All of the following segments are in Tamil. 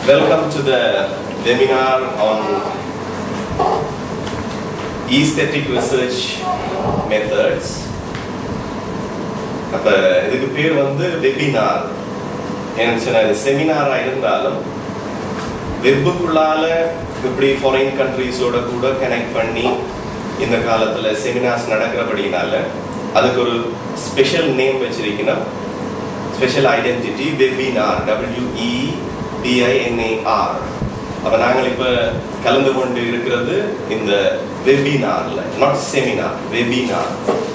Welcome to the webinar on aesthetic research methods. அப்ப இதுக்கு பேர் வந்து வெபினார் எனக்கு சொன்ன இது செமினாரா இருந்தாலும் வெப்புக்குள்ளால இப்படி ஃபாரின் கண்ட்ரீஸோட கூட கனெக்ட் பண்ணி இந்த காலத்துல செமினார்ஸ் நடக்கிறபடினால அதுக்கு ஒரு ஸ்பெஷல் நேம் வச்சிருக்கணும் special identity webinar W E B I N A R அப்ப நாங்கள் இப்ப கலந்து கொண்டு இருக்கிறது இந்த வெபினார்ல நாட் செமினார் வெபினார்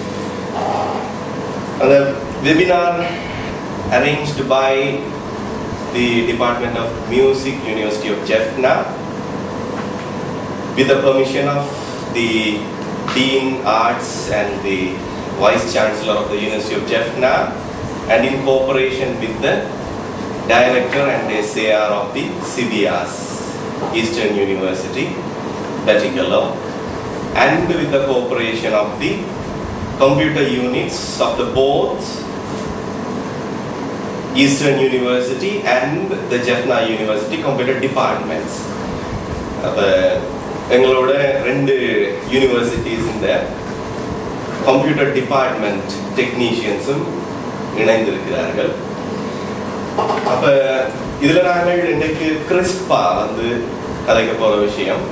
அந்த webinar arranged by the Department of Music, University of Jaffna, with the permission of the Dean Arts and the Vice Chancellor of the University of Jaffna, and in cooperation with the Director and SAR of the CBS, Eastern University, Batticaloa, and with the cooperation of the computer units of the both Eastern University and the Jaffna University computer departments. அப்ப எங்களோட ரெண்டு யூனிவர்சிட்டிஸ் இந்த கம்ப்யூட்டர் டிபார்ட்மெண்ட் டெக்னீஷியன்ஸும் இணைந்திருக்கிறார்கள் அப்ப இதுல நாங்கள் இன்றைக்கு கிறிஸ்பா வந்து கதைக்க போற விஷயம்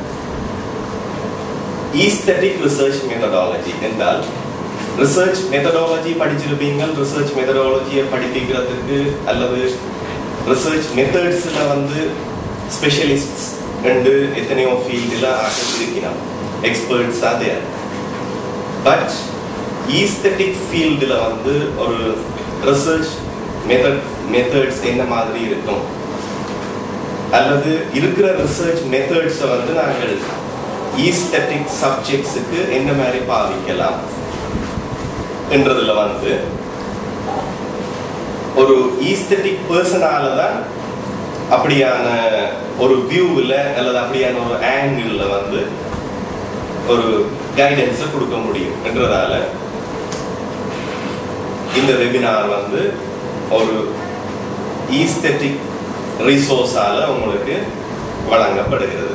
ஈஸ்தட்டிக் ரிசர்ச் மெத்தடாலஜி என்றால் ரிசர்ச் மெத்தடாலஜி படிச்சிருப்பீங்க ரிசர்ச் மெத்தடாலஜியை படிப்பிக்கிறதுக்கு அல்லது ரிசர்ச் மெத்தட்ஸ்ல வந்து ஸ்பெஷலிஸ்ட்ஸ் ரெண்டு எத்தனையோ ஃபீல்டில் இருக்கிறோம் எக்ஸ்பர்ட்ஸ் அதே பட் ஈஸ்தட்டிக் ஃபீல்டில் வந்து ஒரு ரிசர்ச் மெத்தட் மெத்தட்ஸ் என்ன மாதிரி இருக்கும் அல்லது இருக்கிற ரிசர்ச் மெத்தட்ஸை வந்து நாங்கள் ஈஸ்தட்டிக் சப்ஜெக்ட்ஸுக்கு என்ன மாதிரி பாவிக்கலாம் என்றதுல வந்து ஒரு ஈஸ்தட்டிக் பர்சனால தான் அப்படியான ஒரு வியூவில் அல்லது அப்படியான ஒரு ஆங்கிள் வந்து ஒரு கைடன்ஸை கொடுக்க முடியும் என்றதால இந்த வெபினார் வந்து ஒரு ஈஸ்தட்டிக் ரிசோர்ஸால உங்களுக்கு வழங்கப்படுகிறது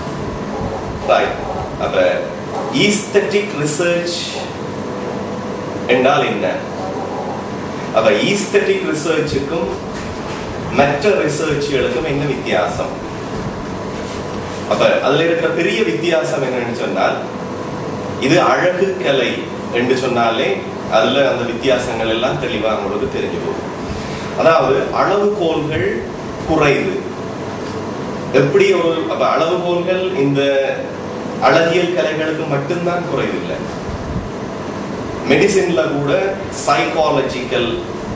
அப்ப ஈஸ்தட்டிக் ரிசர்ச் என்றால் என்ன அப்ப ஈஸ்தட்டிக் ரிசர்ச்சுக்கும் மற்ற ரிசர்ச்சுகளுக்கும் என்ன வித்தியாசம் அப்ப அதுல இருக்கிற பெரிய வித்தியாசம் என்னன்னு சொன்னால் இது அழகு கலை என்று சொன்னாலே அதுல அந்த வித்தியாசங்கள் எல்லாம் தெளிவா உங்களுக்கு தெரிஞ்சு போகும் அதாவது அளவுகோல்கள் குறைவு எப்படி ஒரு அப்ப அளவுகோல்கள் இந்த அழகியல் கலைகளுக்கு மட்டும்தான் குறைவில்லை மெடிசின்ல கூட சைக்காலஜிக்கல்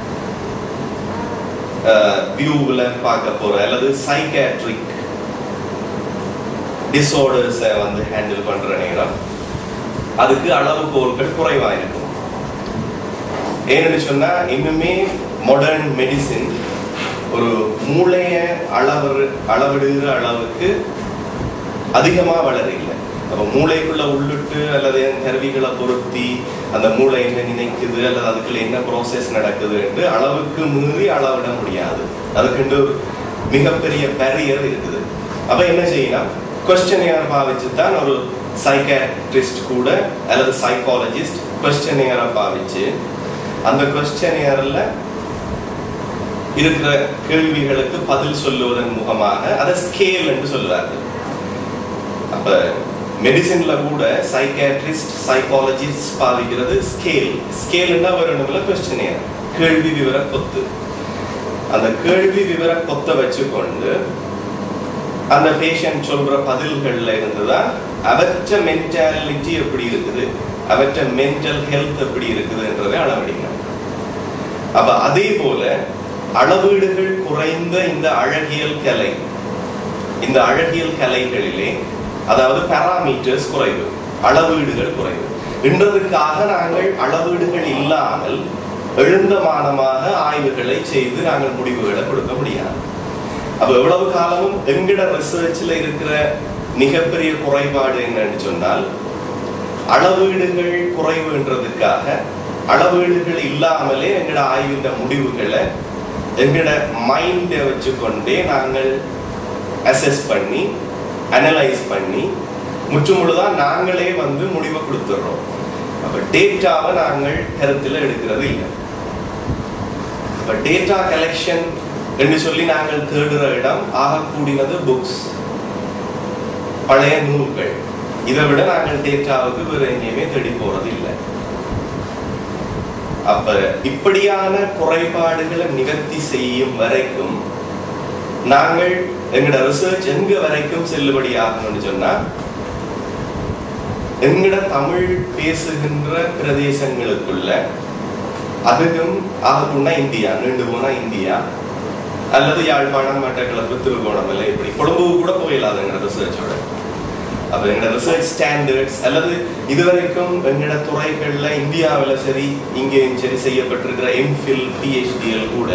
வியூவில் பார்க்க போற அல்லது சைக்காட்ரிக் டிஸார்டர்ஸை வந்து ஹேண்டில் பண்ற நேரம் அதுக்கு அளவுகோல்கள் குறைவா இருக்கும் ஏன்னு சொன்னா இன்னுமே மாடர்ன் மெடிசின் ஒரு மூளைய அளவு அளவிடுகிற அளவுக்கு அதிகமா வளரல அப்ப மூளைக்குள்ள உள்ளிட்டு அல்லது கருவிகளை பொருத்தி அந்த மூளை என்ன நினைக்குது அல்லது அதுக்குள்ள என்ன ப்ராசஸ் நடக்குது என்று அளவுக்கு மீறி அளவிட முடியாது அதுக்குண்டு ஒரு மிகப்பெரிய பேரியர் இருக்குது அப்ப என்ன செய்யலாம் கொஸ்டினியர் பாவிச்சு தான் ஒரு சைக்காட்ரிஸ்ட் கூட அல்லது சைக்காலஜிஸ்ட் கொஸ்டினியரை பாவிச்சு அந்த கொஸ்டினியர்ல இருக்கிற கேள்விகளுக்கு பதில் சொல்லுவதன் முகமாக அதை ஸ்கேல் என்று சொல்லுவார்கள் அப்ப மெடிசின்ல கூட சைக்காட்ரிஸ்ட் சைக்காலஜிஸ்ட் பாவிக்கிறது ஸ்கேல் ஸ்கேல் என்ன வரணும்ல கொஸ்டினியர் கேள்வி விவர கொத்து அந்த கேள்வி விவர கொத்த வச்சுக்கொண்டு அந்த பேஷண்ட் சொல்ற பதில்கள்ல இருந்துதான் அவற்ற மென்டாலிட்டி எப்படி இருக்குது அவற்ற மென்டல் ஹெல்த் எப்படி இருக்குதுன்றதை அளவடிக்கணும் அப்ப அதே போல அளவீடுகள் குறைந்த இந்த அழகியல் கலை இந்த அழகியல் கலைகளிலே அதாவது பாராமீட்டர்ஸ் குறைவு அளவீடுகள் குறைவு இன்றதுக்காக நாங்கள் அளவீடுகள் இல்லாமல் எழுந்தமானமாக ஆய்வுகளை செய்து நாங்கள் முடிவுகளை கொடுக்க முடியாது அப்ப எவ்வளவு காலமும் எங்கட ரிசர்ச்ல இருக்கிற மிகப்பெரிய குறைபாடு என்னன்னு சொன்னால் அளவீடுகள் குறைவுன்றதுக்காக அளவீடுகள் இல்லாமலே எங்கட ஆய்வின் முடிவுகளை எங்கட மைண்டை வச்சுக்கொண்டே நாங்கள் அசஸ் பண்ணி அனலைஸ் பண்ணி முற்றுமுழுதா நாங்களே வந்து முடிவை கொடுத்துடுறோம் அப்ப டேட்டாவை நாங்கள் கருத்தில் எடுக்கிறது இல்லை இப்ப டேட்டா கலெக்ஷன் என்று சொல்லி நாங்கள் தேடுற இடம் ஆகக்கூடியது புக்ஸ் பழைய நூல்கள் இதை விட நாங்கள் டேட்டாவுக்கு வேற எங்கேயுமே தேடி போறது இல்லை அப்ப இப்படியான குறைபாடுகளை நிவர்த்தி செய்யும் வரைக்கும் நாங்கள் எங்களோட ரிசர்ச் எங்க வரைக்கும் செல்லுபடியாகணும்னு சொன்னா எங்கட தமிழ் பேசுகின்ற பிரதேசங்களுக்குள்ள அதுக்கும் ஆகணும்னா இந்தியா நீண்டு போனா இந்தியா அல்லது யாழ்ப்பாணம் மட்டக்களப்பு திருகோணமலை இப்படி கொழும்பு கூட போயிடலாம் எங்களோட ரிசர்ச்சோட அப்ப எங்களோட ரிசர்ச் ஸ்டாண்டர்ட்ஸ் அல்லது இதுவரைக்கும் எங்களோட துறைகள்ல இந்தியாவில் சரி இங்கேயும் சரி செய்யப்பட்டிருக்கிற எம்ஃபில் பிஹெச்டிஎல் கூட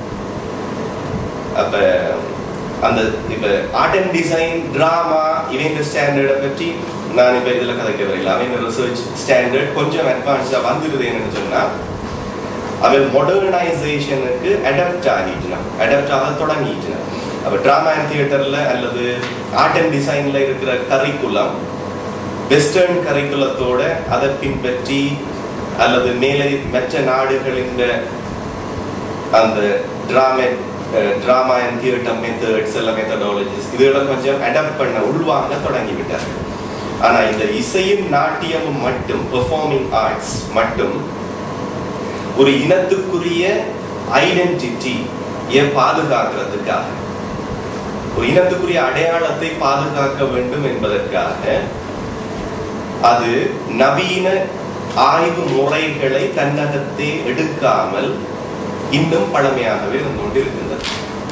அப்ப அந்த இப்ப ஆர்ட் அண்ட் டிசைன் டிராமா இவங்க ஸ்டாண்டர்டை பற்றி நான் இப்ப இதுல கதைக்க வரையில அவங்க ரிசர்ச் ஸ்டாண்டர்ட் கொஞ்சம் அட்வான்ஸா வந்துடுது என்னன்னு சொன்னா அவன் மாடர்னைசேஷனுக்கு அடாப்ட் ஆகிட்டுனான் அடாப்ட் ஆக தொடங்கிட்டுனான் அப்ப டிராமா அண்ட் தியேட்டர்ல அல்லது ஆர்ட் அண்ட் டிசைன்ல இருக்கிற கரிக்குலம் வெஸ்டர்ன் கரிக்குலத்தோட அதை பின்பற்றி அல்லது மேலே மற்ற நாடுகளின் அந்த drama drama and theatre methods எல்லாம் மெத்தடாலஜிஸ் இதெல்லாம் கொஞ்சம் அடாப்ட் பண்ண உள்வாங்க தொடங்கி விட்டார்கள் ஆனா இந்த இசையும் நாட்டியமும் மட்டும் பெர்ஃபார்மிங் ஆர்ட்ஸ் மட்டும் ஒரு இனத்துக்குரிய ஐடென்டிட்டி பாதுகாக்கிறதுக்காக ஒரு இனத்துக்குரிய அடையாளத்தை பாதுகாக்க வேண்டும் என்பதற்காக அது நவீன ஆய்வு முறைகளை தன்னகத்தே எடுக்காமல் இன்னும் பழமையாகவே இருந்து கொண்டிருக்கின்றது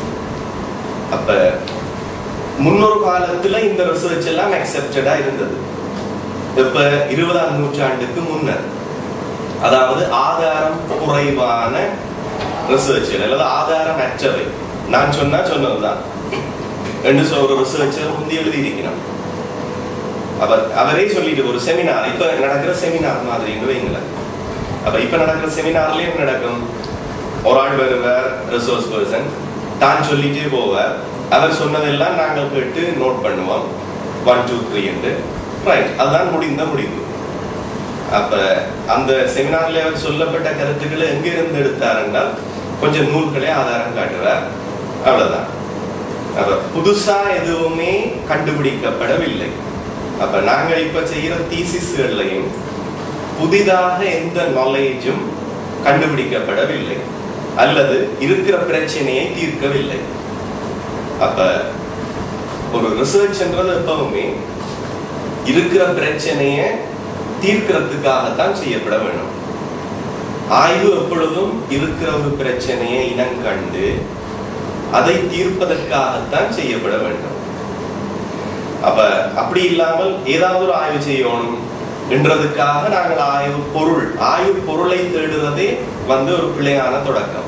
அப்ப முன்னொரு காலத்துல இந்த ரிசர்ச் எல்லாம் அக்செப்டடா இருந்தது இப்ப இருபதாம் நூற்றாண்டுக்கு முன்னர் அதாவது ஆதாரம் குறைவான ரிசர்ச் அல்லது ஆதாரம் அற்றவை நான் சொன்னா சொன்னதுதான் என்று சொல் ஒரு ரிசர்ச்சர் முந்தி எழுதியிருக்கிறான் அவர் அவரே சொல்லிட்டு ஒரு செமினார் இப்ப நடக்கிற செமினார் மாதிரி வைங்களேன் அப்ப இப்ப நடக்கிற செமினார்லயே என்ன நடக்கும் ஒரு ஆள் வருவார் ரிசோர்ஸ் பர்சன் தான் சொல்லிட்டே போவார் அவர் சொன்னதெல்லாம் நாங்கள் கேட்டு நோட் பண்ணுவோம் ஒன் டூ த்ரீ என்று ரைட் அதுதான் முடிந்த முடிவு அப்ப அந்த செமினார்ல அவர் சொல்லப்பட்ட கருத்துக்களை எங்க இருந்து எடுத்தார் என்றால் கொஞ்சம் நூல்களே ஆதாரம் காட்டுவார் அவ்வளவுதான் அப்ப புதுசா எதுவுமே கண்டுபிடிக்கப்படவில்லை அப்ப நாங்க இப்ப செய்யற தீசிஸ்கள்லையும் புதிதாக எந்த நாலேஜும் கண்டுபிடிக்கப்படவில்லை அல்லது இருக்கிற பிரச்சனையை தீர்க்கவில்லை அப்ப ஒரு ரிசர்ச்ன்றது எப்பவுமே இருக்கிற பிரச்சனைய தீர்க்கிறதுக்காகத்தான் செய்யப்பட வேண்டும் ஆய்வு எப்பொழுதும் இருக்கிற ஒரு பிரச்சனையை இனங்கண்டு அதை தீர்ப்பதற்காகத்தான் செய்யப்பட வேண்டும் அப்ப அப்படி இல்லாமல் ஏதாவது ஒரு ஆய்வு செய்யணும் என்றதுக்காக நாங்கள் ஆய்வு பொருள் ஆய்வு பொருளை தேடுறதே வந்து ஒரு பிழையான தொடக்கம்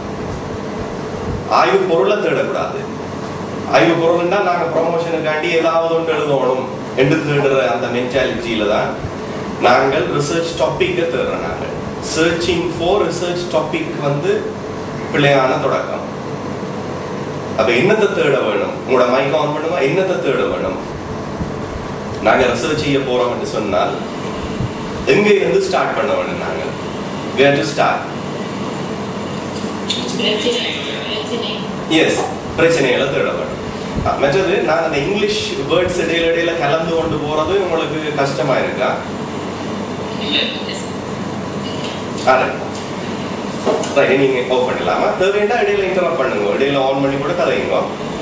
ஆய்வு பொருளை தேடக்கூடாது ஆய்வு பொருள்னா நாங்க ப்ரொமோஷனுக்காண்டி ஏதாவது ஒன்று எழுதணும் என்று தேடுற அந்த மென்டாலிட்டியில தான் நாங்கள் ரிசர்ச் டாபிக்கை தேடுறோம் நாங்கள் சர்ச்சிங் ஃபார் ரிசர்ச் டாபிக் வந்து பிழையான தொடக்கம் அப்ப என்னத்தை தேட வேணும் உங்களோட மைக் ஆன் பண்ணுங்க என்னத்தை தேட வேணும் நாங்க ரிசர்ச் செய்ய போறோம் என்று சொன்னால் எங்க இருந்து ஸ்டார்ட் பண்ண வேணும் நாங்க வேர் டு ஸ்டார்ட் எஸ் பிரச்சனைகளை தேட வேணும் அஹ் மற்றது நான் அந்த இங்கிலீஷ் வேர்ட்ஸ் இடையில இடையில கலந்து கொண்டு போறது உங்களுக்கு கஷ்டமா இருக்கா ரைட் நீங்க ஆஃப் பண்ணலாமா தேவையா இடையில இன்டர்வ் பண்ணுங்க இடையில ஆன் பண்ணி கூட கதைங்க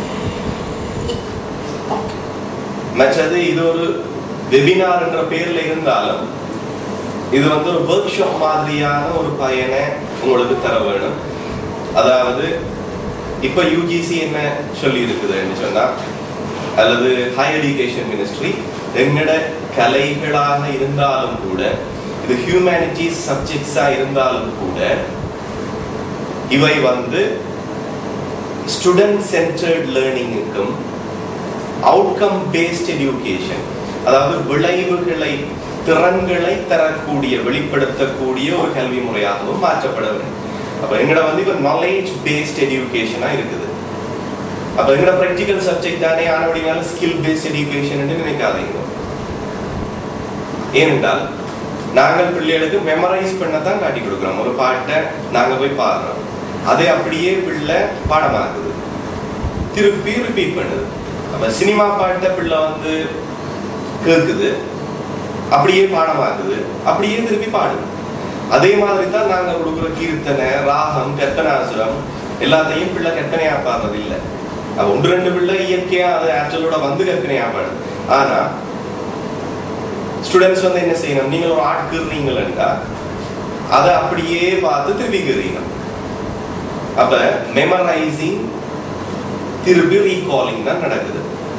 மற்றது இது ஒரு வெபினார் என்ற பேர்ல இருந்தாலும் இது வந்து ஒரு ஒர்க் ஷாப் மாதிரியான ஒரு பயனை உங்களுக்கு தர வேணும் அதாவது இப்ப யூஜிசி என்ன சொல்லி இருக்குதுன்னு சொன்னா அல்லது ஹையர் எஜுகேஷன் மினிஸ்ட்ரி எங்கட கலைகளாக இருந்தாலும் கூட இது ஹியூமனிட்டிஸ் சப்ஜெக்ட்ஸா இருந்தாலும் கூட இவை வந்து ஸ்டூடெண்ட் சென்டர்ட் லேர்னிங்குக்கும் அவுட்கம் பேஸ்ட் எஜுகேஷன் அதாவது விளைவுகளை திறன்களை தரக்கூடிய வெளிப்படுத்தக்கூடிய ஒரு கல்வி முறையாகவும் மாற்றப்பட வேண்டும் அப்ப எங்கட வந்து இப்ப நாலேஜ் பேஸ்ட் எஜுகேஷனா இருக்குது அப்ப எங்கட ப்ராக்டிக்கல் சப்ஜெக்ட் தானே ஆனபடினால ஸ்கில் பேஸ்ட் எஜுகேஷன் நினைக்காதீங்க ஏனென்றால் நாங்கள் பிள்ளைகளுக்கு மெமரைஸ் பண்ண தான் காட்டி கொடுக்குறோம் ஒரு பாட்டை நாங்க போய் பாடுறோம் அதை அப்படியே பிள்ளை பாடமாக்குது திருப்பி ரிப்பீட் பண்ணுது அப்ப சினிமா பாட்டை பிள்ளை வந்து கேட்குது அப்படியே பாடமாக்குது அப்படியே திருப்பி பாடுது அதே மாதிரி தான் நாங்க கொடுக்குற கீர்த்தனை ராகம் கற்பனாசுரம் எல்லாத்தையும் பிள்ளை கற்பனையா பாடுறது இல்லை அது ஒன்று ரெண்டு பிள்ளை இயற்கையா அது ஆற்றலோட வந்து கற்பனையா பாடுது ஆனா ஸ்டூடெண்ட்ஸ் வந்து என்ன செய்யணும் நீங்கள் ஒரு ஆர்ட் கீறீங்களா அதை அப்படியே பார்த்து திருப்பி கீறீங்க அப்ப மெமரைசிங் திருப்பி ரீகாலிங் தான் நடக்குது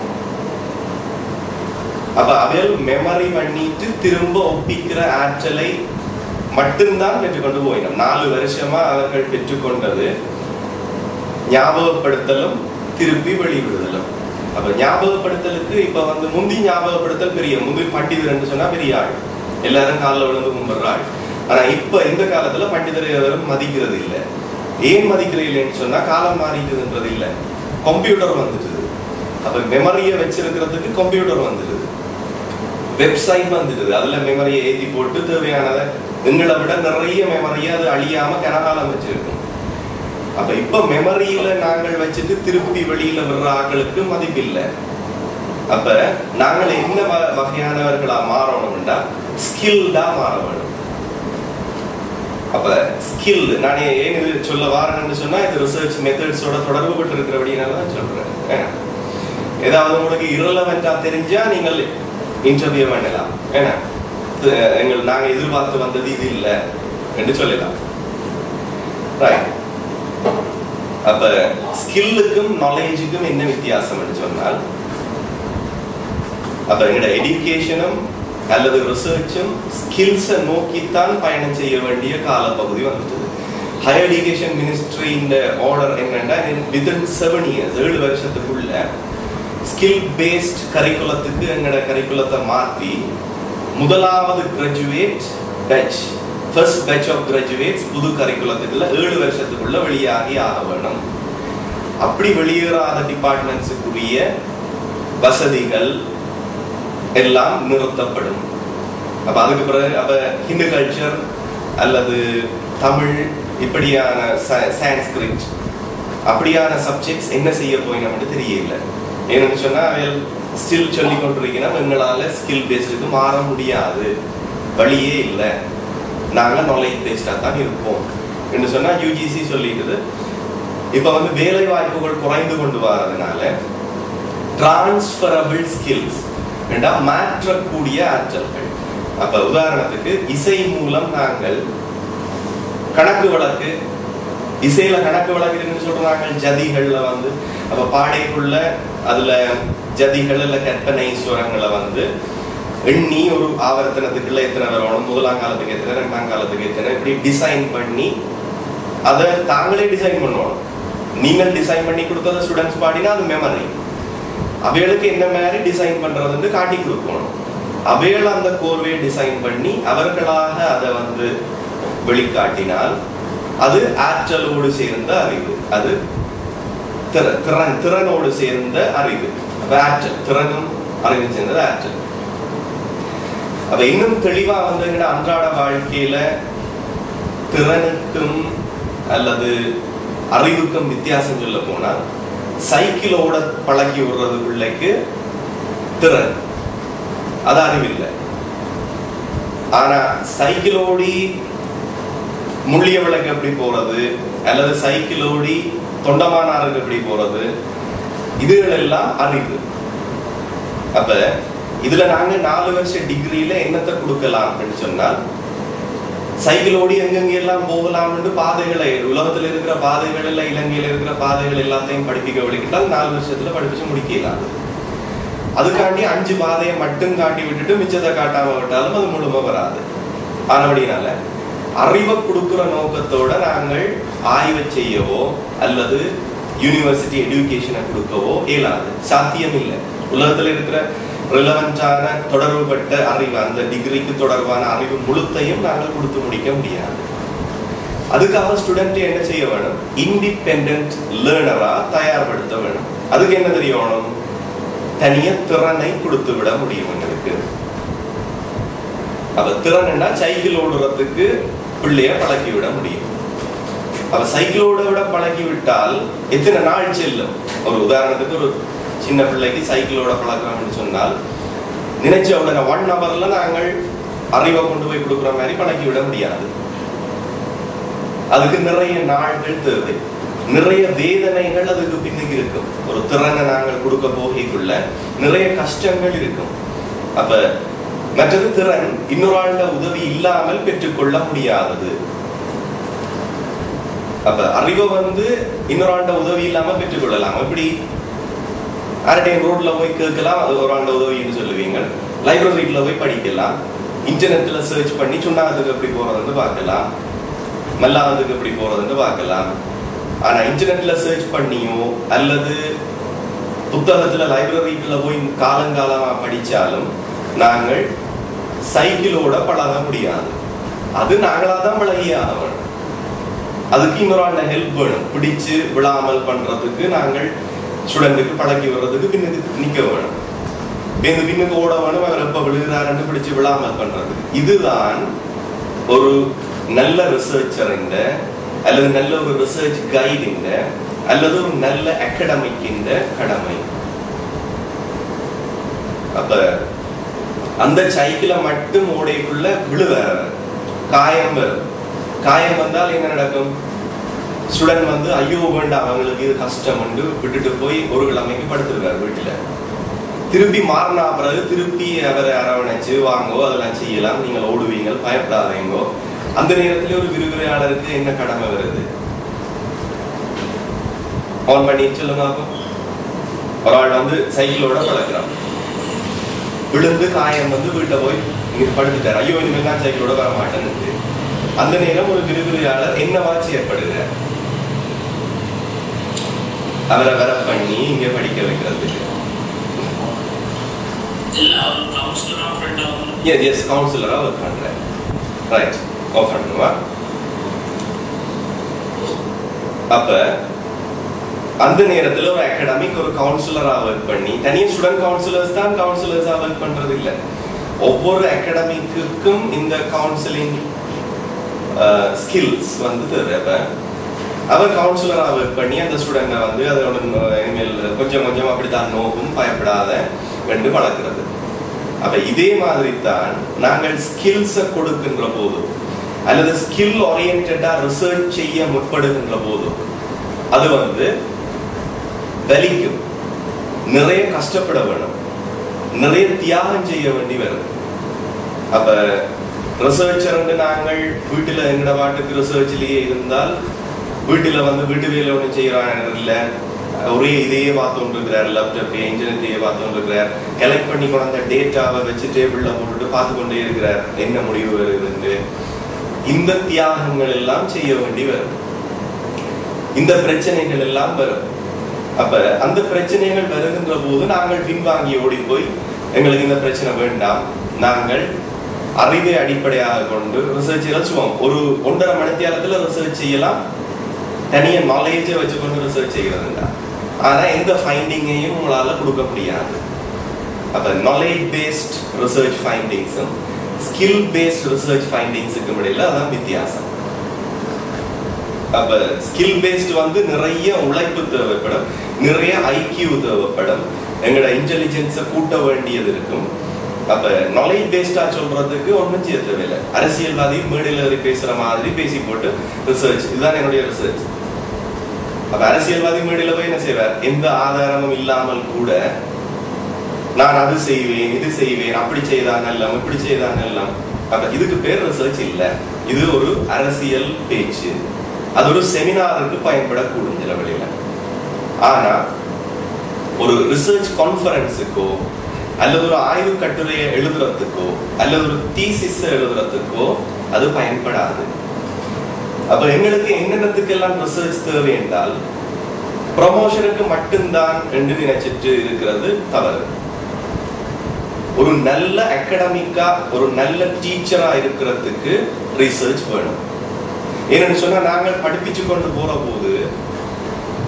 அப்ப அவைகள் மெமரி பண்ணிட்டு திரும்ப ஒப்பிக்கிற ஆற்றலை மட்டும்தான் பெற்றுக்கொண்டு போயிடும் நாலு வருஷமா அவர்கள் பெற்றுக்கொண்டது ஞாபகப்படுத்தலும் திருப்பி வெளிவிடுதலும் அப்ப ஞாபகப்படுத்தலுக்கு இப்ப வந்து முந்தி ஞாபகப்படுத்தல் பெரிய முந்தி பண்டிதர் சொன்னா பெரிய ஆள் எல்லாரும் காலில் விழுந்து கும்பிடுற ஆள் ஆனா இப்ப இந்த காலத்துல பண்டிதரை யாரும் மதிக்கிறது இல்லை ஏன் மதிக்கிறது இல்லைன்னு சொன்னா காலம் மாறிக்குதுன்றது இல்லை கம்ப்யூட்டர் வந்துடுது அப்ப மெமரியை வச்சிருக்கிறதுக்கு கம்ப்யூட்டர் வந்துடுது வெப்சைட் வந்துடுது அதுல மெமரியை ஏத்தி போட்டு தேவையானதை எங்களை விட நிறைய மெமரியை அது அழியாம கனகாலம் வச்சிருக்கும் அப்ப இப்ப மெமரியில நாங்கள் வச்சுட்டு திருப்பி வெளியில விடுற ஆட்களுக்கு மதிப்பில்லை அப்ப நாங்கள் என்ன வ- வகையானவர்களா மாறணும்டா ஸ்கில்டா மாற வேணும் அப்ப ஸ்கில் நான் ஏன் இது சொல்ல வாரேன்னு சொன்னா இது ரிசர்ச் மெத்தட்ஸோட தொடர்பு பட்டு இருக்கிறபடினால தான் சொல்றேன் ஏன்னா, ஏதாவது உங்களுக்கு இரலவெண்டா தெரிஞ்சா நீங்கள் இன்டர்வியூ பண்ணலாம் ஏன்னா இது, எங்கள் நாங்க எதிர்பார்த்து வந்தது இது இல்ல என்று சொல்லலாம் ரைட் அப்ப ஸ்கில்லுக்கும் நாலேஜுக்கும் என்ன வித்தியாசம் சொன்னால் அப்ப எங்களோட எடுகேஷனும் அல்லது ரிசர்ச்சும் ஸ்கில்ஸை நோக்கித்தான் பயணம் செய்ய வேண்டிய காலப்பகுதி வந்துட்டது ஹையர் எஜுகேஷன் மினிஸ்ட்ரியின் ஆர்டர் என்னன்னா வித்தின் செவன் இயர்ஸ் ஏழு வருஷத்துக்குள்ள ஸ்கில் பேஸ்ட் கரிக்குலத்துக்கு எங்களோட கரிக்குலத்தை மாற்றி முதலாவது graduate batch first batch of graduates புது கரிக்குலத்துக்குள்ள ஏழு வருஷத்துக்குள்ள வெளியாகி ஆக வேணும் அப்படி வெளியேறாத டிபார்ட்மெண்ட்ஸுக்குரிய வசதிகள் எல்லாம் நிறுத்தப்படும் அப்ப அதுக்கு பிறகு அப்ப ஹிந்து கல்ச்சர் அல்லது தமிழ் இப்படியான சான்ஸ்கிரிட் அப்படியான சப்ஜெக்ட்ஸ் என்ன செய்ய போயினோம்னு தெரியல ஏன்னு சொன்னா அவைகள் ஸ்டில் சொல்லி கொண்டிருக்கிறோம் எங்களால ஸ்கில் பேஸ்டுக்கு மாற முடியாது வழியே இல்லை நாங்க நாலேஜ் பேஸ்டா தான் இருப்போம் என்று சொன்னா யூஜிசி சொல்லிட்டுது இப்ப வந்து வேலை வாய்ப்புகள் குறைந்து கொண்டு வரதுனால டிரான்ஸ்பரபிள் ஸ்கில்ஸ் என்றா மாற்றக்கூடிய ஆற்றல்கள் அப்ப உதாரணத்துக்கு இசை மூலம் நாங்கள் கணக்கு வழக்கு இசையில கணக்கு வழக்கு இருக்குன்னு சொல்றாங்க ஜதிகள்ல வந்து அப்ப பாடைக்குள்ள அதுல ஜதிகள் இல்ல கற்பனை சுரங்களை வந்து எண்ணி ஒரு ஆவர்த்தனத்துக்குள்ள எத்தனை வரணும் முதலாம் காலத்துக்கு எத்தனை ரெண்டாம் காலத்துக்கு எத்தனை இப்படி டிசைன் பண்ணி அதை தாங்களே டிசைன் பண்ணுவோம் நீங்கள் டிசைன் பண்ணி கொடுத்தத ஸ்டூடெண்ட்ஸ் பாடினா அது மெமரி அவைகளுக்கு என்ன மாதிரி டிசைன் பண்றதுன்னு காட்டி கொடுக்கணும் அவைகள் அந்த கோர்வையை டிசைன் பண்ணி அவர்களாக அதை வந்து வெளிக்காட்டினால் அது ஆற்றலோடு சேர்ந்த அறிவு அது திற- திறன் திறனோடு சேர்ந்த அறிவு அப்ப ஆற்றல் திறனும் அறிவு சேர்ந்தது ஆற்றல் அப்ப இன்னும் தெளிவா வந்து எங்கட அன்றாட வாழ்க்கையில திறனுக்கும் அல்லது அறிவுக்கும் வித்தியாசம் சொல்ல போனா சைக்கிளோட பழக்கி விடுறது பிள்ளைக்கு திறன் அது அறிவில்லை ஆனா சைக்கிளோடி முள்ளிய விளக்கு எப்படி போறது அல்லது சைக்கிளோடி தொண்டமானாருக்கு எப்படி போறது இதுகள் எல்லாம் அறிவு அப்ப இதுல நாங்க நாலு வருஷம் டிகிரியில என்னத்தை கொடுக்கலாம் அப்படின்னு சொன்னால் சைக்கிள் ஓடி எங்கெங்க எல்லாம் போகலாம்னு பாதைகளை உலகத்துல இருக்கிற பாதைகள் எல்லாம் இலங்கையில இருக்கிற பாதைகள் எல்லாத்தையும் படிப்பிக்க வலிக்கிட்டால் நாலு வருஷத்துல படிப்பிச்சு முடிக்கலாம் அதுக்காண்டி அஞ்சு பாதையை மட்டும் காட்டி விட்டுட்டு மிச்சத்தை காட்டாம விட்டாலும் அது முழுமை வராது ஆனபடினால அறிவை கொடுக்கிற நோக்கத்தோட நாங்கள் ஆய்வு செய்யவோ அல்லது யூனிவர்சிட்டி எடுகேஷனை கொடுக்கவோ இயலாது சாத்தியம் இல்லை உலகத்துல இருக்கிற ரிலவெண்டான தொடர்புபட்ட அறிவு அந்த டிகிரிக்கு தொடர்பான அறிவு முழுத்தையும் நாங்கள் கொடுத்து முடிக்க முடியாது அதுக்காக ஸ்டூடெண்ட் என்ன செய்ய வேணும் இண்டிபெண்ட் லேர்னரா தயார்படுத்த வேணும் அதுக்கு என்ன தெரியணும் தனிய திறனை கொடுத்து விட முடியும் எங்களுக்கு அவ திறன்னா சைக்கிள் ஓடுறதுக்கு பிள்ளைய பழக்கி விட முடியும் அவ சைக்கிள் ஓட விட பழக்கி விட்டால் எத்தனை நாள் செல்லும் ஒரு உதாரணத்துக்கு ஒரு சின்ன பிள்ளைக்கு சைக்கிளோட பழக்கிறோம்னு சொன்னால் நினைச்ச உடனே ஒன் ஹவர்ல நாங்கள் அறிவை கொண்டு போய் கொடுக்குற மாதிரி பழக்கி விட முடியாது அதுக்கு நிறைய நாள்கள் தேவை நிறைய வேதனைகள் அதுக்கு பின்னுக்கு இருக்கும் ஒரு திறனை நாங்கள் கொடுக்க போகைக்குள்ள நிறைய கஷ்டங்கள் இருக்கும் அப்ப மற்றது திறன் இன்னொரு ஆண்ட உதவி இல்லாமல் பெற்றுக்கொள்ள முடியாதது அப்ப அறிவை வந்து இன்னொரு ஆண்ட உதவி இல்லாம பெற்றுக்கொள்ளலாம் எப்படி யார்டையும் ரோட்ல போய் கேட்கலாம் அது ஒரு ஆண்ட உதவின்னு சொல்லுவீங்க லைப்ரரியில போய் படிக்கலாம் இன்டர்நெட்ல சர்ச் பண்ணி சுண்ணாகத்துக்கு எப்படி போறதுன்னு பார்க்கலாம் மல்லாவதுக்கு எப்படி போறதுன்னு பார்க்கலாம் ஆனா இன்டர்நெட்ல சர்ச் பண்ணியோ அல்லது புத்தகத்துல லைப்ரரிக்குள்ள போய் காலங்காலமா படிச்சாலும் நாங்கள் சைக்கிளோட பழக முடியாது அது நாங்களா தான் பழகிய ஆகணும் அதுக்கு இன்னொரு ஆண்ட ஹெல்ப் வேணும் பிடிச்சு விழாமல் பண்றதுக்கு நாங்கள் ஸ்டூடெண்ட்டுக்கு பழகி வர்றதுக்கு பின்னுக்கு நிக்க வேணும் பின்னு பின்னுக்கு ஓட வேணும் அவர் எப்ப விழுகிறாருன்னு பிடிச்சு விழாமல் பண்றது இதுதான் ஒரு நல்ல ரிசர்ச்சரின் அல்லது நல்ல ஒரு ரிசர்ச் கைடின் அல்லது ஒரு நல்ல அகடமிக்கின் கடமை அப்ப அந்த சைக்கிளை மட்டும் ஓடைக்குள்ள விழுவார் காயம் வரும் காயம் வந்தால் என்ன நடக்கும் ஸ்டூடெண்ட் வந்து ஐயோ வேண்டாம் அவங்களுக்கு இது கஷ்டம் வந்து விட்டுட்டு போய் ஒரு கிழமைக்கு படுத்துருவார் வீட்டுல திருப்பி மாறினா பிறகு திருப்பி அவரை அரவணைச்சு வாங்கோ அதெல்லாம் செய்யலாம் நீங்கள் ஓடுவீங்க பயப்படாதீங்கோ அந்த நேரத்துல ஒரு விரிவுரையாளருக்கு என்ன கடமை வருது ஆன் பண்ணி சொல்லுங்க பாப்போம். ஒரு ஆள் வந்து சைக்கிளோட பழக்கிறான் விழுந்து காயம் வந்து வீட்டை போய் இங்க படுத்துட்டார் ஐயோ இனிமேல் தான் சைக்கிளோட வர மாட்டேன்னு அந்த நேரம் ஒரு விரிவுரையாளர் என்னவாச்சு ஏற்படுகிறார் அவரை வர பண்ணி இங்க படிக்க வைக்கிறதுக்கு இல்ல அவர் கவுன்சிலரா ஃப்ரெண்டா எஸ் எஸ் கவுன்சிலரா ஒர்க் பண்றேன் ரைட் ஆஃப் பண்ணுவா அப்ப அந்த நேரத்துல ஒரு அகாடமிக் ஒரு கவுன்சிலரா ஒர்க் பண்ணி தனியா ஸ்டூடெண்ட் கவுன்சிலர்ஸ் தான் கவுன்சிலர்ஸா ஒர்க் பண்றது இல்ல ஒவ்வொரு அகாடமிக்குக்கும் இந்த கவுன்சிலிங் ஸ்கில்ஸ் வந்து தேவை அவர் கவுன்சிலரா ஒர்க் பண்ணி அந்த ஸ்டூடெண்ட்டை வந்து அதோட இனிமேல் கொஞ்சம் கொஞ்சம் அப்படித்தான் நோக்கும் பயப்படாத என்று வளர்க்கிறது அப்ப இதே மாதிரி தான் நாங்கள் ஸ்கில்ஸை கொடுக்கின்ற போது அல்லது ஸ்கில் ஓரியன்டா ரிசர்ச் செய்ய முற்படுகின்ற போது அது வந்து வலிக்கும் நிறைய கஷ்டப்பட வேணும் நிறைய தியாகம் செய்ய வேண்டி வரும் அப்ப ரிசர்ச்சர் நாங்கள் வீட்டுல எங்கட பாட்டுக்கு ரிசர்ச்லயே இருந்தால் வீட்டுல வந்து வீட்டு வேலை ஒண்ணு செய்யறாங்க இல்ல ஒரே இதையே பார்த்துட்டு இருக்கிறார் லேப்டாப் இன்டர்நெட்டையே பார்த்துட்டு இருக்கிறார் கலெக்ட் பண்ணி கொண்ட டேட்டாவை வச்சு டேபிள்ல போட்டுட்டு பார்த்து கொண்டே இருக்கிறார் என்ன முடிவு வருதுன்னு இந்த தியாகங்கள் எல்லாம் செய்ய வேண்டி வரும் இந்த பிரச்சனைகள் எல்லாம் வரும் அப்ப அந்த பிரச்சனைகள் வருகின்ற போது நாங்கள் பின்வாங்கி ஓடி போய் எங்களுக்கு இந்த பிரச்சனை வேண்டாம் நாங்கள் அறிவை அடிப்படையாக கொண்டு ரிசர்ச் வச்சுவோம் ஒரு ஒன்றரை மணித்தியாலத்துல ரிசர்ச் செய்யலாம் தனிய நாலேஜை வச்சுக்கொண்டு ரிசர்ச் செய்யறதுண்டா ஆனா எந்த ஃபைண்டிங்கையும் உங்களால கொடுக்க முடியாது அப்ப நாலேஜ் பேஸ்ட் ரிசர்ச் ஃபைண்டிங்ஸும் ஸ்கில் பேஸ்ட் ரிசர்ச் ஃபைண்டிங்ஸுக்கும் இடையில அதான் வித்தியாசம் அப்ப ஸ்கில் பேஸ்ட் வந்து நிறைய உழைப்பு தேவைப்படும் நிறைய ஐக்கியூ தேவைப்படும் எங்களோட இன்டெலிஜென்ஸை கூட்ட வேண்டியது இருக்கும் அப்ப நாலேஜ் பேஸ்டா சொல்றதுக்கு ஒண்ணும் செய்ய தேவையில்லை அரசியல்வாதி மேடையில் ஏறி பேசுற மாதிரி பேசி போட்டு ரிசர்ச் இதுதான் என்னுடைய ரிசர்ச் அப்ப அரசியல்வாதி மேடையில போய் என்ன செய்வார் எந்த ஆதாரமும் இல்லாமல் கூட நான் அது செய்வேன் இது செய்வேன் அப்படி செய்தான் எல்லாம் இப்படி செய்தான் எல்லாம் அப்ப இதுக்கு பேர் ரிசர்ச் இல்ல இது ஒரு அரசியல் பேச்சு அது ஒரு செமினாருக்கு பயன்படக்கூடும் சில வழியில ஆனா ஒரு ரிசர்ச் கான்ஃபரன்ஸுக்கோ அல்லது ஒரு ஆய்வு கட்டுரையை எழுதுறதுக்கோ அல்லது ஒரு தீசிஸ் எழுதுறதுக்கோ அது பயன்படாது அப்ப எங்களுக்கு என்னென்னத்துக்கெல்லாம் ரிசர்ச் தேவை என்றால் ப்ரொமோஷனுக்கு மட்டும்தான் என்று நினைச்சிட்டு இருக்கிறது தவறு ஒரு நல்ல அகடமிக்கா ஒரு நல்ல டீச்சரா இருக்கிறதுக்கு ரிசர்ச் வேணும் ஏன்னு சொன்னா நாங்கள் படிப்பிச்சு கொண்டு போற போது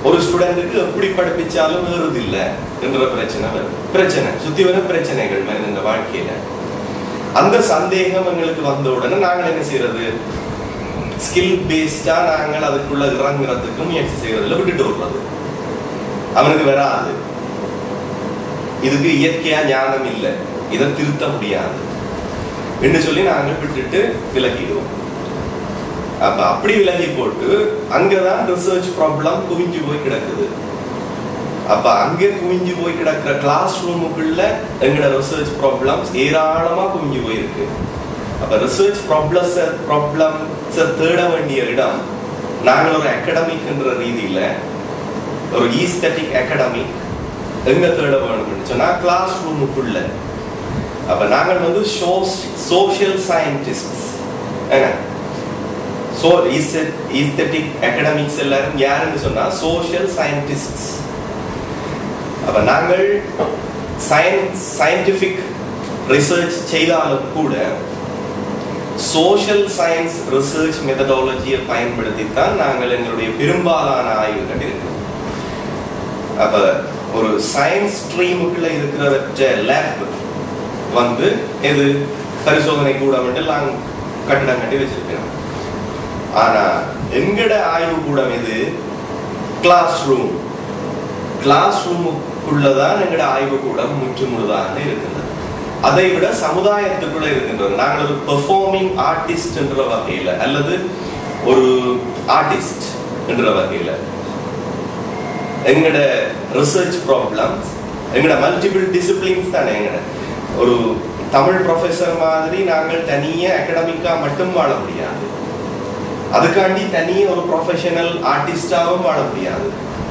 ஒரு ஸ்டூடெண்ட்டுக்கு எப்படி படிப்பிச்சாலும் ஏறுது இல்ல என்ற பிரச்சனை வரும் பிரச்சனை சுத்தி வர பிரச்சனைகள் மனித வாழ்க்கையில அந்த சந்தேகம் எங்களுக்கு வந்த உடனே நாங்கள் என்ன செய்யறது ஸ்கில் பேஸ்டா நாங்கள் அதுக்குள்ள இறங்குறதுக்கு முயற்சி செய்யறதுல விட்டுட்டு விடுறது அவனுக்கு வராது இதுக்கு இயற்கையா ஞானம் இல்லை இதை திருத்த முடியாது என்று சொல்லி நாங்கள் விட்டுட்டு விலகிடுவோம் அப்ப அப்படி விலகி போட்டு அங்கதான் ரிசர்ச் ப்ராப்ளம் குவிஞ்சு போய் கிடக்குது அப்ப அங்கே குவிஞ்சு போய் கிடக்குற கிளாஸ் ரூமுக்குள்ள எங்களோட ரிசர்ச் ப்ராப்ளம்ஸ் ஏராளமா குவிஞ்சு போயிருக்கு அப்ப ரிசர்ச் ப்ராப்ளம்ஸ் ப்ராப்ளம்ஸ் தேட வேண்டிய இடம் நாங்கள் ஒரு அகாடமிக்ன்ற ரீதியில ஒரு ஈஸ்தட்டிக் அகாடமிக் எங்க தேட வேணும்னு சொன்னா கிளாஸ் ரூமுக்குள்ள அப்ப நாங்கள் வந்து சோஷியல் சயின்டிஸ்ட் என்ன சோ ஈஸ்தட்டிக் அகாடமிக்ஸ் எல்லாரும் யாருன்னு சொன்னா சோஷியல் சயின்டிஸ்ட் அப்ப நாங்கள் சயின்ஸ் சயின்டிபிக் ரிசர்ச் செய்தாலும் கூட சோஷியல் சயின்ஸ் ரிசர்ச் மெத்தடாலஜியை பயன்படுத்தி தான் நாங்கள் எங்களுடைய பெரும்பாலான ஆய்வுகள் இருக்கு அப்ப ஒரு சயின்ஸ் ஸ்ட்ரீமுக்குள்ள இருக்கிறவற்ற லேப் வந்து இது பரிசோதனை கூடம் நாங்கள் கட்டிடம் கட்டி வச்சிருக்கிறோம் ஆனா எங்கட ஆய்வு கூடம் இது கிளாஸ் ரூம் கிளாஸ் ரூமுக்குள்ளதான் எங்கட ஆய்வு கூடம் முற்று முழுதாக இருக்கின்றது அதை விட சமுதாயத்துக்குள்ள இருக்கின்றது நாங்கள் ஒரு பெர்ஃபார்மிங் ஆர்டிஸ்ட் என்ற வகையில அல்லது ஒரு ஆர்டிஸ்ட் என்ற வகையில எங்கட ரிசர்ச் ப்ராப்ளம்ஸ் எங்கட மல்டிபிள் டிசிப்ளின்ஸ் தானே எங்கட ஒரு தமிழ் ப்ரொஃபஸர் மாதிரி நாங்கள் தனியே அகடமிக்கா மட்டும் வாழ முடியாது அதுக்காண்டி தனியே ஒரு ப்ரொஃபஷனல் ஆர்டிஸ்டாவும் வாழ முடியாது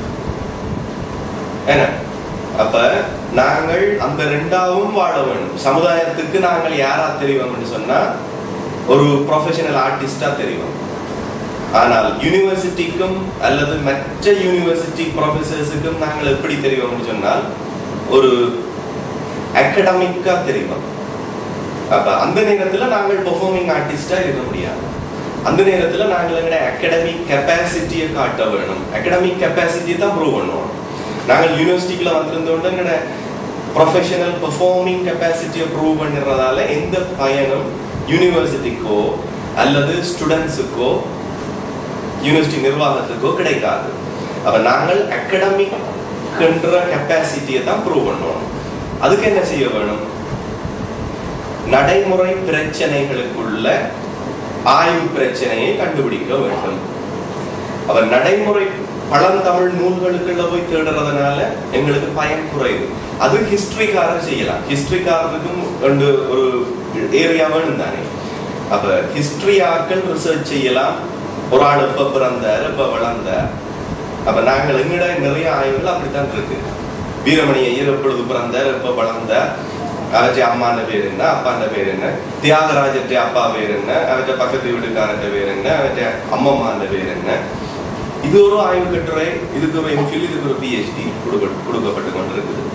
என்ன அப்ப நாங்கள் அந்த ரெண்டாவும் வாழ வேண்டும் சமுதாயத்துக்கு நாங்கள் யாரா தெரிவோம்னு சொன்னா ஒரு ப்ரொஃபஷனல் ஆர்டிஸ்டா தெரியும் ஆனால் யூனிவர்சிட்டிக்கும் அல்லது மற்ற யூனிவர்சிட்டி ப்ரொஃபசர்ஸுக்கும் நாங்கள் எப்படி தெரிவோம்னு சொன்னால் ஒரு அகடமிக்கா தெரியும் அப்ப அந்த நேரத்துல நாங்கள் பெர்ஃபார்மிங் ஆர்டிஸ்டா இருக்க முடியாது அந்த நேரத்துல நாங்கள் எங்கட அகடமிக் கெப்பாசிட்டியை காட்ட வேணும் அகடமிக் கெப்பாசிட்டி தான் ப்ரூவ் பண்ணுவோம் நாங்கள் யூனிவர்சிட்டிக்குள்ள வந்திருந்தோட எங்கட ப்ரொஃபஷனல் பெர்ஃபார்மிங் கெப்பாசிட்டியை ப்ரூவ் பண்ணுறதால எந்த பயனும் யூனிவர்சிட்டிக்கோ அல்லது ஸ்டூடெண்ட்ஸுக்கோ யூனிவர்சிட்டி நிர்வாகத்துக்கோ கிடைக்காது அப்ப நாங்கள் அகடமிக்ன்ற கெப்பாசிட்டியை தான் ப்ரூவ் பண்ணுவோம் அதுக்கு என்ன செய்ய வேணும் நடைமுறை பிரச்சனைகளுக்குள்ள ஆய்வு பிரச்சனையை கண்டுபிடிக்க வேண்டும் அவர் நடைமுறை பழந்தமிழ் நூல்களுக்குள்ள போய் தேடுறதுனால எங்களுக்கு பயன் குறையுது அது ஹிஸ்டரிக்காரர் செய்யலாம் ஹிஸ்டரிக்காரருக்கும் ரெண்டு ஒரு ஏரியா வேணும் தானே அப்ப ஹிஸ்டரி ஆட்கள் ரிசர்ச் செய்யலாம் ஒரு ஆள் எப்ப பிறந்தார் எப்ப வளர்ந்தார் அப்ப நாங்கள் எங்கட நிறைய ஆய்வுகள் அப்படித்தான் இருக்கு வீரமணி ஐயர் எப்பொழுது பிறந்தார் எப்ப வளர்ந்தார் அவற்றை அம்மாண்ட பேர் என்ன அப்பாண்ட பேர் என்ன தியாகராஜற்ற அப்பா பேர் என்ன அவற்றை பக்கத்து வீட்டுக்காரற்ற பேர் என்ன அவற்றை அம்மம்மாண்ட பேர் என்ன இது ஒரு ஆய்வு கட்டுரை இதுக்கு ஒரு எம்ஃபில் இதுக்கு ஒரு பிஹெச்டி கொடுக்கப்பட்டு கொண்டிருக்குது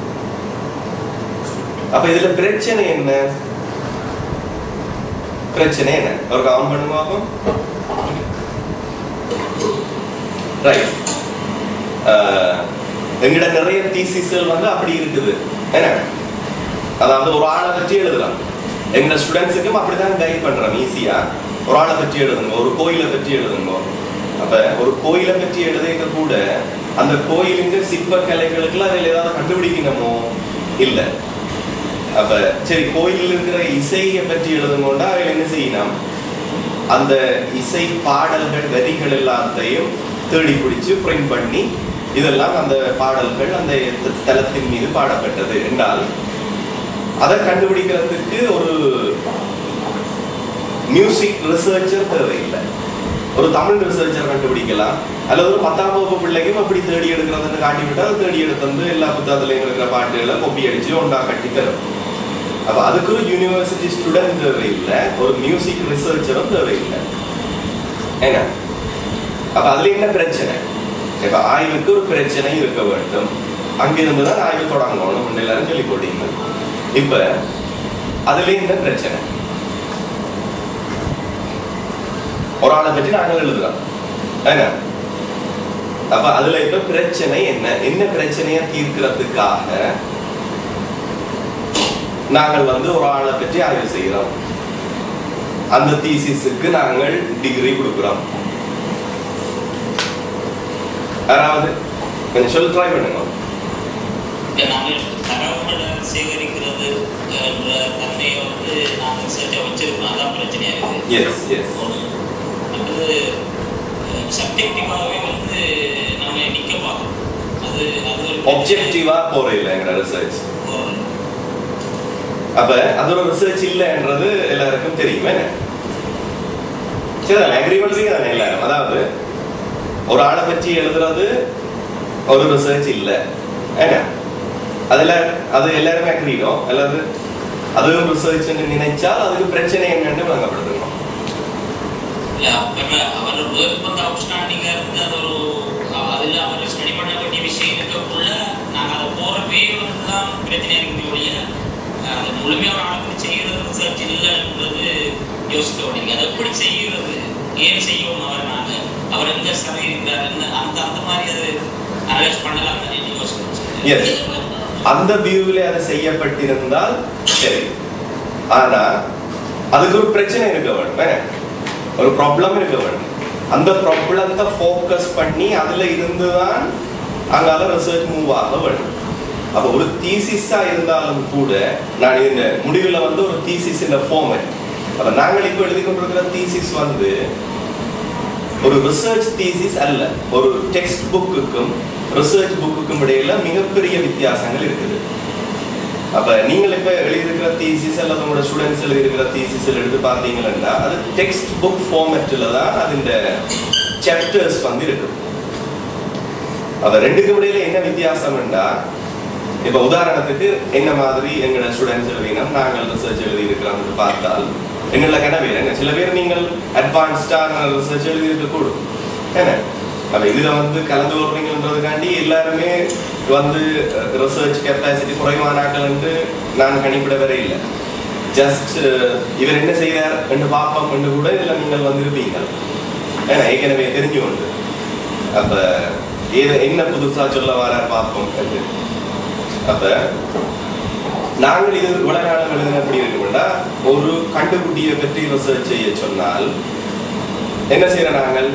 அப்ப இதுல பிரச்சனை என்ன பிரச்சனை என்ன ஒரு கவனம் பண்ணுவாங்க ரைட் எங்கிட்ட நிறைய தீசிஸ்கள் வந்து அப்படி இருக்குது என்ன அதாவது ஒரு ஆளை பற்றி எழுதலாம் எங்க ஸ்டூடெண்ட்ஸுக்கும் அப்படிதான் கைட் பண்றோம் ஈஸியா ஒரு ஆளை பற்றி எழுதுங்க ஒரு கோயிலை பற்றி எழுதுங்க அப்ப ஒரு கோயிலை பற்றி எழுதிக்க கூட அந்த கோயிலுங்க சிற்ப கலைகளுக்குலாம் அதில் ஏதாவது கண்டுபிடிக்கணுமோ இல்ல அப்ப சரி கோயிலில் இருக்கிற இசையை பற்றி எழுதுங்கோண்டா அதில் என்ன செய்யணும் அந்த இசை பாடல்கள் வரிகள் எல்லாத்தையும் தேடி பிடிச்சு பிரிண்ட் பண்ணி இதெல்லாம் அந்த பாடல்கள் அந்த ஸ்தலத்தின் மீது பாடப்பட்டது என்றால் அதை கண்டுபிடிக்கிறதுக்கு ஒரு மியூசிக் ரிசர்ச்சர் தேவையில்லை ஒரு தமிழ் ரிசர்ச்சர் கண்டுபிடிக்கலாம் அல்லது ஒரு பத்தாம் வகுப்பு பிள்ளைக்கும் அப்படி தேடி எடுக்கிறதுன்னு காட்டி விட்டா அது தேடி எடுத்து வந்து எல்லா புத்தகத்துலையும் இருக்கிற பாட்டுகளை கொப்பி அடிச்சு ஒன்றா கட்டி தரும் அப்ப அதுக்கு ஒரு யூனிவர்சிட்டி ஸ்டூடெண்ட் தேவையில்லை ஒரு மியூசிக் ரிசர்ச்சரும் தேவையில்லை ஏங்க அப்ப அதுல என்ன பிரச்சனை இப்ப ஆய்வுக்கு ஒரு பிரச்சனை இருக்க வேண்டும் அங்கிருந்து தான் ஆய்வு தொடங்கணும் எல்லாரும் சொல்லி போட்டீங்க இப்ப அதுல என்ன பிரச்சனை ஒரு ஆளை பற்றி நாங்கள் எழுதுறோம் ஏங்க அப்ப அதுல இப்ப பிரச்சனை என்ன என்ன பிரச்சனையை தீர்க்கிறதுக்காக நாங்கள் வந்து ஒரு ஆளை பற்றி ஆய்வு செய்கிறோம் அந்த தீசிஸுக்கு நாங்கள் டிகிரி கொடுக்கிறோம் யாராவது கொஞ்சம் சொல்லி ட்ரை பண்ணுங்க இப்ப நாங்கள் தரவுகளை சேகரிக்கிறது என்ற தன்மையை வந்து நாங்கள் ரிசர்ச்சை வச்சிருக்கோம் அதான் பிரச்சனையாக இருக்குது எஸ் எஸ் ஒன்று மற்றது சப்ஜெக்டிவாகவே வந்து நம்ம நிற்க பார்க்கணும் அது அது ஒரு ஒப்ஜெக்டிவா போற இல்லை எங்க ரிசர்ச் ஒரு- அப்ப அது ஒரு ரிசர்ச் இல்லைன்றது எல்லாருக்கும் தெரியும் என்ன சரிதானே அக்ரி பண்றீங்க தானே எல்லாரும் அதாவது ஒரு ஆளை பற்றி எழுதுறது ஒரு ரிசர்ச் இல்ல என்ன அதுல அது எல்லாருமே அக்ரிடும் அல்லது அதுவும் ரிசர்ச் நினைச்சால் அதுக்கு பிரச்சனை என்னன்னு வழங்கப்படுத்தணும் இல்ல, அப்ப அவர் ஒர்க் வந்து அவுட்ஸ்டாண்டிங்காக இருந்து அது ஒரு அதில் அவர் ஸ்டடி பண்ண வேண்டிய விஷயம் இருக்கக்குள்ள நாங்கள் அதை போகிற வே வந்து தான் பிரச்சனையாக இருக்குது ஒழிய அது முழுமையாக ஒரு ஆளுக்கு செய்கிறது ரிசர்ச் இல்லைன்றது யோசிக்க வேண்டியது அதை எப்படி செய்கிறது ஏன் செய்யணும் அவர் நாங்கள் அவர் எங்க சரி இருக்கிறார் என்ன அந்த அந்த மாதிரி அது அனலைஸ் பண்ணலாம் Yes. யோசிக்கணும் அந்த வியூவில அது செய்யப்பட்டிருந்தால் சரி ஆனா அதுக்கு ஒரு பிரச்சனை இருக்க வேண்டும் என்ன? ஒரு ப்ராப்ளம் இருக்க வேண்டும் அந்த ப்ராப்ளத்தை ஃபோக்கஸ் பண்ணி அதுல இருந்துதான் அங்கால ரிசர்ச் மூவ் ஆக வேண்டும் அப்ப ஒரு தீசிஸா இருந்தாலும் கூட நான் இந்த முடிவுல வந்து ஒரு தீசிஸ் இந்த ஃபார்மேட் அப்ப நாங்கள் இப்போ எழுதி கொண்டிருக்கிற தீசிஸ் வந்து ஒரு ரிசர்ச் தீசிஸ் அல்ல ஒரு டெக்ஸ்ட் புக்குக்கும் ரிசர்ச் புக்குக்கும் இடையில மிகப்பெரிய வித்தியாசங்கள் இருக்குது அப்ப நீங்கள் இப்ப எழுதியிருக்கிற தீசிஸ் அல்லது உங்களோட ஸ்டூடெண்ட்ஸ் எழுதியிருக்கிற தீசிஸ் எடுத்து பார்த்தீங்கன்னா அது டெக்ஸ்ட் புக் ஃபார்மேட்டில் தான் அதிண்ட சாப்டர்ஸ் வந்து இருக்கு அப்ப ரெண்டுக்கும் இடையில என்ன வித்தியாசம்னா இப்ப உதாரணத்துக்கு என்ன மாதிரி எங்களோட ஸ்டூடெண்ட்ஸ் எழுதினோம் நாங்கள் ரிசர்ச் எழுதி இருக்கிறோம்னு பார்த்தால் எங்கள கனவே என்ன சில பேர் நீங்கள் அட்வான்ஸ்டா ரிசர்ச் எழுதி இருக்க கூடும் என்ன அப்ப இதுல வந்து கலந்து கொள்றீங்கன்றதுக்காண்டி எல்லாருமே வந்து ரிசர்ச் கெப்பாசிட்டி குறைவானாக்கள் என்று நான் கணிப்பிட வர இல்லை ஜஸ்ட் இவர் என்ன செய்யறார் என்று பார்ப்போம் என்று கூட இதுல நீங்கள் வந்திருப்பீங்க ஏன்னா ஏற்கனவே தெரிஞ்சு கொண்டு அப்ப ஏது என்ன புதுசா சொல்ல வரார் பார்ப்போம் என்று அப்ப நாங்கள் இது உலகாலம் எழுதின எப்படி இருக்கும்னா ஒரு கண்டுகுட்டியை பற்றி ரிசர்ச் செய்ய சொன்னால் என்ன செய்யற நாங்கள்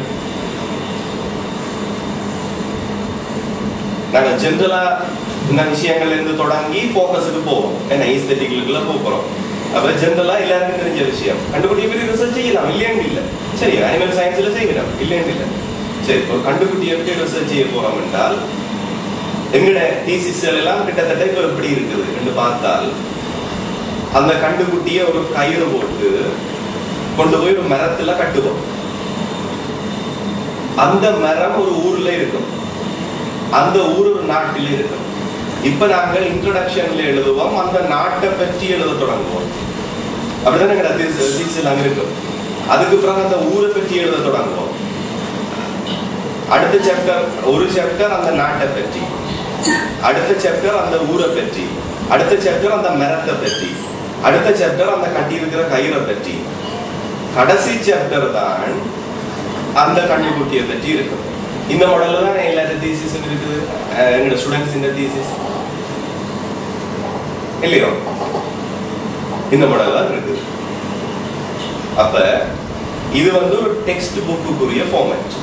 நாங்க ஜென்ரலா இந்த விஷயங்கள்ல இருந்து தொடங்கி போக்கஸுக்கு போவோம் ஏன்னா ஈஸ்தட்டிக்களுக்குள்ள போகிறோம் அப்ப ஜென்ரலா எல்லாருக்கும் தெரிஞ்ச விஷயம் கண்டுபிடிக்க பற்றி ரிசர்ச் செய்யலாம் இல்லையான்னு இல்ல சரி அனிமல் சயின்ஸ்ல செய்யலாம் இல்லையான்னு இல்ல சரி ஒரு கண்டுபிடியை பற்றி ரிசர்ச் செய்ய போறோம் என்றால் எங்கட தீசிஸ்கள் எல்லாம் கிட்டத்தட்ட இப்ப எப்படி இருக்குது என்று பார்த்தால் அந்த கண்டுகுட்டிய ஒரு கயிறு போட்டு கொண்டு போய் ஒரு மரத்துல கட்டுவோம் அந்த மரம் ஒரு ஊர்ல இருக்கும் அந்த ஊர் ஒரு நாட்டில் இருக்கும் இப்ப நாங்கள் இன்ட்ரோடக்ஷன்ல எழுதுவோம் அந்த நாட்டை பற்றி எழுத தொடங்குவோம் அப்படிதானே எங்கட தீசிஸ் எல்லாம் இருக்கும் அதுக்கு பிறகு அந்த ஊரை பற்றி எழுத தொடங்குவோம் அடுத்த சாப்டர் ஒரு சாப்டர் அந்த நாட்டை பற்றி அடுத்த சாப்டர் அந்த ஊரை பற்றி அடுத்த சாப்டர் அந்த மரத்தை பற்றி அடுத்த சாப்டர் அந்த கட்டி இருக்கிற கயிறை பற்றி கடைசி சாப்டர் தான் அந்த கண்டுகுட்டியை பற்றி இருக்கும் இந்த மாடல்ல தான் எல்லாரும் தீசிஸ் இருக்குது அஹ் எங்களோட ஸ்டூடெண்ட்ஸ் இந்த தீசிஸ் இல்லையோ இந்த மாடல் தான் இருக்குது அப்ப இது வந்து ஒரு டெக்ஸ்ட் புக்குக்குரிய ஃபார்மேட்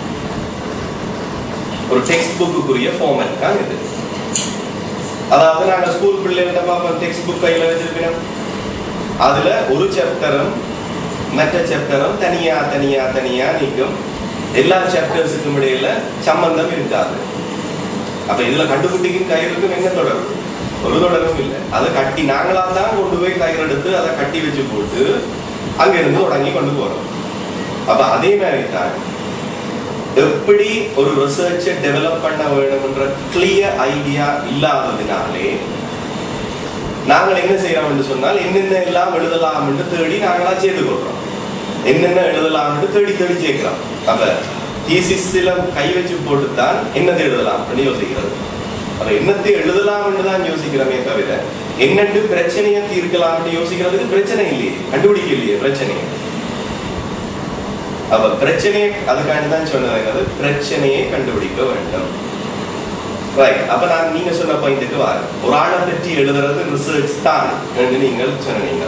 ஒரு டெக்ஸ்ட் புக்குக்குரிய ஃபார்மேட் தான் இது அதாவது நாங்க ஸ்கூல் பிள்ளைகிட்ட பார்ப்போம் டெக்ஸ்ட் புக் கையில வச்சிருப்போம் அதுல ஒரு சாப்டரும் மற்ற சாப்டரும் தனியா தனியா தனியா நீக்கும் எல்லா சாப்டர்ஸுக்கும் இடையில சம்பந்தம் இருக்காது அப்ப இதுல கண்டுபிடிக்கும் கயிறுக்கும் என்ன தொடர்பு ஒரு தொடர்பும் இல்லை அதை கட்டி நாங்களா தான் கொண்டு போய் கயிறு எடுத்து அதை கட்டி வச்சு போட்டு அங்க இருந்து தொடங்கி கொண்டு போறோம் அப்ப அதே மாதிரி தான் எப்படி ஒரு ரிசர்ச்சை டெவலப் பண்ண வேணும்ன்ற கிளியர் ஐடியா இல்லாததினாலே நாங்கள் என்ன செய்யறோம்னு சொன்னால் என்னென்ன எல்லாம் எழுதலாம்னு தேடி நாங்களா செய்து கொள்றோம் என்னென்ன எழுதலாம்னு தேடி தேடி சேர்க்கிறோம் அப்ப தீசிஸ்ல கை வச்சு போட்டுத்தான் என்னத்தை எழுதலாம் யோசிக்கிறது அப்ப என்னத்தை எழுதலாம்னு தான் யோசிக்கிறோமே தவிர என்னென்று பிரச்சனையை தீர்க்கலாம்னு யோசிக்கிறதுக்கு பிரச்சனை இல்லையே கண்டுபிடிக்க இல்லையே பிரச்சனையை அப்ப பிரச்சனையை அதுக்காண்டி தான் சொன்னது என்னது பிரச்சனையை கண்டுபிடிக்க வேண்டும் ரைட் அப்ப நான் நீங்க சொன்ன பாயிண்ட்டுக்கு வரேன் ஒரு ஆளை பற்றி எழுதுறது ரிசர்ச் தான் என்று நீங்கள் சொன்னீங்க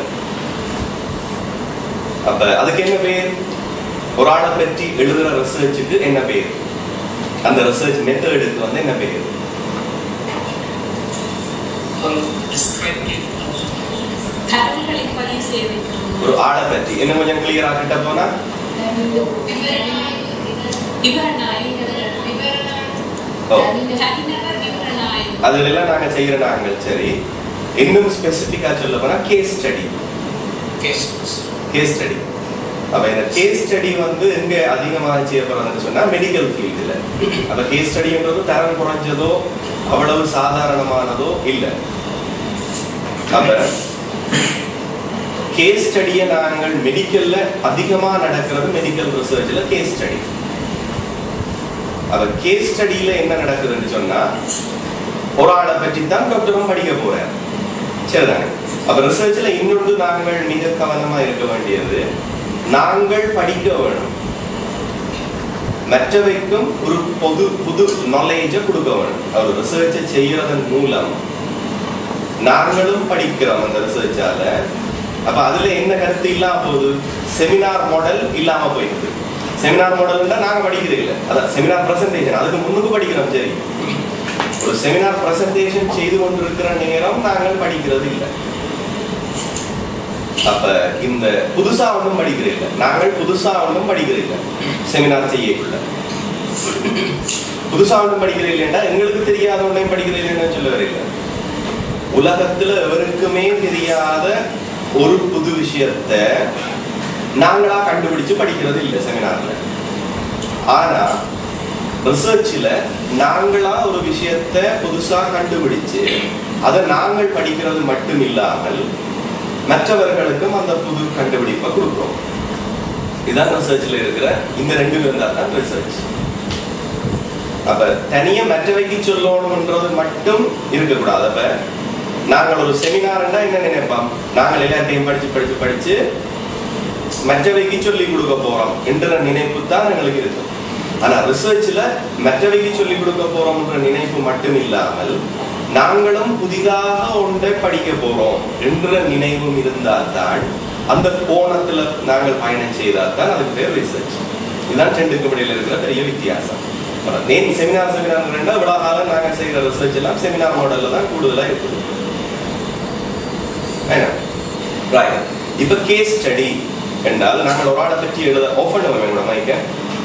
அப்ப அதுக்கு என்ன பேர் ஒரு ஆளை பற்றி எழுதுற ரிசர்ச்சுக்கு என்ன பேர் அந்த ரிசர்ச் மெத்தடுக்கு வந்து என்ன பேர் தரவுகளை பதிவு செய்து ஒரு ஆளை பற்றி என்ன கொஞ்சம் கிளியரா கிட்ட போனா விவரணாயம் ஓ தனிநபர் விவரணாயம் அதுல எல்லாம் நாங்க செய்யற நாங்கள் சரி இன்னும் ஸ்பெசிபிக்கா சொல்ல போனா கேஸ் ஸ்டடி கேஸ் ஸ்டடி அப்ப இந்த கேஸ் ஸ்டடி வந்து எங்க அதிகமாக செய்யப்படுறதுன்னு சொன்னா மெடிக்கல் ஃபீல்டுல அப்ப கேஸ் ஸ்டடின்றது தரம் குறைஞ்சதோ அவ்வளவு சாதாரணமானதோ இல்ல அப்ப கேஸ் ஸ்டடியை நாங்கள் மெடிக்கல்ல அதிகமா நடக்கிறது மெடிக்கல் ரிசர்ச்ல கேஸ் ஸ்டடி அப்ப கேஸ் ஸ்டடியில என்ன நடக்குதுன்னு சொன்னா ஒரு ஆளை பற்றி தான் டாக்டரும் படிக்க போறார் சரிதானே அப்ப ரிசர்ச்ல இன்னொன்று நாங்கள் மிக கவனமா இருக்க வேண்டியது நாங்கள் படிக்க வேணும் மற்றவைக்கும் ஒரு பொது புது நாலேஜ கொடுக்க வேணும் அவர் ரிசர்ச்சை செய்யறதன் மூலம் நாங்களும் படிக்கிறோம் அந்த ரிசர்ச்சால அப்ப அதுல என்ன கருத்து இல்லாம போகுது செமினார் மாடல் இல்லாம போயிடுது செமினார் மாடல்னா நாங்க படிக்கிறது இல்ல அதான் செமினார் பிரசன்டேஷன் அதுக்கு முன்னுக்கு படிக்கிறோம் சரி ஒரு செமினார் பிரசன்டேஷன் செய்து கொண்டிருக்கிற நேரம் நாங்கள் படிக்கிறது இல்லை அப்ப இந்த புதுசா ஒன்றும் படிக்கிறது இல்லை நாங்கள் புதுசா ஒன்றும் படிக்கிறது இல்லை செமினார் செய்யக்குள்ள புதுசா ஒன்றும் படிக்கிறது இல்லைன்னா எங்களுக்கு தெரியாத ஒன்றையும் படிக்கிறது இல்லைன்னு சொல்ல வரல உலகத்துல எவருக்குமே தெரியாத ஒரு புது விஷயத்த நாங்களா கண்டுபிடிச்சு படிக்கிறது இல்லை செமினார்ல ஆனா ரிசர்ச்ல நாங்களா ஒரு விஷயத்த புதுசா கண்டுபிடிச்சு அதை நாங்கள் படிக்கிறது மட்டும் இல்லாமல் மற்றவர்களுக்கும் அந்த புது கண்டுபிடிப்பை கொடுக்கிறோம் இதான் ரிசர்ச்ல இருக்கிற இந்த ரெண்டு இருந்தா தான் ரிசர்ச் அப்ப தனியா மற்றவைக்கு சொல்லணும்ன்றது மட்டும் இருக்கக்கூடாது அப்ப நாங்கள் ஒரு செமினார்னா என்ன நினைப்போம் நாங்கள் எல்லாத்தையும் படிச்சு படிச்சு படிச்சு மற்றவைக்கு சொல்லி கொடுக்க போறோம் என்ற நினைப்பு தான் எங்களுக்கு இருக்கு ஆனா ரிசர்ச்ல மற்றவைக்கு சொல்லி கொடுக்க போறோம்ன்ற நினைப்பு மட்டும் இல்லாமல் நாங்களும் புதிதாக ஒன்றை படிக்க போறோம் என்ற நினைவும் இருந்தால்தான் அந்த கோணத்துல நாங்கள் பயணம் செய்தால் தான் அதுக்கு பேர் ரிசர்ச் இதுதான் ரெண்டுக்கு இடையில இருக்கிற பெரிய வித்தியாசம் நேம் செமினார் செமினார் ரெண்டா இவ்வளவு காலம் நாங்க செய்யற ரிசர்ச் எல்லாம் செமினார் மாடல்ல தான் கூடுதலா இருக்குது ரைட் இப்ப கேஸ் ஸ்டடி என்றால் நாங்கள் ஒரு ஆளை பற்றி எழுத ஓப்பன் வேணும் மைக்க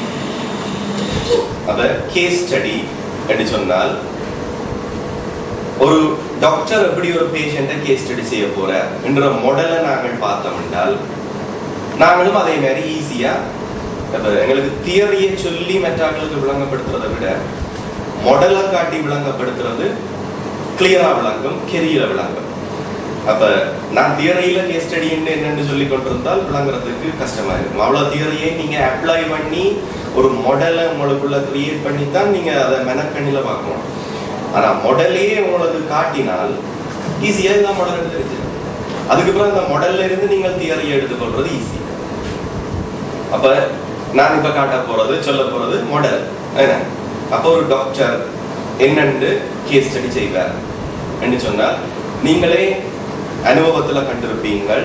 அத கேஸ் ஸ்டடி என்று சொன்னால் ஒரு டாக்டர் எப்படி ஒரு பேஷண்ட்டை கேஸ் ஸ்டடி செய்ய போறார் என்ற மாடலை நாங்கள் பார்த்தோம் என்றால் நாங்களும் அதே மாதிரி ஈஸியா எங்களுக்கு தியரியை சொல்லி மற்றாக்களுக்கு விளங்கப்படுத்துறதை விட மாடலை காட்டி விளங்கப்படுத்துறது கிளியரா விளங்கும் கெரியர விளங்கும் அப்ப நான் தியரியில கேஸ் ஸ்டடி என்னன்னு சொல்லி கொண்டிருந்தால் விளங்குறதுக்கு கஷ்டமா இருக்கும் அவ்வளவு தியரியை நீங்க அப்ளை பண்ணி ஒரு மாடலை உங்களுக்குள்ள கிரியேட் பண்ணி தான் நீங்க அதை மெனக்கண்ணில பார்க்கணும் ஆனா மாடலையே உங்களுக்கு காட்டினால் ஈஸியா இதான் மாடல் எடுத்து தெரிஞ்சிடும் அதுக்கப்புறம் இந்த மாடல்ல இருந்து நீங்கள் தியரியை எடுத்துக்கொள்றது ஈஸி அப்ப நான் இப்ப காட்ட போறது சொல்ல போறது மாடல் என்ன அப்ப ஒரு டாக்டர் என்னென்று கேஸ் ஸ்டடி செய்வார் என்று சொன்னால் நீங்களே அனுபவத்துல கண்டிருப்பீங்கள்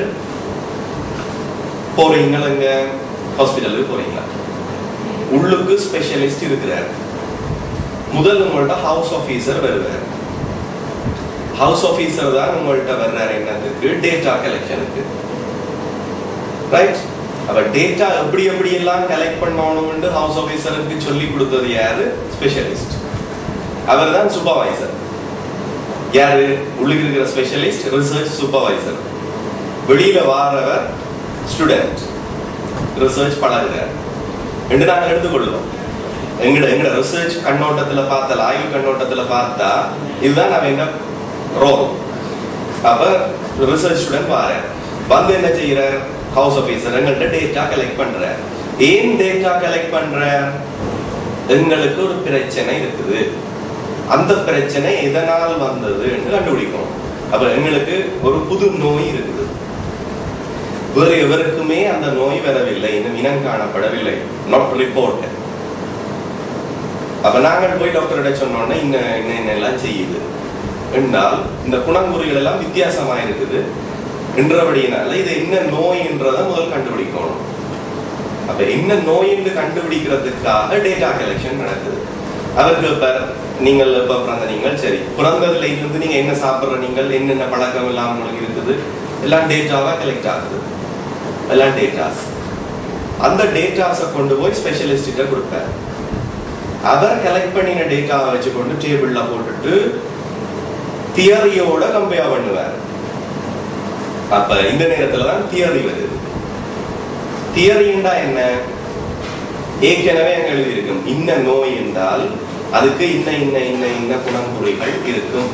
போறீங்க எங்க ஹாஸ்பிட்டலுக்கு போறீங்க உள்ளுக்கு ஸ்பெஷலிஸ்ட் இருக்கிறார் முதல் உங்கள்ட்ட ஹவுஸ் ஆபீசர் வருவார் ஹவுஸ் ஆபீசர் தான் உங்கள்ட்ட வர்றாரு என்னதுக்கு டேட்டா கலெக்ஷனுக்கு ரைட் அப்ப டேட்டா எப்படி எப்படி எல்லாம் கலெக்ட் பண்ணணும்னு ஹவுஸ் ஆபீசருக்கு சொல்லி கொடுத்தது யாரு ஸ்பெஷலிஸ்ட் அவர் தான் சூப்பர்வைசர் யாரு உள்ளுக்கு இருக்கிற ஸ்பெஷலிஸ்ட் ரிசர்ச் சூப்பர்வைசர் வெளியில வாரவர் ஸ்டூடெண்ட் ரிசர்ச் பழகுறார் என்று நாங்கள் எடுத்துக்கொள்வோம் எங்கட எங்கட ரிசர்ச் கண்ணோட்டத்துல பார்த்தால் ஆய்வு கண்ணோட்டத்துல பார்த்தா இதுதான் நம்ம என்ன ரோல் அப்ப ரிசர்ச் ஸ்டூடெண்ட் வாரார் வந்து என்ன செய்யறார் ஹவுஸ் ஆபீசர் எங்கள்கிட்ட டேட்டா கலெக்ட் பண்றார் ஏன் டேட்டா கலெக்ட் பண்றார் எங்களுக்கு ஒரு பிரச்சனை இருக்குது அந்த பிரச்சனை எதனால் வந்தது என்று கண்டுபிடிக்கணும் அப்ப எங்களுக்கு ஒரு புது நோய் இருக்குது வேறு எவருக்குமே அந்த நோய் வரவில்லை இன்னும் இனம் காணப்படவில்லை நாட் ரிப்போர்ட் அப்ப நாங்கள் போய் டாக்டர்கிட்ட சொன்னோன்னே இன்ன இன்ன இன்ன எல்லாம் செய்யுது என்றால் இந்த குணங்குறிகள் எல்லாம் வித்தியாசமா இருக்குது என்றபடியினால இது என்ன நோய்ன்றதை முதல் கண்டுபிடிக்கணும் அப்ப என்ன நோய் என்று கண்டுபிடிக்கிறதுக்காக டேட்டா கலெக்ஷன் நடக்குது அதற்கு இப்ப நீங்கள் இப்ப பிறந்த நீங்கள் சரி பிறந்ததுல இருந்து நீங்க என்ன சாப்பிடுற நீங்கள் என்னென்ன பழக்கம் எல்லாம் உங்களுக்கு இருக்குது எல்லாம் டேட்டாவா கலெக்ட் ஆகுது எல்லாம் டேட்டாஸ் அந்த டேட்டாஸை கொண்டு போய் ஸ்பெஷலிஸ்ட் கிட்ட கொடுப்பார் அவர் கலெக்ட் பண்ணின டேட்டாவை வச்சு கொண்டு டேபிள்ல போட்டுட்டு தியரியோட கம்பேர் பண்ணுவார் அப்ப இந்த நேரத்துல தான் தியரி வருது தியரிண்டா என்ன ஏற்கனவே அங்க எழுதியிருக்கும் இன்ன நோய் என்றால் அதுக்கு இன்ன இன்ன இன்ன இன்ன குணங்குறிகள் இருக்கும்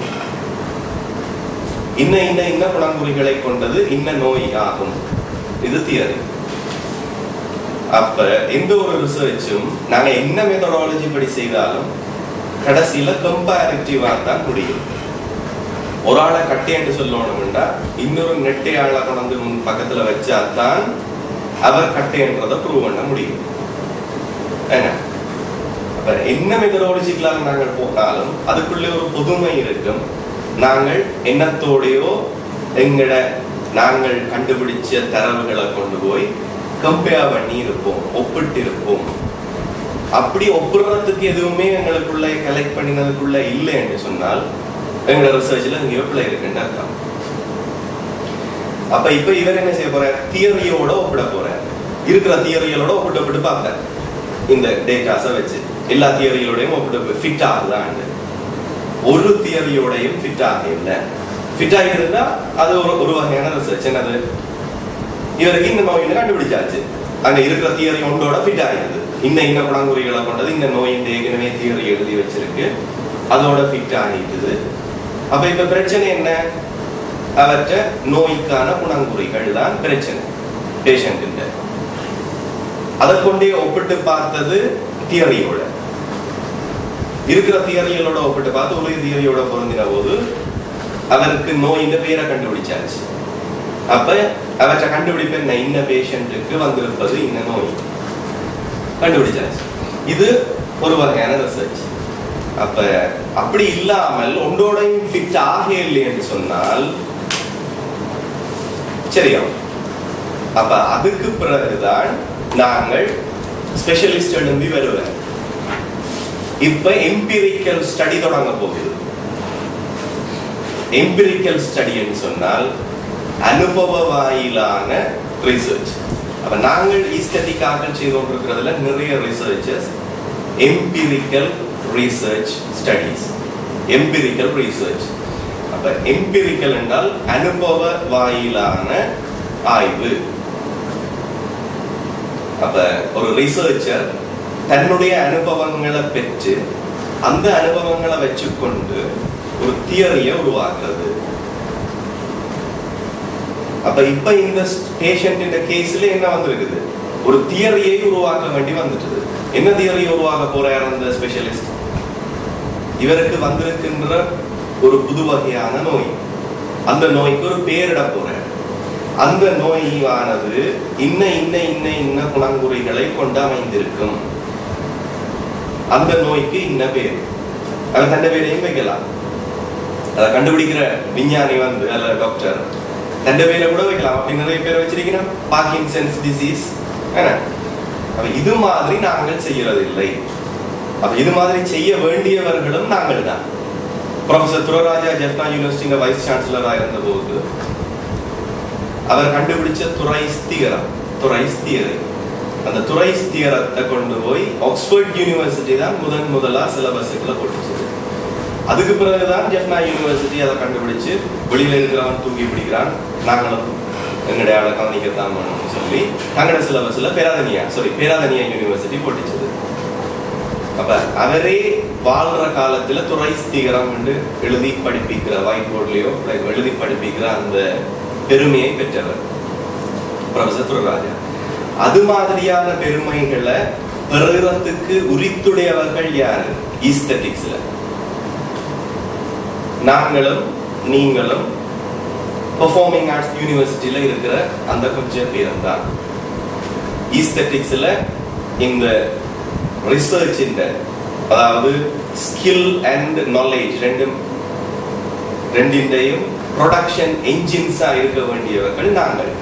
இன்ன இன்ன இன்ன குணங்குறிகளை கொண்டது இன்ன நோய் ஆகும் இது தியரி அப்ப எந்த ஒரு ரிசர்ச்சும் நாங்க என்ன மெத்தடாலஜி படி செய்தாலும் கடைசியில கம்பேரிட்டிவா தான் முடியும் ஒரு ஆளை கட்டேன்னு சொல்லணும்னா இன்னொரு நெட்டை ஆளை கொண்டு முன் பக்கத்துல வச்சா தான் அவர் கட்டைன்றதை ப்ரூவ் பண்ண முடியும் என்ன அப்ப என்ன மெத்தடாலஜிக்கலாக நாங்கள் போனாலும் அதுக்குள்ளே ஒரு புதுமை இருக்கும் நாங்கள் எண்ணத்தோடையோ எங்கட நாங்கள் கண்டுபிடிச்ச தரவுகளை கொண்டு போய் கம்பேர் பண்ணி இருப்போம் ஒப்பிட்டு இருப்போம் அப்படி ஒப்பிடுறதுக்கு எதுவுமே எங்களுக்குள்ள கலெக்ட் பண்ணினதுக்குள்ள இல்லை என்று சொன்னால் எங்களோட ரிசர்ச்ல எங்கேயோ பிள்ளை இருக்குன்னு அர்த்தம் அப்ப இப்ப இவர் என்ன செய்ய போறார் தியரியோட ஒப்பிட போறார் இருக்கிற தியரிகளோட ஒப்பிட்டு ஒப்பிட்டு பார்ப்பார் இந்த டேட்டாஸை வச்சு எல்லா தியரிகளோடையும் ஒப்பிட்டு ஃபிட் ஆகுதான்னு ஒரு தியரியோடையும் ஃபிட் ஆகல ஃபிட் ஆகிருந்தா அது ஒரு ஒரு வகையான ரிசர்ச் என்னது இவருக்கு இந்த நோய் கண்டுபிடிச்சாச்சு அங்க இருக்கிற தியரி ஒன்றோட ஃபிட் ஆகிடுது இந்த இன்ன குணங்குறிகளை கொண்டது இந்த நோயின் ஏற்கனவே தியரி எழுதி வச்சிருக்கு அதோட ஃபிட் ஆகிட்டுது அப்ப இப்ப பிரச்சனை என்ன அவற்ற நோய்க்கான குணங்குறிகள் தான் பிரச்சனை பேஷண்ட் அதை கொண்டே ஒப்பிட்டு பார்த்தது தியரியோட இருக்கிற தியரிகளோட ஒப்பிட்டு பார்த்து ஒரே தியரியோட பொருந்தின போது அவருக்கு நோயின் பேரை கண்டுபிடிச்சாச்சு அப்ப அவற்றை கண்டுபிடிப்பு என்ன இன்ன பேஷண்ட்டுக்கு வந்திருப்பது இன்ன நோய் கண்டுபிடிச்சாச்சு இது ஒரு வகையான ரிசர்ச் அப்ப அப்படி இல்லாமல் ஒன்றோடையும் ஃபிட் ஆக இல்லை என்று சொன்னால் சரியா அப்ப அதுக்கு பிறகுதான் நாங்கள் ஸ்பெஷலிஸ்ட் எழும்பி வருவேன் இப்ப எம்பிரிக்கல் ஸ்டடி தொடங்க போகுது எம்பிரிக்கல் ஸ்டடின்னு சொன்னால் அனுபவ வாயிலான ரிசர்ச் அப்ப நாங்கள் ஈஸ்தட்டிக்காக செய்து கொண்டிருக்கிறதுல நிறைய researches empirical research studies empirical research அப்ப எம்பிரிக்கல் என்றால் அனுபவ வாயிலான ஆய்வு அப்ப ஒரு ரிசர்ச்சர் தன்னுடைய அனுபவங்களை பெற்று அந்த அனுபவங்களை வச்சுக்கொண்டு ஒரு தியரியை உருவாக்குறது அப்ப இப்ப இந்த பேஷண்ட் இந்த கேஸ்ல என்ன வந்திருக்குது ஒரு தியரியை உருவாக்க வேண்டி வந்துட்டது என்ன தியரியை உருவாக்க போறார் அந்த ஸ்பெஷலிஸ்ட் இவருக்கு வந்திருக்கின்ற ஒரு புது வகையான நோய் அந்த நோய்க்கு ஒரு பேரிட போறார் அந்த நோயானது இன்ன இன்ன இன்ன இன்ன குணங்குறிகளை கொண்டு அமைந்திருக்கும் அந்த நோய்க்கு இன்ன பேர் அவர் தன்னை பேரையும் வைக்கலாம் அதை கண்டுபிடிக்கிற விஞ்ஞானி வந்து அல்ல டாக்டர் தன்னை பேரை கூட வைக்கலாம் அப்படி நிறைய பேரை வச்சிருக்கீங்கன்னா பார்க்கின்சன்ஸ் டிசீஸ் அப்ப இது மாதிரி நாங்கள் செய்யறது இல்லை அப்ப இது மாதிரி செய்ய வேண்டியவர்களும் நாங்கள் தான் ப்ரொஃபசர் துரராஜா ஜெஃப்னா யூனிவர்சிட்டிங்க வைஸ் சான்சலரா இருந்த போது அவர் கண்டுபிடிச்ச துரைஸ் தியரம் துரைஸ் தியரை அந்த துரைஸ் தியரத்தை கொண்டு போய் ஆக்ஸ்போர்ட் யூனிவர்சிட்டி தான் முதன் முதலா சிலபஸுக்குள்ள போட்டுச்சு அதுக்கு பிறகுதான் ஜெஃப்னா யூனிவர்சிட்டி அதை கண்டுபிடிச்சு வெளியில இருக்கிறவன் தூக்கி பிடிக்கிறான் நாங்களும் எங்களுடைய ஆளை கவனிக்கத்தான் பண்ணணும்னு சொல்லி தங்களோட சிலபஸ்ல பேராதனியா சாரி பேராதனியா யூனிவர்சிட்டி போட்டுச்சது அப்ப அவரே வாழ்ற காலத்துல துறை ஸ்திகரம் என்று எழுதி படிப்பிக்கிற ஒயிட் போர்ட்லயோ எழுதி படிப்பிக்கிற அந்த பெருமையை பெற்றவர் ப்ரொஃபசர் துரராஜா அது மாதிரியான பெருமைகளை பெறுறதுக்கு உரித்துடையவர்கள் யாரு ஈஸ்தட்டிக்ஸ்ல நாங்களும் நீங்களும் பெர்ஃபார்மிங் ஆர்ட்ஸ் யூனிவர்சிட்டியில இருக்கிற அந்த கொஞ்சம் பேரும் தான் ஈஸ்தட்டிக்ஸ்ல இந்த ரிசர்ச் அதாவது ஸ்கில் அண்ட் நாலேஜ் ரெண்டும் ரெண்டின்றையும் ப்ரொடக்ஷன் என்ஜின்ஸா இருக்க வேண்டியவர்கள் நாங்கள்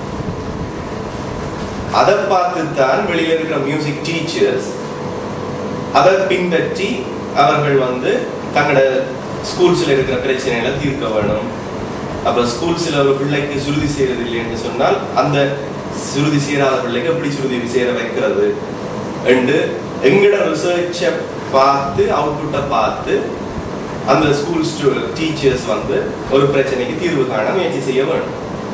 அதை பார்த்து தான் வெளியில இருக்கிற மியூசிக் டீச்சர்ஸ் அதை பின்பற்றி அவர்கள் வந்து தங்களோட ஸ்கூல்ஸ்ல இருக்கிற பிரச்சனைகளை தீர்க்க வேணும் அப்ப ஸ்கூல்ஸ்ல ஒரு பிள்ளைக்கு சுருதி செய்யறது இல்லைன்னு சொன்னால் அந்த சுருதி சேராத பிள்ளைக்கு எப்படி சுருதி சேர வைக்கிறது என்று எங்கட ரிசர்ச்சை பார்த்து அவுட்புட்டை பார்த்து அந்த ஸ்கூல் டீச்சர்ஸ் வந்து ஒரு பிரச்சனைக்கு தீர்வு காண முயற்சி செய்ய வேண்டும்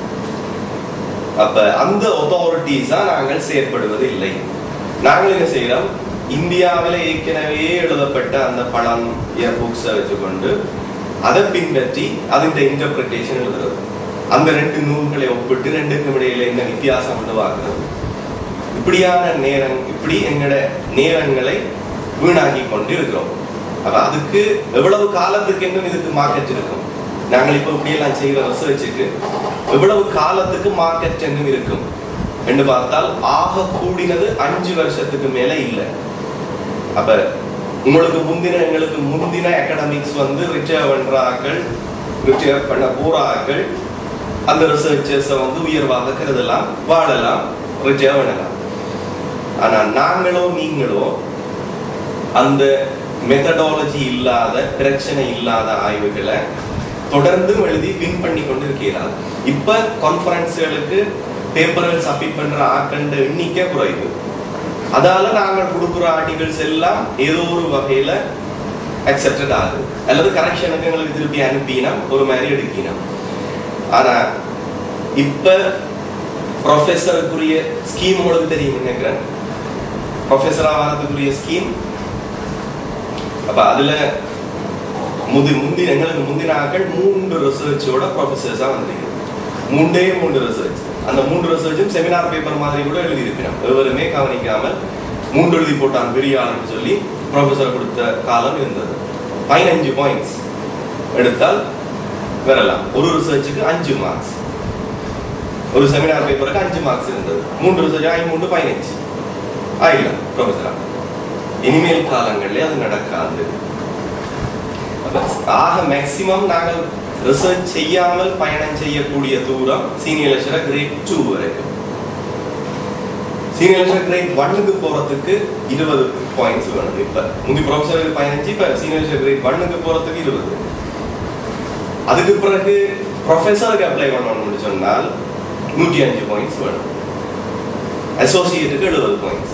அப்ப அந்த ஒத்தாரிட்டிஸா நாங்கள் செயற்படுவது இல்லை நாங்கள் என்ன செய்யறோம் இந்தியாவில ஏற்கனவே எழுதப்பட்ட அந்த படம் இயர் புக்ஸை வச்சுக்கொண்டு அதை பின்பற்றி அதன் இன்டர்பிரிட்டேஷன் எழுதுறது அந்த ரெண்டு நூல்களை ஒப்பிட்டு ரெண்டுக்கும் இடையில என்ன வித்தியாசம் உருவாக்குறது இப்படியான நேரம் இப்படி எங்களோட நேரங்களை வீணாக்கி கொண்டு இருக்கிறோம் அப்ப அதுக்கு எவ்வளவு காலத்துக்கு இன்னும் இதுக்கு மார்க்கெட் இருக்கும் நாங்கள் இப்ப இப்படியெல்லாம் செய்கிற ரிசர்ச்சுக்கு எவ்வளவு காலத்துக்கு மார்க்கெட் இன்னும் இருக்கும் என்று பார்த்தால் ஆக கூடினது அஞ்சு வருஷத்துக்கு மேல இல்லை அப்ப உங்களுக்கு முந்தின எங்களுக்கு முந்தின அகாடமிக்ஸ் வந்து ரிட்டையர் பண்றார்கள் ரிட்டையர் பண்ண போறார்கள் அந்த ரிசர்ச்சர்ஸை வந்து உயர்வாக கருதலாம் வாழலாம் ரிட்டையர் பண்ணலாம் ஆனா நாங்களோ நீங்களோ அந்த மெத்தடாலஜி இல்லாத பிரச்சனை இல்லாத ஆய்வுகளை தொடர்ந்து எழுதி வின் பண்ணி கொண்டு இருக்கிறார் இப்ப கான்ஃபரன்ஸ்களுக்கு பேப்பர்கள் சப்மிட் பண்ற ஆக்கண்ட எண்ணிக்கை குறையுது அதால நாங்கள் கொடுக்குற ஆர்டிகல்ஸ் எல்லாம் ஏதோ ஒரு வகையில அக்செப்டட் ஆகுது அல்லது கரெக்ஷனுக்கு எங்களுக்கு திருப்பி அனுப்பினா ஒரு மாதிரி எடுக்கணும் ஆனா இப்ப ப்ரொஃபஸருக்குரிய ஸ்கீம் உங்களுக்கு தெரியும் நினைக்கிறேன் ப்ரொஃபஸர் ஆகிறதுக்குரிய ஸ்கீம் அப்ப அதுல முதி முந்தி எங்களுக்கு முந்தின ஆட்கள் மூன்று ரிசர்ச்சோட ப்ரொஃபசர்ஸா வந்திருக்கு மூன்றே மூன்று ரிசர்ச் அந்த மூன்று ரிசர்ச்சும் செமினார் பேப்பர் மாதிரி கூட எழுதி இருக்கிறோம் எவருமே கவனிக்காமல் மூன்று எழுதி போட்டான் பெரிய ஆளுன்னு சொல்லி ப்ரொஃபசர் கொடுத்த காலம் இருந்தது பதினஞ்சு பாயிண்ட்ஸ் எடுத்தால் வரலாம் ஒரு ரிசர்ச்சுக்கு அஞ்சு மார்க்ஸ் ஒரு செமினார் பேப்பருக்கு அஞ்சு மார்க்ஸ் இருந்தது மூன்று ரிசர்ச் ஆகி மூன்று பதினஞ்சு ஆயில்ல ப்ரொஃபஸரா இனிமேல் காலங்களில் அது நடக்காது அப்ப ஆக மேக்சிமம் நாங்கள் ரிசர்ச் செய்யாமல் பயணம் செய்யக்கூடிய தூரம் சீனியர் லெக்சரர் கிரேட் டூ வரைக்கும் சீனியர் லெக்சரர் கிரேட் ஒன்னுக்கு போறதுக்கு இருபது பாயிண்ட்ஸ் வேணும் இப்ப முந்தி ப்ரொஃபஸருக்கு பதினஞ்சு இப்ப சீனியர் லெக்சரர் கிரேட் ஒன்னுக்கு போறதுக்கு இருபது அதுக்கு பிறகு ப்ரொஃபஸருக்கு அப்ளை பண்ணணும்னு சொன்னால் நூற்றி அஞ்சு பாயிண்ட்ஸ் வேணும் அசோசியேட்டுக்கு எழுபது பாயிண்ட்ஸ்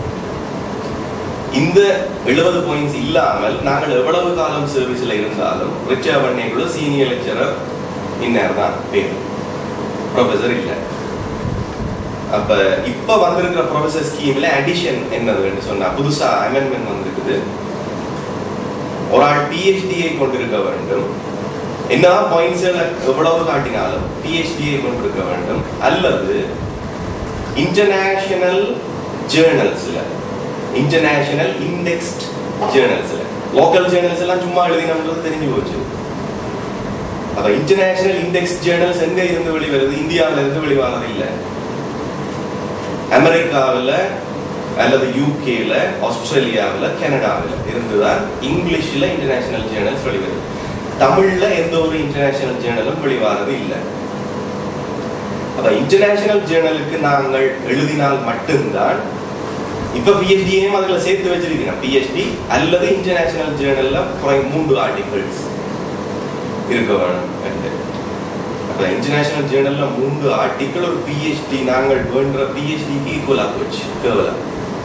இந்த எழுபது பாயிண்ட்ஸ் இல்லாமல் நாங்கள் எவ்வளவு காலம் சர்வீஸ்ல இருந்தாலும் ரிச்சா பண்ணே கூட சீனியர் லெக்சரர் இந்நேரம் தான் பேர் ப்ரொஃபசர் இல்லை அப்ப இப்ப வந்திருக்கிற ப்ரொஃபசர் ஸ்கீம்ல அடிஷன் என்னதுன்னு சொன்னா புதுசா அமெண்ட்மெண்ட் வந்திருக்குது ஒரு ஆள் பிஹெச்டியை கொண்டிருக்க வேண்டும் என்ன பாயிண்ட்ஸ் எவ்வளவு காட்டினாலும் பிஹெச்டியை கொண்டிருக்க வேண்டும் அல்லது இன்டர்நேஷனல் ஜேர்னல்ஸ்ல இன்டர்நேஷனல் இண்டெக்ஸ்ட் ஜேர்னல்ஸ்ல லோக்கல் ஜேர்னல்ஸ் எல்லாம் சும்மா எழுதினது தெரிஞ்சு போச்சு அப்ப இன்டர்நேஷனல் இண்டெக்ஸ் ஜேர்னல்ஸ் எங்க இருந்து வெளிவருது இந்தியாவில இருந்து வெளிவாகிறது இல்லை அமெரிக்காவில் அல்லது யூகேல ஆஸ்திரேலியாவில் கனடாவில் இருந்துதான் இங்கிலீஷ்ல இன்டர்நேஷனல் ஜேர்னல்ஸ் வெளிவருது தமிழ்ல எந்த ஒரு இன்டர்நேஷனல் ஜேர்னலும் வெளிவாகிறது இல்லை அப்ப இன்டர்நேஷனல் ஜேர்னலுக்கு நாங்கள் எழுதினால் மட்டும்தான் இப்ப பிஹெச்டியையும் அதுல சேர்த்து வச்சிருக்கிறேன் பிஹெச்டி அல்லது இன்டர்நேஷனல் ஜேர்னல்ல குறை மூன்று ஆர்டிகிள்ஸ் இருக்க வேணும் என்று. அப்ப இன்டர்நேஷனல் ஜேர்னல்ல மூன்று ஆர்டிகிள் ஒரு பிஹெச்டி நாங்கள் வேண்ட பிஹெச்டிக்கு ஈக்குவலா போச்சு கேவலம்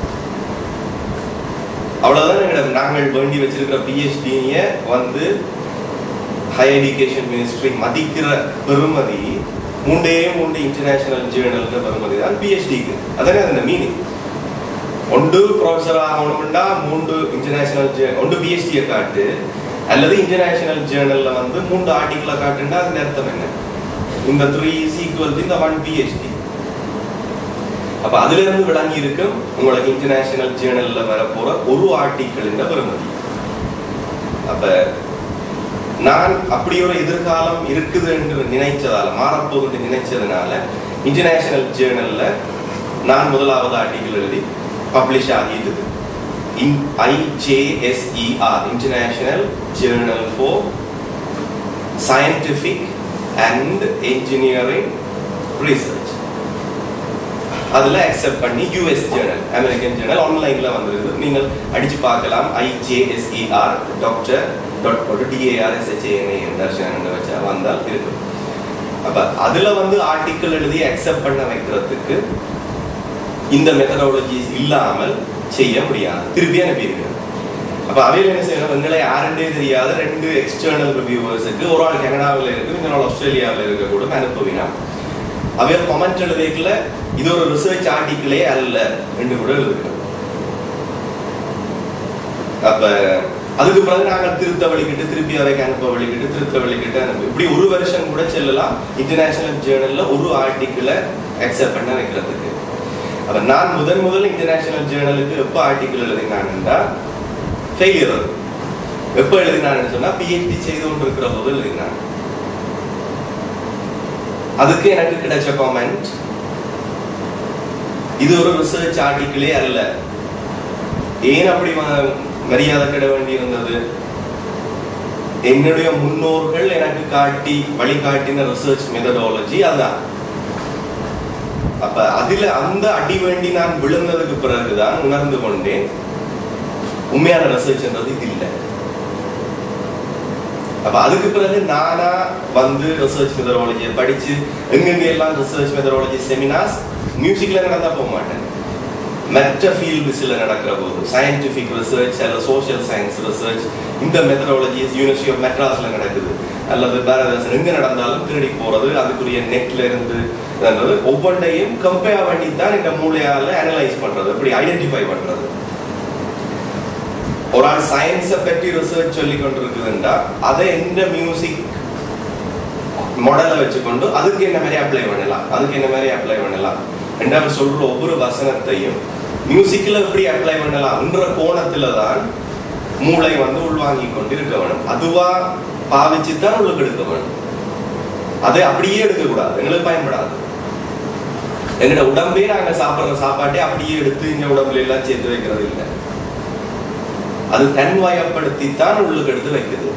அவ்வளவுதான் எங்கட நாங்கள் வேண்டி வச்சிருக்கிற பிஹெச்டிய வந்து ஹையர் எஜுகேஷன் மினிஸ்ட்ரி மதிக்கிற பெருமதி மூண்டே மூன்று இன்டர்நேஷனல் ஜேர்னலுக்கு பெருமதி தான் பிஹெச்டிக்கு அதானே அந்த மீனிங் ஒன்று ப்ரொஃபஸர் ஆகணும்னா மூன்று இன்டர்நேஷனல் ஒன்று பிஹெச்டியை காட்டு அல்லது இன்டர்நேஷனல் ஜேர்னல்ல வந்து மூன்று ஆர்டிகிளை காட்டுன்னா அதுக்கு அர்த்தம் என்ன இந்த த்ரீ இஸ் ஈக்குவல் இந்த ஒன் பிஹெச்டி அப்ப அதுல இருந்து விளங்கி இருக்கும் உங்களுக்கு இன்டர்நேஷனல் ஜேர்னல்ல வரப்போற ஒரு ஆர்டிக்கிள் பெருமதி அப்ப நான் அப்படி ஒரு எதிர்காலம் இருக்குது என்று நினைச்சதால மாறப்போகுது நினைச்சதுனால இன்டர்நேஷனல் ஜேர்னல்ல நான் முதலாவது ஆர்டிகிள் எழுதி பப்ளிஷ் ஆகியது IJSER international journal for scientific and engineering research அதுல அக்செப்ட் பண்ணி யூஎஸ் ஜேர்னல் அமெரிக்கன் ஜேர்னல் ஆன்லைன்ல வந்திருக்கு நீங்கள் அடிச்சு பார்க்கலாம் ஐஜேஎஸ்இஆர் டாக்டர் டாட் போட்டு டிஏஆர்எஸ்ஹெச்ஏஎன்ஏ தர்ஷன் வச்சா வந்தால் இருக்கு அப்ப அதுல வந்து ஆர்டிக்கிள் எழுதி அக்செப்ட் பண்ண வைக்கிறதுக்கு இந்த மெத்தடாலஜிஸ் இல்லாமல் செய்ய முடியாது திருப்பி அனுப்பியிருக்கிறது அப்ப அவையில் என்ன செய்யணும் எங்களை யாருன்றே தெரியாத ரெண்டு எக்ஸ்டர்னல் ரிவ்யூவர்ஸுக்கு ஒரு ஆள் கனடாவில் இருக்கு இன்னொரு ஆஸ்திரேலியாவில் இருக்கக்கூடும் அனுப்புவினா அவையர் கமெண்ட் எழுதிக்கல இது ஒரு ரிசர்ச் ஆர்டிக்கிளே அல்ல என்று கூட எழுதுகிறோம் அப்ப அதுக்கு பிறகு நாங்கள் திருத்த வழிகிட்டு திருப்பி அவைக்கு அனுப்ப வழிகிட்டு திருத்த வழிகிட்டு அனுப்ப இப்படி ஒரு வருஷம் கூட செல்லலாம் இன்டர்நேஷனல் ஜேர்னல்ல ஒரு ஆர்டிக்கிளை அக்செப்ட் பண்ண வைக்கிறதுக்கு அப்ப நான் முதன் முதல் இன்டர்நேஷனல் ஜேர்னலுக்கு எப்போ ஆர்டிக்கிள் எழுதினான்டா ஃபெயிலியர் எப்போ எழுதினான்னு சொன்னா பிஹெச்டி செய்து கொண்டு இருக்கிற போது எழுதினான் அதுக்கு எனக்கு கிடைச்ச காமெண்ட் இது ஒரு ரிசர்ச் ஆர்டிக்கிளே அல்ல ஏன் அப்படி ம- மரியாதை கிட வேண்டி இருந்தது என்னுடைய முன்னோர்கள் எனக்கு காட்டி வழிகாட்டின ரிசர்ச் மெத்தடாலஜி அதான் அப்ப அதுல அந்த அடி வேண்டி நான் விழுந்ததுக்கு பிறகுதான் உணர்ந்து கொண்டேன் உண்மையான ரிசர்ச்ன்றது இது இல்லை அப்ப அதுக்கு பிறகு நானா வந்து ரிசர்ச் மெத்தடாலஜியை படிச்சு எங்கெங்க எல்லாம் ரிசர்ச் மெத்தடாலஜி செமினார்ஸ் மியூசிக்ல நடந்தா போக மாட்டேன் மற்ற ஃபீல்ட்ஸ்ல நடக்கிற போது சயின்டிபிக் ரிசர்ச் அல்லது சோஷியல் சயின்ஸ் ரிசர்ச் இந்த மெத்தடாலஜிஸ் யூனிவர்சிட்டி ஆஃப் மெட்ராஸ்ல நடக்குது அல்லது பாரதாசன் எங்க நடந்தாலும் தேடி போறது அதுக்குரிய நெட்ல இருந்து என்னது ஒவ்வொன்றையும் கம்பேர் பண்ணி தான் இந்த மூளையால அனலைஸ் பண்றது இப்படி ஐடென்டிஃபை பண்றது ஒரு ஆள் சயின்ஸை பற்றி ரிசர்ச் சொல்லி கொண்டிருக்குதுண்டா அதை எந்த மியூசிக் மாடலை வச்சுக்கொண்டு அதுக்கு என்ன மாதிரி அப்ளை பண்ணலாம் அதுக்கு என்ன மாதிரி அப்ளை பண்ணலாம் ரெண்டாவது சொல்ற ஒவ்வொரு வசனத்தையும் மியூசிக்ல எப்படி அப்ளை பண்ணலாம்ன்ற கோணத்துல தான் மூளை வந்து உள்வாங்கி கொண்டு இருக்க வேணும் அதுவா பாவிச்சு தான் உள்ளுக்கு எடுக்க வேணும் அதை அப்படியே எடுக்க கூடாது எங்களுக்கு பயன்படாது எங்களோட உடம்பே நாங்க சாப்பிடுற சாப்பாட்டே அப்படியே எடுத்து இந்த உடம்புல எல்லாம் சேர்த்து வைக்கிறது இல்லை அது தன்வயப்படுத்தித்தான் உள்ளுக்கு எடுத்து வைக்குது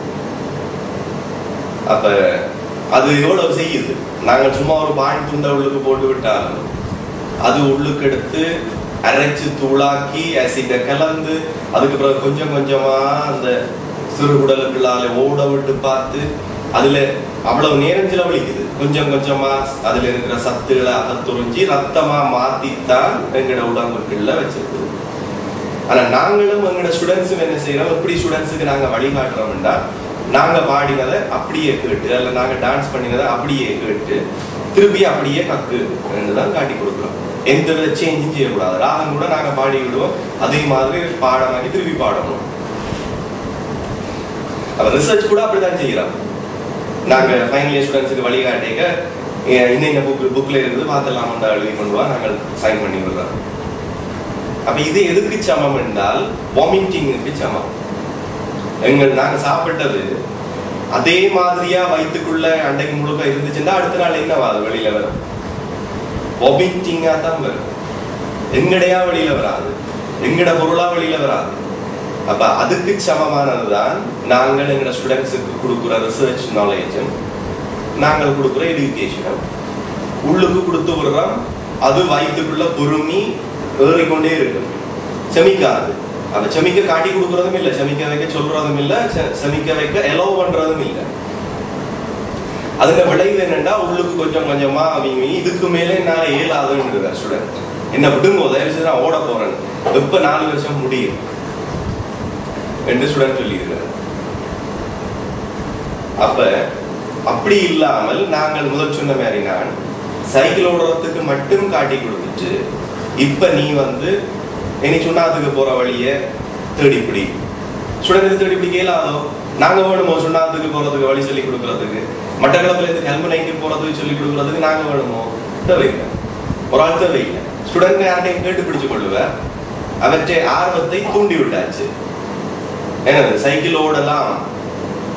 அப்ப அது எவ்வளவு செய்யுது நாங்கள் சும்மா ஒரு பான் துண்டை உள்ளுக்கு போட்டு விட்டாலும் அது உள்ளுக்கு எடுத்து அரைச்சு தூளாக்கி அசிட கலந்து அதுக்கு பிறகு கொஞ்சம் கொஞ்சமா அந்த சிறுகுடலுக்குள்ளால ஓட விட்டு பார்த்து அதுல அவ்வளவு நேரம் செலவழிக்குது கொஞ்சம் கொஞ்சமா அதுல இருக்கிற சத்துக்களை அகத்துறிஞ்சி ரத்தமா மாத்தித்தான் எங்களோட உடம்புக்குள்ள வச்சிருக்குது ஆனா நாங்களும் எங்களோட ஸ்டூடெண்ட்ஸும் என்ன செய்யறோம் எப்படி ஸ்டூடெண்ட்ஸுக்கு நாங்க வழிகாட்டுறோம்னா நாங்க பாடினதை அப்படியே கேட்டு அல்ல நாங்க டான்ஸ் பண்ணினதை அப்படியே கேட்டு திருப்பி அப்படியே கக்கு தான் காட்டி கொடுக்குறோம் எந்த வித சேஞ்சும் செய்யக்கூடாது ராகம் கூட நாங்க பாடி விடுவோம் அதே மாதிரி பாடமாக்கி திருப்பி பாடணும் அப்ப ரிசர்ச் கூட அப்படிதான் செய்யறோம் நாங்க ஃபைனல் இயர் ஸ்டூடெண்ட்ஸுக்கு வழிகாட்டிக்க இன்ன இந்த புக் புக்ல இருக்குது பார்த்தலாம்டா எழுதி கொண்டு வா நாங்கள் சைன் பண்ணி விடுறோம் அப்ப இது எதுக்கு சமம் என்றால் வாமிட்டிங்க்கு சமம் எங்கள் நாங்க சாப்பிட்டது அதே மாதிரியா வயிற்றுக்குள்ள அண்டைக்கு முழுக்க இருந்துச்சுன்னா அடுத்த நாள் என்னவா அது வெளியில வரும் வாமிட்டிங்கா தான் வரும் எங்கடையா வெளியில வராது எங்கட பொருளா வெளியில வராது அப்ப அதுக்கு சமமானதுதான் நாங்கள் எங்களோட ஸ்டூடெண்ட்ஸுக்கு கொடுக்குற ரிசர்ச் நாலேஜும் நாங்கள் கொடுக்குற எஜுகேஷனும் உள்ளுக்கு கொடுத்து விடுறோம் அது வயிற்றுக்குள்ள பொறுமி ஏறிக்கொண்டே இருக்கும் செமிக்காது அந்த செமிக்க காட்டி கொடுக்கறதும் இல்ல செமிக்க வைக்க சொல்றதும் இல்ல செ- செமிக்க வைக்க எலோவ் பண்றதும் இல்ல அதுக்கு விளைவு என்னன்னா உள்ளுக்கு கொஞ்சம் கொஞ்சமா அவங்க இதுக்கு மேலே என்னால இயலாதுன்னு ஸ்டூடெண்ட் என்ன விடுங்கோ தயவு செய்து நான் ஓட போறேன் எப்ப நாலு வருஷம் முடியும் என்று ஸ்டூடெண்ட் சொல்லியிருக்கிறார் அப்ப அப்படி இல்லாமல் நாங்கள் முதல் சொன்ன மாதிரி நான் சைக்கிள் ஓடுறதுக்கு மட்டும் காட்டி கொடுத்துட்டு இப்ப நீ வந்து இனி சுண்ணாத்துக்கு போற வழிய தேடிப்பிடி ஸ்டூடெண்ட் தேடிப்பிடி கேளாதோ நாங்க வேணுமோ சுண்ணாத்துக்கு போறதுக்கு வழி சொல்லி கொடுக்கறதுக்கு மட்டக்களத்துல இருந்து கல்முனைக்கு போறதுக்கு சொல்லி கொடுக்கறதுக்கு நாங்க வேணுமோ தேவையில்லை ஒரு ஆள் தேவையில்லை ஸ்டூடெண்ட் யார்ட்டையும் கேட்டு பிடிச்சு கொள்ளுவார் அவற்றை ஆர்வத்தை தூண்டி விட்டாச்சு என்னது சைக்கிள் ஓடலாம்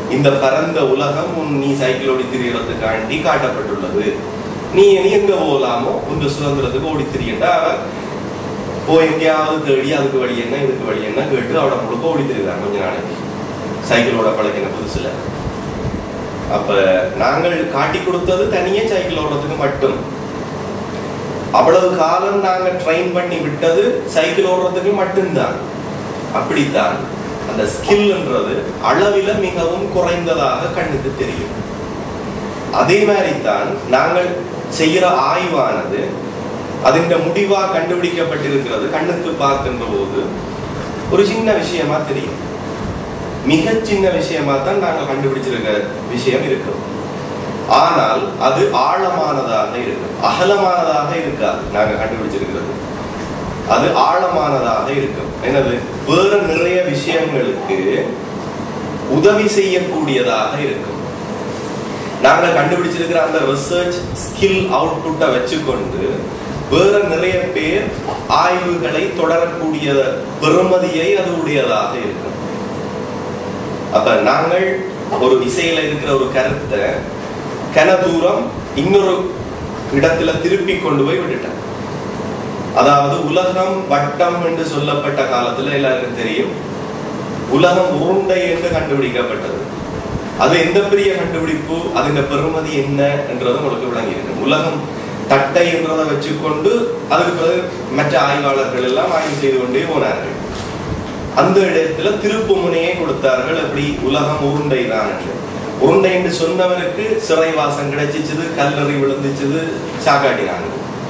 இந்த பரந்த உலகம் உன் நீ சைக்கிள் ஓடி திரியறதுக்காண்டி காட்டப்பட்டுள்ளது நீ இனி எங்க போகலாமோ உங்க சுதந்திரத்துக்கு ஓடி திரியண்டா அவன் போய் எங்கேயாவது தேடி அதுக்கு வழி என்ன இதுக்கு வழி என்ன கேட்டு அவட முழுக்க ஓடி திரியுறான் கொஞ்ச நாளைக்கு சைக்கிளோட பழக்கின புதுசுல அப்ப நாங்கள் காட்டி கொடுத்தது தனியே சைக்கிள் ஓடுறதுக்கு மட்டும் அவ்வளவு காலம் நாங்க ட்ரெயின் பண்ணி விட்டது சைக்கிள் ஓடுறதுக்கு மட்டும்தான் அப்படித்தான் அந்த ஸ்கில்ன்றது அளவில மிகவும் குறைந்ததாக கண்ணுக்கு தெரியும் அதே மாதிரி தான் நாங்கள் செய்யற ஆய்வானது அதின் முடிவா கண்டுபிடிக்கப்பட்டிருக்கிறது கண்ணுக்கு பார்க்கின்ற போது ஒரு சின்ன விஷயமா தெரியும் மிக சின்ன விஷயமா தான் நாங்கள் கண்டுபிடிச்சிருக்க விஷயம் இருக்கும் ஆனால் அது ஆழமானதாக இருக்கும் அகலமானதாக இருக்காது நாங்க கண்டுபிடிச்சிருக்கிறது அது ஆழமானதாக இருக்கும் என்னது வேற நிறைய விஷயங்களுக்கு உதவி செய்யக்கூடியதாக இருக்கும் நாங்க கண்டுபிடிச்சிருக்கிற அந்த ரிசர்ச் ஸ்கில் அவுட்புட்டை வச்சுக்கொண்டு வேற நிறைய பேர் ஆய்வுகளை தொடரக்கூடிய பெருமதியை அது உடையதாக இருக்கும் அப்ப நாங்கள் ஒரு இசையில இருக்கிற ஒரு கருத்தை கன தூரம் இன்னொரு இடத்துல திருப்பி கொண்டு போய் விட்டுட்டேன் அதாவது உலகம் வட்டம் என்று சொல்லப்பட்ட காலத்துல எல்லாருக்கும் தெரியும் உலகம் உருண்டை என்று கண்டுபிடிக்கப்பட்டது அது எந்த பெரிய கண்டுபிடிப்பு அதன் பெருமதி என்ன என்றது உங்களுக்கு விளங்கி இருக்கு உலகம் தட்டை என்றதை வச்சுக்கொண்டு அதுக்கு பிறகு மற்ற ஆய்வாளர்கள் எல்லாம் ஆய்வு செய்து கொண்டே போனார்கள் அந்த இடத்துல திருப்பு முனையை கொடுத்தார்கள் அப்படி உலகம் உருண்டை தான் என்று உருண்டை என்று சொன்னவருக்கு சிறைவாசம் கிடைச்சிச்சது கல்லறி விழுந்துச்சது சாக்காட்டினாங்க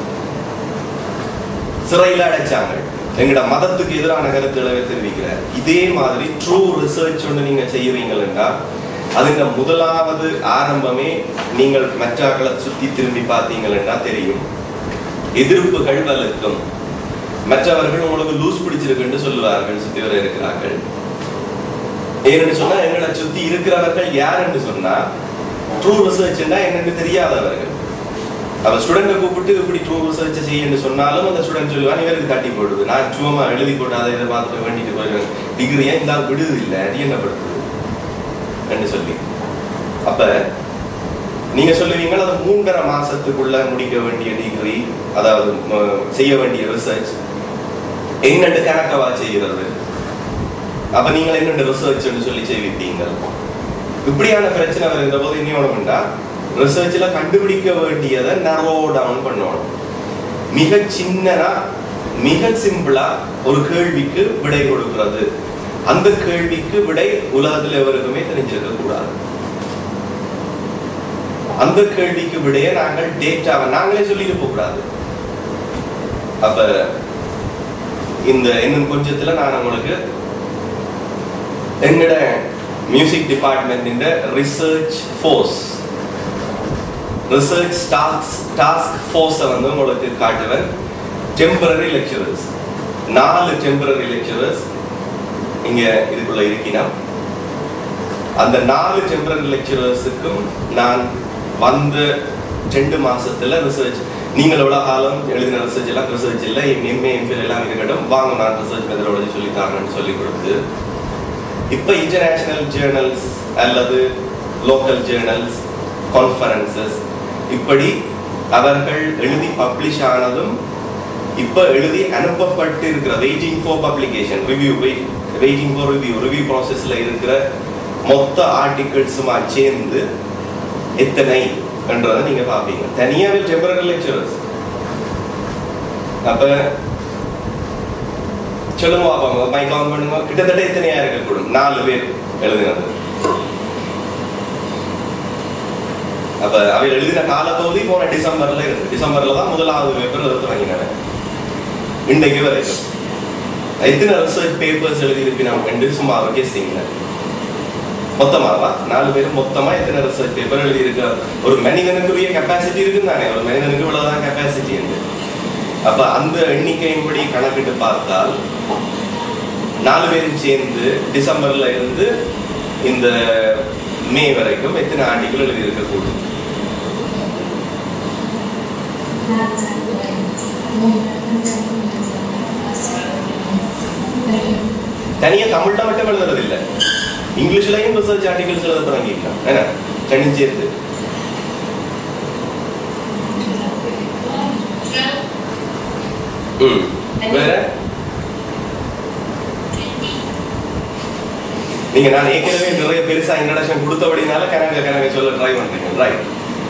சிறையில அடைச்சாங்க எங்கட மதத்துக்கு எதிரான கருத்துக்களை தெரிவிக்கிறார் இதே மாதிரி ட்ரூ ரிசர்ச் ஒன்று நீங்க செய்யறீங்கன்னா அதுங்க முதலாவது ஆரம்பமே நீங்கள் மற்றாக்களை சுத்தி திரும்பி பார்த்தீங்கன்னா தெரியும் எதிர்ப்புகள் வலுக்கும் மற்றவர்கள் உங்களுக்கு லூஸ் பிடிச்சிருக்குன்னு சொல்லுவார்கள் சுத்தி வர இருக்கிறார்கள் ஏன்னு சொன்னா எங்களை சுத்தி இருக்கிறவர்கள் யாருன்னு சொன்னா ட்ரூ ரிசர்ச்னா என்னன்னு தெரியாதவர்கள் அவ ஸ்டூடெண்ட்டை கூப்பிட்டு இப்படி ட்ரூ ரிசர்ச் செய்யன்னு சொன்னாலும் அந்த ஸ்டூடெண்ட் சொல்லுவான் இவருக்கு தட்டி போடுது நான் சும்மா எழுதி போட்டாத இதை பார்த்துட்டு வேண்டிட்டு போயிடுவேன் டிகிரியா இந்த ஆள் விடுது இல்லை அது என்ன படுத்துது என்று சொல்லி அப்ப நீங்க சொல்லுவீங்க அது மூன்றரை மாசத்துக்குள்ள முடிக்க வேண்டிய டிகிரி அதாவது ம- செய்ய வேண்டிய ரிசர்ச் என்னண்டு கணக்கவா செய்கிறது அப்ப நீங்கள் என்னென்ன ரிசர்ச் சொல்லி செய்விப்பீங்க இப்படியான பிரச்சனை வருகிற போது என்ன வேணும்னா ரிசர்ச்ல கண்டுபிடிக்க வேண்டியதை நரோ டவுன் பண்ணணும் மிக சின்னதா மிக சிம்பிளா ஒரு கேள்விக்கு விடை கொடுக்கிறது அந்த கேள்விக்கு விடை உலகத்துல எவருக்குமே தெரிஞ்சிருக்க கூடாது அந்த கேள்விக்கு விடைய நாங்கள் டேட்டாவை நாங்களே சொல்லிட்டு போக கூடாது அப்ப இந்த இன்னும் கொஞ்சத்துல நான் உங்களுக்கு எங்கட music department research force research task task ஃபோர்ஸை வந்து உங்களுக்கு காட்டுவேன் டெம்பரரி லெக்சரர்ஸ் நாலு டெம்பரரி லெக்சரர்ஸ் இங்க இதுக்குள்ள இருக்கிறோம் அந்த நாலு டெம்பரரி லெக்சரர்ஸுக்கும் நான் வந்த ரெண்டு மாசத்துல ரிசர்ச் நீங்கள் எவ்வளவு காலம் எழுதின ரிசர்ச் எல்லாம் ரிசர்ச் இல்லை எம்ஏ எம்ஃபில் எல்லாம் இருக்கட்டும் வாங்க நான் ரிசர்ச் மெத்தடாலஜி சொல்லி தரேன்னு சொல்லி கொடுத்து இப்ப இன்டர்நேஷனல் ஜேர்னல்ஸ் அல்லது லோக்கல் ஜேர்னல்ஸ் கான்ஃபரன்சஸ் இப்படி அவர்கள் எழுதி பப்ளிஷ் ஆனதும் இப்ப எழுதி அனுப்பப்பட்டு இருக்கிற waiting for publication review waiting for review review ப்ராசஸ்ல இருக்கிற மொத்த ஆர்டிகிள்ஸுமா சேர்ந்து எத்தனை என்றதை நீங்க பாப்பீங்க தனியாவே டெம்பரரி லெக்சரர்ஸ் அப்ப சொல்லுங்க பாப்பாங்க மைக் ஆன் பண்ணுங்க கிட்டத்தட்ட எத்தனையா இருக்கக்கூடும் நாலு பேர் எழுதினது அப்ப அவ எழுதின காலப்பகுதி போன டிசம்பர்ல இருக்கு டிசம்பர்ல தான் முதலாவது பேப்பர் எடுத்து வாங்கினாங்க இன்றைக்கு வரைக்கும் எத்தனை ரிசர்ச் பேப்பர்ஸ் எழுதி இருப்பினோம் என்று சும்மா கெஸ்டிங்க மொத்தமாவா நாலு பேரும் மொத்தமா எத்தனை ரிசர்ச் பேப்பர் எழுதி இருக்க ஒரு மனிதனுக்குரிய கெப்பாசிட்டி இருக்குன்னு தானே ஒரு மனிதனுக்கு இவ்வளவுதான் கெப்பாசிட்டி என்று அப்ப அந்த எண்ணிக்கையின்படி கணக்கிட்டு பார்த்தால் நாலு பேரும் சேர்ந்து டிசம்பர்ல இருந்து இந்த மே வரைக்கும் எத்தனை ஆண்டிகள் எழுதி இருக்கக்கூடும் தனியா தமிழ்ல மட்டும் எழுதுறது இல்ல இங்கிலீஷ்லயும் ரிசர்ச் ஆர்டிகல்ஸ் எழுத தொடங்கிக்கலாம் என்ன ரெண்டும் சேர்த்து ம் வேற நீங்க நான் ஏற்கனவே நிறைய பெருசா இன்ட்ரடக்ஷன் கொடுத்தபடினால கனக கனக சொல்ல ட்ரை பண்றீங்க ரைட்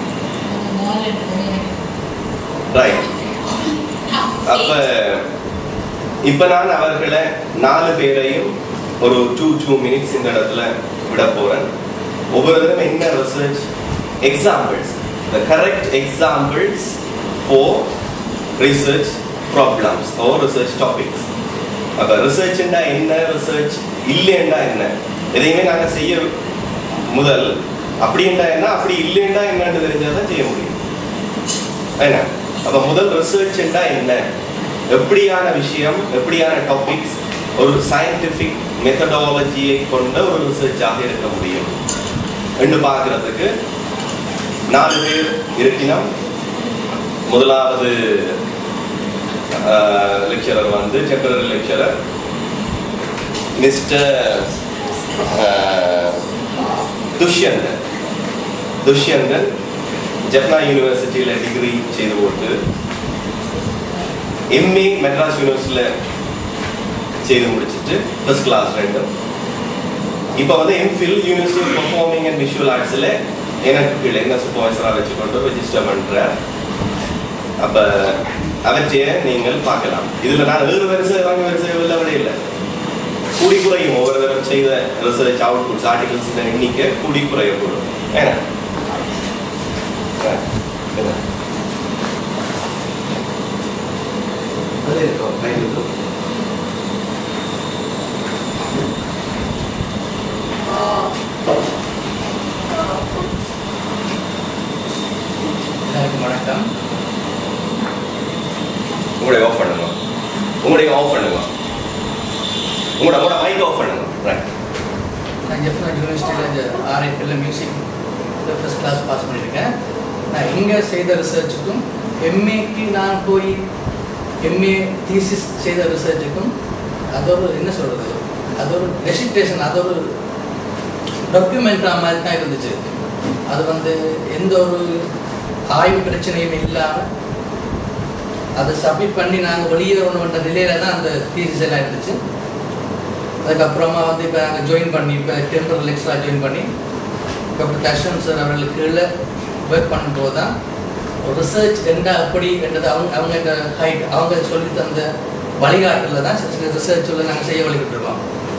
ரைட் அப்ப இப்ப நான் அவர்களை நாலு பேரையும் ஒரு டூ டூ மினிட்ஸ் இந்த இடத்துல விட போறேன் ஒவ்வொரு தடவை என்ன research examples the correct examples for research problems oh research topics அப்ப ரிசர்ச்னா என்ன ரிசர்ச் இல்லைன்னா என்ன எதையுமே நாங்க செய்ய முதல் அப்படின்னா என்ன அப்படி இல்லைன்னா என்னன்னு தெரிஞ்சாதான் செய்ய முடியும் என்ன அப்ப முதல் ரிசர்ச்னா என்ன எப்படியான விஷயம் எப்படியான டாபிக்ஸ் ஒரு சயின்டிபிக் மெத்தடாலஜியை கொண்ட ஒரு ரிசர்ச்சாக இருக்க முடியும் என்று பார்க்கறதுக்கு நாலு பேர் இருக்கினோம் முதலாவது லெக்சரர் வந்து temporary lecturer mister Dushyanthan Dushyanthan Jaffna யூனிவர்சிட்டியில் டிகிரி செய்து போட்டு எம்ஏ மெட்ராஸ் யூனிவர்சிட்டியில் செய்து முடிச்சிட்டு ஃபர்ஸ்ட் கிளாஸ் ரெண்டும் இப்போ வந்து MPhil university of performing and visual ஆர்ட்ஸில் எனக்கு கீழே என்ன சூப்பர்வைசராக வச்சுக்கொண்டு ரெஜிஸ்டர் பண்ணுறார் அப்போ அவற்றைய நீங்கள் பார்க்கலாம் இதில் நான் வேறு வரிசை வாங்கி வரிசை இல்லை விட இல்லை கூடி குறையும் ஒவ்வொரு தடவை செய்த ரிசர்ச் அவுட்புட்ஸ் ஆர்டிகல்ஸ் எண்ணிக்கை கூடி குறையக்கூடும் ஏன்னா என்ன அது இருக்கும் லைன் இருக்கும் எல்லாருக்கும் வணக்கம் உங்களுடைய ஆஃப் பண்ணுங்க உங்களுடைய ஆஃப் பண்ணுங்க உங்களோட உங்களோட மைக் ஆஃப் பண்ணுங்க ரைட் நான் ஜெஃப்னா யூனிவர்சிட்டியில் இந்த ஆர்ஐஎஃப்எல்ல மியூசிக் ஃபர்ஸ்ட் கிளாஸ் பாஸ் பண்ணியிருக்கேன் நான் இங்கே செய்த ரிசர்ச்சுக்கும் எம்ஏக்கு நான் போய் எம்ஏ தீசிஸ் செய்த ரிசர்ச்சுக்கும் அது ஒரு என்ன சொல்கிறது அது ஒரு ரெசிப்டேஷன் அது ஒரு டாக்குமெண்ட்டாக மாதிரி தான் இருந்துச்சு அது வந்து எந்த ஒரு ஆய்வு பிரச்சனையும் இல்லாமல் அதை சப்மிட் பண்ணி நாங்கள் வெளியேறணுன்ற நிலையில தான் அந்த தீசிஸ் எல்லாம் இருந்துச்சு அதுக்கப்புறமா வந்து இப்போ நாங்கள் ஜாயின் பண்ணி இப்போ டெம்பரல் லெக்சராக ஜாயின் பண்ணி டாக்டர் தர்ஷன் சார் அவர்களுக்கு கீழே ஒர்க் பண்ணும்போது தான் ரிசர்ச் எந்த அப்படி என்றது அவங்க அவங்க இந்த ஹைட் அவங்க சொல்லி தந்த வழிகாட்டில் தான் சில ரிசர்ச் சொல்ல நாங்கள் செய்ய வழிகிட்டு இருக்கோம்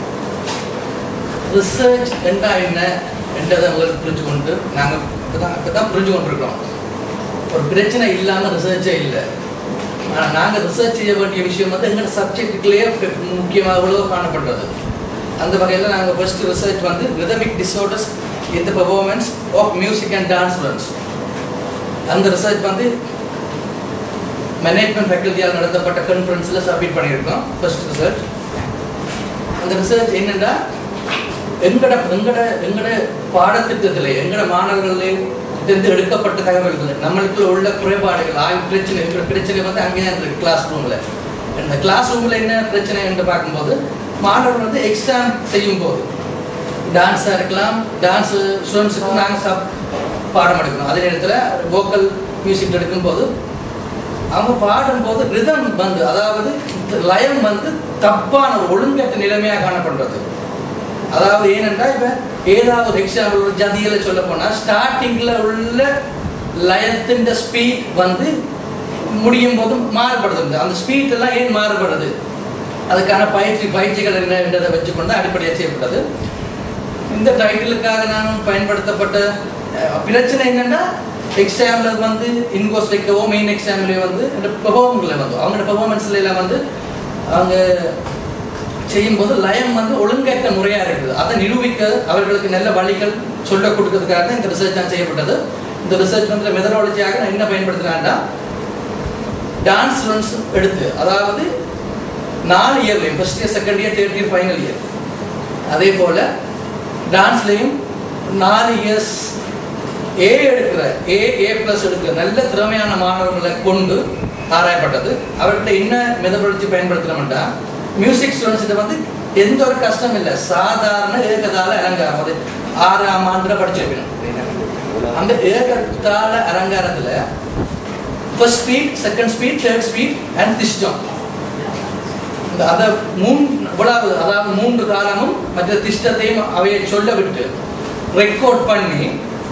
ரிசர்ச் என்றா என்ன என்றதை உங்களுக்கு புரிஞ்சு கொண்டு நாங்கள் இப்போ தான் இப்போ தான் புரிஞ்சு கொண்டிருக்கோம் ஒரு பிரச்சனை இல்லாமல் ரிசர்ச்சே இல்லை ஆனால் நாங்கள் ரிசர்ச் செய்ய வேண்டிய விஷயம் வந்து எங்களோட சப்ஜெக்டுக்குள்ளேயே முக்கியமாக உலக காணப்படுறது அந்த வகையில் நாங்கள் ஃபர்ஸ்ட் ரிசர்ச் வந்து ரிதமிக் டிஸார்டர்ஸ் இந்த performance of music and dance runs அந்த ரிசர்ச் வந்து மேனேஜ்மெண்ட் ஃபேக்கல்ட்டியால் நடத்தப்பட்ட கான்ஃபரன்ஸில் சப்மிட் பண்ணியிருக்கோம் ஃபர்ஸ்ட் ரிசர்ச் அந்த ரிசர்ச் என்னென்னா எங்கட எங்கட எங்கட பாடத்திட்டத்தில் எங்கட மாணவர்களே இருந்து எடுக்கப்பட்ட தகவல்கள் நம்மளுக்குள்ள உள்ள குறைபாடுகள் ஆய்வு பிரச்சனை எங்களோட பிரச்சனை வந்து அங்கேயே இருக்கு கிளாஸ் ரூமில் இந்த கிளாஸ் ரூமில் என்ன பிரச்சனை என்று பார்க்கும்போது மாணவர்கள் வந்து எக்ஸாம் செய்யும் போது டான்ஸாக இருக்கலாம் டான்ஸ் ஸ்டூடெண்ட்ஸுக்கு நாங்கள் சப் பாடம் எடுக்கணும் அதே நேரத்தில் வோக்கல் மியூசிக் எடுக்கும்போது அவங்க பாடும்போது ரிதம் வந்து அதாவது லயம் வந்து தப்பான ஒரு ஒழுங்கற்ற நிலைமையாக காணப்படுறது அதாவது ஏனென்றா இப்போ ஏதாவது எக்ஸாம்பிள் ஒரு ஜதியில் சொல்ல போனால் ஸ்டார்டிங்கில் உள்ள லயத்தின் ஸ்பீட் வந்து முடியும் போது மாறுபடுது அந்த ஸ்பீட் எல்லாம் ஏன் மாறுபடுது அதுக்கான பயிற்சி பயிற்சிகள் என்ன என்றதை வச்சுக்கொண்டு அடிப்படையாக செய்யப்பட்டது இந்த டைட்டிலுக்காக நான் பயன்படுத்தப்பட்ட அஹ், பிரச்சனை என்னன்னா எக்ஸாம்ல வந்து இன்கோஸ் வைக்கவோ மெயின் எக்ஸாம்லேயே வந்து இந்த பெர்ஃபார்மிங்கில் வந்து அவங்களோட பெர்ஃபார்மன்ஸ்ல எல்லாம் வந்து அவங்க செய்யும்போது லயம் வந்து ஒழுங்கற்ற முறையா இருக்குது அதை நிரூபிக்க அவர்களுக்கு நல்ல வழிகள் சொல்ல கொடுக்கறதுக்காக தான் இந்த ரிசர்ச் தான் செய்யப்பட்டது இந்த ரிசர்ச் வந்து மெதடாலஜியாக நான் என்ன பயன்படுத்துறேன்னா டான்ஸ் ரன்ஸ் எடுத்து அதாவது நாலு இயர்லையும் first year second year third year final year அதே போல டான்ஸ்லையும் நாலு இயர்ஸ் ஏ எடுக்கிற ஏ ஏ ப்ளஸ் எடுக்கிற நல்ல திறமையான மாணவர்களை கொண்டு ஆராயப்பட்டது அவர்கிட்ட என்ன மெதடாலஜி பயன்படுத்துகிறோம்னா மியூசிக் ஸ்டூடெண்ட்ஸ்கிட்ட வந்து எந்த ஒரு கஷ்டம் இல்லை சாதாரண ஏகதால அலங்காரம் அது ஆறாம் ஆண்டுல படிச்சிருக்கணும் அந்த ஏகத்தால அலங்காரத்துல first speed second speed third speed and திஷ்டம் இந்த அத மூணு இவ்வளவு அதாவது மூன்று காலமும் மற்ற திஷ்டத்தையும் அவையை சொல்ல விட்டு ரெக்கார்ட் பண்ணி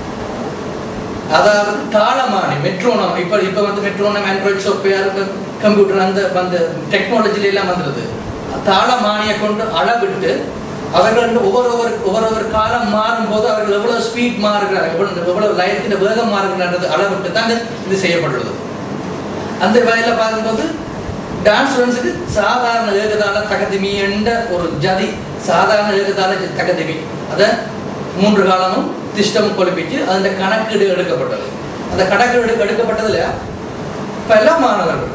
அதாவது தாளமானி மெட்ரோனம் இப்போ இப்போ வந்து மெட்ரோனம் ஆண்ட்ராய்ட் சாஃப்ட்வேர் கம்ப்யூட்டர் அந்த அந்த டெக்னாலஜில எல்லாம் வந்துடுது தாளமானியை கொண்டு அளவிட்டு அவர்கள் வந்து ஒவ்வொரு ஒவ்வொரு ஒவ்வொரு ஒவ்வொரு காலம் மாறும்போது அவர்கள் எவ்வளவு ஸ்பீட் மாறுகிறார் எவ்வளவு எவ்வளவு லயத்தின் வேகம் மாறுகிறான்றது அளவிட்டு தான் இது- இது செய்யப்படுறது அந்த வகையில் பார்க்கும்போது டான்ஸ் ஸ்டூடெண்ட்ஸுக்கு சாதாரண ஏகதாள தகதிமி என்ற ஒரு ஜதி சாதாரண ஏகதாள தகதிமி அதை மூன்று காலமும் திஷ்டம் கொழுப்பிச்சு அந்த கணக்கீடு எடுக்கப்பட்டது அந்த கணக்கீடு எடுக்கப்பட்டதுல பல மாணவர்கள்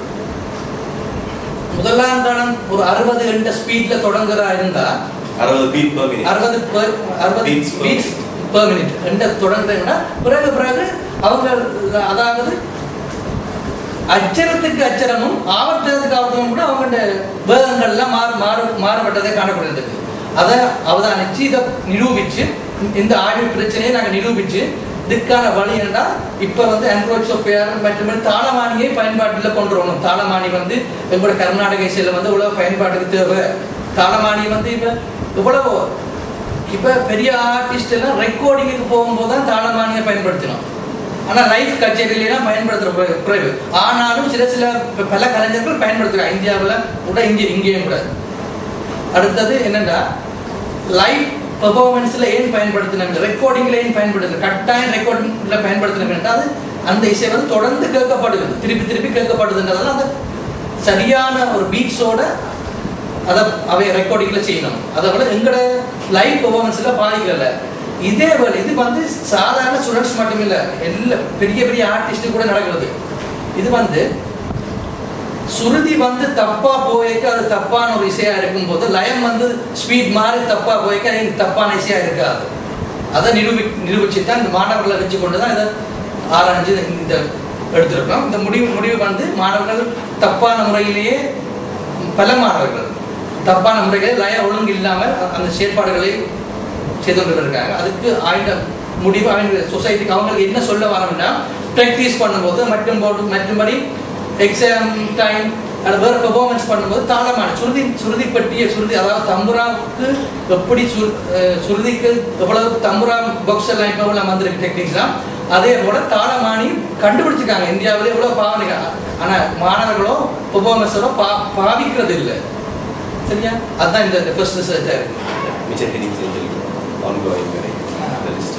முதலாம் காலம் ஒரு அறுபது என்ற ஸ்பீட்ல தொடங்குறா இருந்தா அறுபது பீட் per minute. அறுபது per- அறுபது Beats per beats per minute என்ற தொடங்குறீங்கன்னா பிறகு பிறகு அவங்க அதாவது அச்சரத்துக்கு அச்சரமும் ஆவற்றத்துக்கு ஆவற்றமும் கூட அவங்களோட வேகங்கள்லாம் மாறு மாறு மாறுபட்டதை காணப்படுறது அதை அவதானிச்சு இதை நிரூபிச்சு இந்த ஆய்வு பிரச்சனையை நாங்கள் நிரூபிச்சு இதுக்கான வழி என்னன்னா இப்போ வந்து ஆண்ட்ராய்ட் சாஃப்ட்வேர் மற்றும் தாளமானியை பயன்பாட்டில் கொண்டு வரணும் தாளமானி வந்து எங்களோட கர்நாடக இசையில் வந்து இவ்வளவு பயன்பாட்டுக்கு தேவை தாளமானி வந்து இப்போ இவ்வளவு இப்போ பெரிய ஆர்டிஸ்ட் எல்லாம் ரெக்கார்டிங்குக்கு போகும்போது தான் தாளமானியை பயன்படுத்தணும் ஆனா லைஃப் கச்சேரிலாம் பயன்படுத்துற குறை- குறைவு ஆனாலும் சில சில ப- பல கலைஞர்கள் பயன்படுத்துறாங்க இந்தியாவுல கூட இங்கே இங்கேயும் கூட அடுத்தது என்னன்னா லைவ் பெர்ஃபார்மன்ஸ்ல ஏன் பயன்படுத்தினாங்க ரெக்கார்டிங்ல ஏன் பயன்படுத்தல கட்டாயம் ரெக்கார்டிங்ல பயன்படுத்தினாங்க அது அந்த இசை வந்து தொடர்ந்து கேட்கப்படுது திருப்பி திருப்பி கேட்கப்படுதுன்றதால அந்த சரியான ஒரு பீட்ஸோட அதை அவை ரெக்கார்டிங்ல செய்யணும் அதை விட எங்கட லைவ் பெர்ஃபார்மன்ஸ்ல பாதிக்கல இதே வேலை இது வந்து சாதாரண ஸ்டூடெண்ட்ஸ் மட்டும் இல்ல எல்லா பெரிய பெரிய ஆர்டிஸ்ட் கூட நடக்கிறது இது வந்து சுருதி வந்து தப்பா போய்க்க அது தப்பான ஒரு இசையா இருக்கும்போது லயம் வந்து ஸ்பீட் மாறி தப்பா போய்க்க அது தப்பான இசையா இருக்காது அதை நிரூபி நிரூபிச்சு தான் இந்த மாணவர்களை வச்சு கொண்டு தான் இதை ஆராய்ஞ்சு இந்த எடுத்திருக்கோம் இந்த முடிவு முடிவு வந்து மாணவர்கள் தப்பான முறையிலேயே பல மாணவர்கள் தப்பான முறைகளில் லய ஒழுங்கு இல்லாமல் அந்த செயற்பாடுகளை செய்து கொண்டு இருக்காங்க அதுக்கு ஆயிட்ட முடிவு அவங்க சொசைட்டிக்கு அவங்களுக்கு என்ன சொல்ல வரோம்னா ப்ராக்டிஸ் பண்ணும்போது மற்றும் போது மற்றும்படி எக்ஸாம் டைம் அது வேறு பெர்ஃபார்மன்ஸ் பண்ணும்போது தாளமான சுருதி சுருதி பற்றிய சுருதி அதாவது தம்புராவுக்கு எப்படி சுரு அஹ் சுருதிக்கு எவ்வளவு தம்புரா பாக்ஸ் எல்லாம் இப்போ எவ்வளோ வந்திருக்கு டெக்னிக்ஸ்லாம் அதே போல தாளமானி கண்டுபிடிச்சிருக்காங்க இந்தியாவிலே எவ்வளோ பாவனிக்க ஆனால் மாணவர்களோ பெர்ஃபார்மன்ஸரோ பா பாவிக்கிறது இல்லை சரியா அதுதான் இந்த ஃபர்ஸ்ட் ரிசர்ச்சாக இருக்கு மிச்ச headings எங்களுக்கு ongoing வரை. அந்த list.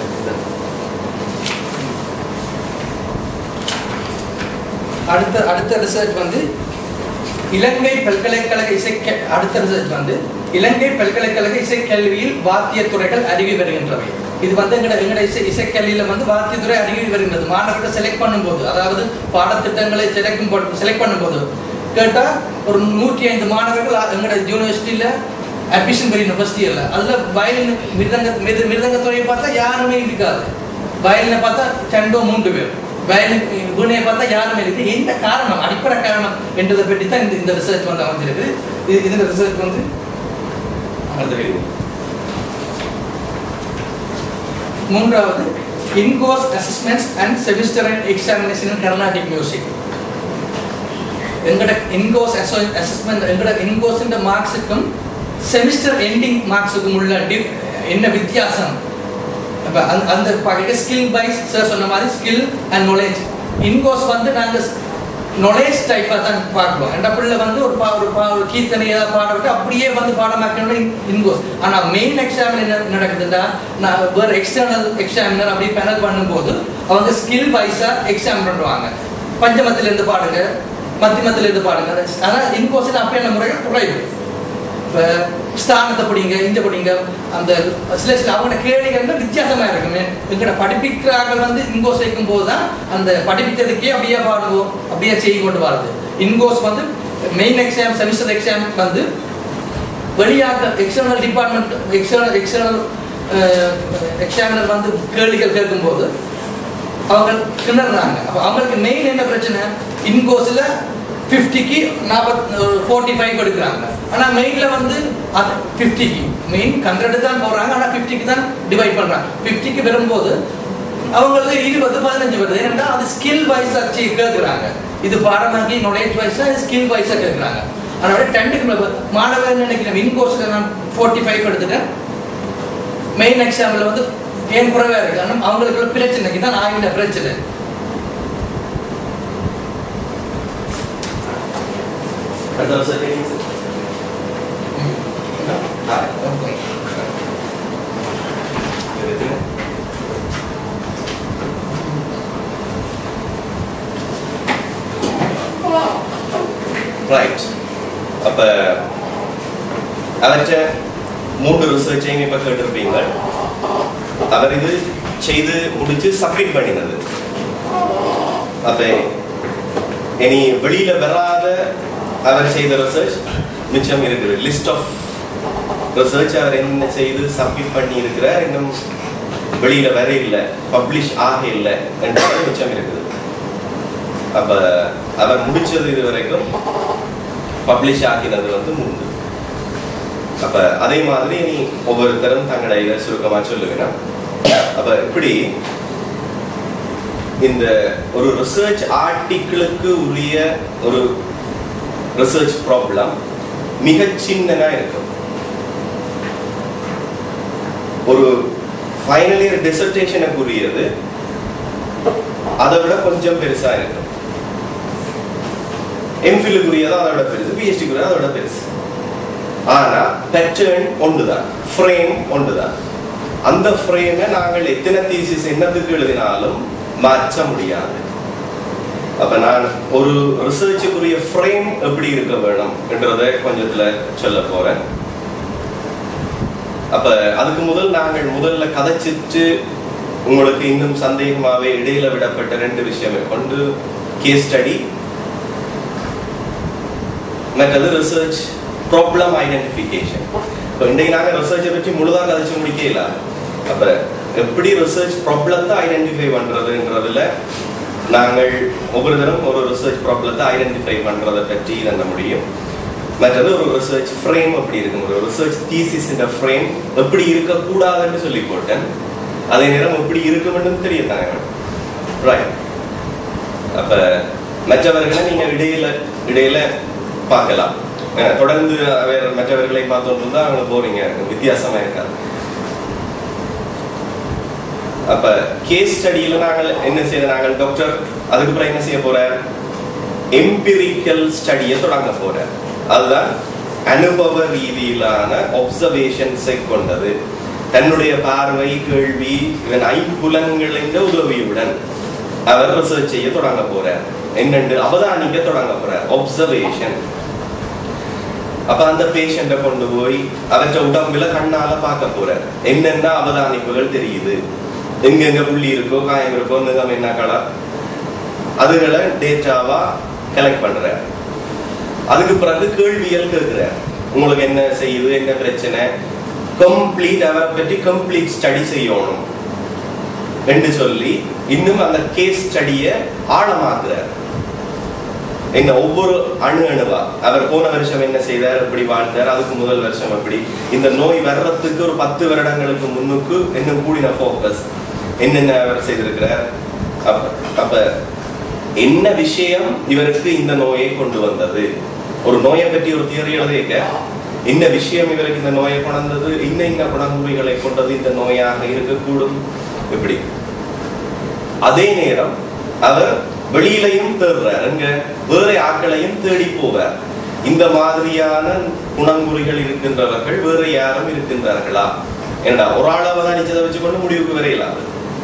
அடுத்த அடுத்த ரிசர்ச் வந்து இலங்கை பல்கலைக்கழக இசை அடுத்த ரிசர்ச் வந்து இலங்கை பல்கலைக்கழக இசைக்கல்வியில் வாத்தியத் துறைகள் அறிவி வருகின்றவை இது வந்து எங்கட எங்கட இசை இசைக்கல்வியில வந்து வாத்தியத்துறை அறிவி வருகின்றது மாணவர்களை செலக்ட் பண்ணும்போது அதாவது பாடத்திட்டங்களை செலக்ட் செலக்ட் பண்ணும்போது கேட்டா ஒரு நூற்றி ஐந்து மாணவர்கள் அ- எங்கட யூனிவர்சிட்டியில அட்மிஷன் பெரியணும் ஃபர்ஸ்ட் இயர்ல அதுல வயலின் மிருதங்க மிரு மிருதங்கத்துறையை பார்த்தா யாருமே இருக்காது வயலினை பார்த்தா ரெண்டோ மூன்று பேர் வயலின் வீணையை பார்த்தா யாருமே இருக்கு என்ன காரணம் அடிப்படை காரணம் என்றதை பற்றி தான் இந்த இந்த ரிசர்ச் வந்து அமைஞ்சிருக்கு இது இந்த ரிசர்ச் வந்து அடுத்த heading. மூன்றாவது in course assessments and semester and examination in Carnatic music எங்கட இன்கோர்ஸ் அசஸ்மெண்ட் எங்கட இன்கோர்ஸ் மார்க்ஸுக்கும் செமிஸ்டர் எண்டிங் மார்க்ஸுக்கும் உள்ள டி- என்ன வித்தியாசம் அப்ப அந்த அந்த பார்க்க ஸ்கில் பைஸ் சார் சொன்ன மாதிரி ஸ்கில் அண்ட் நாலேஜ் இன்கோர்ஸ் வந்து நாங்கள் நாலேஜ் டைப்பாக தான் பார்க்குறோம் என்ற பிள்ளை வந்து ஒரு பா ஒரு பா ஒரு கீர்த்தனை ஏதாவது பாட விட்டு அப்படியே வந்து பாடமாக்கணும் இன்கோர்ஸ் ஆனால் மெயின் எக்ஸாமில் என்ன நடக்குதுன்னா நான் வேறு எக்ஸ்டர்னல் எக்ஸாமினர் அப்படி பேனல் பண்ணும்போது அவங்க ஸ்கில் வைஸாக எக்ஸாம் பண்ணுவாங்க பஞ்சமத்திலேருந்து பாடுங்க மத்தியமத்திலேருந்து பாடுங்க ஆனால் இன்கோர்ஸில் அப்படியான முறைகள் குறைவு இப்போ ஸ்தானத்தை படிங்க இந்த படிங்க அந்த சில சில அவங்களோட கேள்விகள் வித்தியாசமா இருக்குமே எங்கட படிப்பிக்கிறார்கள் வந்து இன்கோஸ் வைக்கும் போது தான் அந்த படிப்பித்ததுக்கே அப்படியே பாடுவோம் அப்படியே செய்து கொண்டு வருது இன்கோஸ் வந்து மெயின் எக்ஸாம் செமிஸ்டர் எக்ஸாம் வந்து வெளியாக external department external external examiner வந்து கேள்விகள் கேட்கும்போது அவங்க திணறாங்க அப்போ அவங்களுக்கு மெயின் என்ன பிரச்சனை இன்கோஸில் ஃபிஃப்டிக்கு நாற்பத் ஃபோர்ட்டி ஃபைவ் எடுக்கிறாங்க ஆனால் மெயினில் வந்து அது ஃபிஃப்டிக்கு மெயின் ஹண்ட்ரடு தான் போடுறாங்க ஆனால் ஃபிஃப்டிக்கு தான் டிவைட் பண்ணுறாங்க ஃபிஃப்டிக்கு வரும்போது அவங்களுக்கு இருபது பதினஞ்சு வருது ஏன்னா அது ஸ்கில் வைஸாக கேட்குறாங்க இது பாடமாக்கி நாலேஜ் வைஸாக ஸ்கில் வைஸாக கேட்குறாங்க அதனால டென்த்துக்கு மாணவர் நினைக்கிறேன் இன் கோர்ஸில் நான் ஃபோர்ட்டி ஃபைவ் எடுத்துட்டேன் மெயின் எக்ஸாமில் வந்து ஏன் குறைவாக இருக்கு ஆனால் அவங்களுக்கு பிரச்சனைக்கு தான் ஆகிட்ட பிரச்சனை அடுத்த வருஷம் கேட்டீங்க சார் ஓகே எதுக்குங்க? ரைட் அப்ப அவற்றை மூன்று ரிசர்ச்சையும் இப்ப கேட்டிருப்பீங்க அவர் இது செய்து முடிச்சு சப்மிட் பண்ணினது அப்ப இனி வெளியில வராத அவர் செய்த ரிசர்ச் மிச்சம் இருக்குது லிஸ்ட் ஆஃப் ரிசர்ச் அவர் என்ன செய்து சப்மிட் பண்ணி இருக்கிறார் இன்னும் வெளியில வர இல்லை பப்ளிஷ் ஆக இல்லை என்றது மிச்சம் இருக்குது அப்ப அவர் முடிச்சது இது வரைக்கும் பப்ளிஷ் ஆகினது வந்து மூன்று அப்ப அதே மாதிரி நீ ஒவ்வொருத்தரும் தங்களை இதை சுருக்கமா சொல்லுவேனா அப்ப இப்படி இந்த ஒரு ரிசர்ச் ஆர்டிக்கிளுக்கு உரிய ஒரு ரிசர்ச் ப்ராப்ளம் மிக சின்னதா இருக்கும் ஒரு ஃபைனல் இயர் டிசர்டேஷனுக்கு உரியது அதை விட கொஞ்சம் பெருசா இருக்கும் எம்ஃபிலுக்கு உரியது அதை விட பெருசு பிஹெச்டிக்கு உரியது அதை விட பெருசு ஆனா பேட்டர்ன் ஒன்றுதான் ஃப்ரேம் ஒன்றுதான் அந்த ஃப்ரேமை நாங்கள் எத்தனை தீசிஸ் என்னத்துக்கு எழுதினாலும் மாற்ற முடியாது அப்ப நான் ஒரு ரிசர்ச்சுக்குரிய ஃப்ரேம் எப்படி இருக்க வேணும் என்றதை கொஞ்சத்துல சொல்ல போறேன் அப்ப அதுக்கு முதல் நாங்கள் முதல்ல கதைச்சிட்டு உங்களுக்கு இன்னும் சந்தேகமாவே இடையில விடப்பட்ட ரெண்டு விஷயமே கொண்டு கேஸ் ஸ்டடி மற்றது ரிசர்ச் ப்ராப்ளம் ஐடென்டிஃபிகேஷன் இப்போ இன்றைக்கு நாங்கள் ரிசர்ச்சை பற்றி முழுதாக கதைச்சு முடிக்க இல்லை அப்ப எப்படி ரிசர்ச் ப்ராப்ளத்தை ஐடென்டிஃபை பண்றதுன்றதுல நாங்கள் ஒவ்வொரு தரம் ஒரு ரிசர்ச் ப்ராப்ளத்தை ஐடென்டிஃபை பண்றதை பற்றி இதென்ன முடியும் மற்றது ஒரு ரிசர்ச் ஃப்ரேம் எப்படி இருக்கும் ஒரு ரிசர்ச் தீசிஸ் இந்த ஃப்ரேம் எப்படி இருக்கக்கூடாதுன்னு சொல்லி போட்டேன் அதே நேரம் எப்படி இருக்கும்னு தெரியத்தாங்க ரைட் அப்ப மற்றவர்களை நீங்க இடையில இடையில பார்க்கலாம் அஹ் தொடர்ந்து வேற மற்றவர்களை பார்த்தோம் இருந்தா அவங்க போறீங்க வித்தியாசமா இருக்காது அப்ப கேஸ் ஸ்டடியில நாங்கள் என்ன செய்ய நாங்கள் டாக்டர் அதுக்கு அப்புறம் என்ன செய்ய போற எம்பிரிக்கல் ஸ்டடியை தொடங்க போற அதுதான் அனுபவ ரீதியிலான ஒப்சர்வேஷன்ஸை கொண்டது தன்னுடைய பார்வை கேள்வி இவன் ஐம்புலன்களின் உதவியுடன் அவர் ரிசர்ச் செய்ய தொடங்க போறார் என்னென்று அவதானிக்க தொடங்க போறார் ஒப்சர்வேஷன் அப்ப அந்த பேஷண்ட கொண்டு போய் அவற்றை உடம்புல கண்ணால பார்க்க போறார் என்னென்ன அவதானிப்புகள் தெரியுது எங்கெங்க புள்ளி இருக்கோ காயம் இருக்கோ நிகம் என்ன கலர் அதுகளை டேட்டாவா கலெக்ட் பண்றார் அதுக்கு பிறகு கேள்வியல் கேட்கிறார் உங்களுக்கு என்ன செய்யுது என்ன பிரச்சனை கம்ப்ளீட் அவரை பற்றி கம்ப்ளீட் ஸ்டடி செய்யணும் என்று சொல்லி இன்னும் அந்த கேஸ் ஸ்டடியை ஆழமாக்குறார் என்ன ஒவ்வொரு அணு அணுவா அவர் போன வருஷம் என்ன செய்தார் எப்படி வாழ்ந்தார் அதுக்கு முதல் வருஷம் எப்படி இந்த நோய் வர்றதுக்கு ஒரு பத்து வருடங்களுக்கு முன்னுக்கு இன்னும் கூடின ஃபோக்கஸ் என்னென்ன அவர் செய்திருக்கிறார் அப்ப அப்ப என்ன விஷயம் இவருக்கு இந்த நோயை கொண்டு வந்தது ஒரு நோயை பற்றி ஒரு தியரி எழுதிக்க என்ன விஷயம் இவருக்கு இந்த நோயை கொண்டது இன்ன இன்ன குணங்குறிகளை கொண்டது இந்த நோயாக இருக்கக்கூடும் இப்படி அதே நேரம் அவர் வெளியிலையும் தேடுறார் எங்க வேற ஆட்களையும் தேடி போவார் இந்த மாதிரியான குணங்குறிகள் இருக்கின்றவர்கள் வேற யாரும் இருக்கின்றார்களா ஏண்டா ஒரு ஆள் அவதானிச்சதை வச்சுக்கொண்டு முடிவுக்கு வரையலாது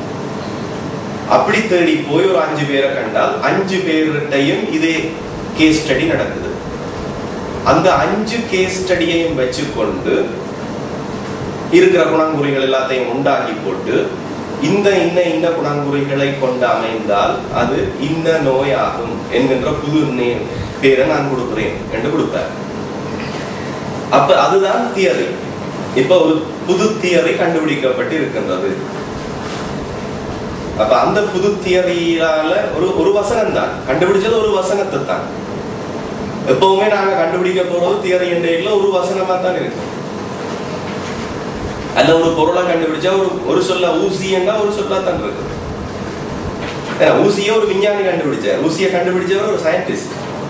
அப்படி தேடி போய் ஒரு அஞ்சு பேரை கண்டால் அஞ்சு பேர்கிட்டையும் இதே கேஸ் ஸ்டடி நடக்குது அந்த அஞ்சு கேஸ் ஸ்டடியையும் வச்சுக்கொண்டு இருக்கிற குணங்குறிகள் எல்லாத்தையும் உண்டாக்கி போட்டு இந்த இன்ன இன்ன குணங்குறிகளை கொண்டு அமைந்தால் அது இன்ன நோய் ஆகும் என்கின்ற புது நேம் பேரை நான் கொடுக்கிறேன் என்று கொடுத்தார் அப்ப அதுதான் தியரி இப்ப ஒரு புது தியரி கண்டுபிடிக்கப்பட்டு இருக்கின்றது அப்ப அந்த புது தியரியால ஒரு ஒரு வசனம் தான் கண்டுபிடிச்சது ஒரு வசனத்தை தான் எப்பவுமே நாங்க கண்டுபிடிக்க போறது தியரி இன்றைக்குல ஒரு வசனமா தான் இருக்கும் அல்ல ஒரு பொருளை கண்டுபிடிச்சா ஒரு ஒரு சொல்ல ஊசின்னா ஒரு சொல்லா தான் இருக்கு ஏன்னா, ஊசியை ஒரு விஞ்ஞானி கண்டுபிடிச்சார் ஊசியை கண்டுபிடிச்சவர் ஒரு சயின்டிஸ்ட்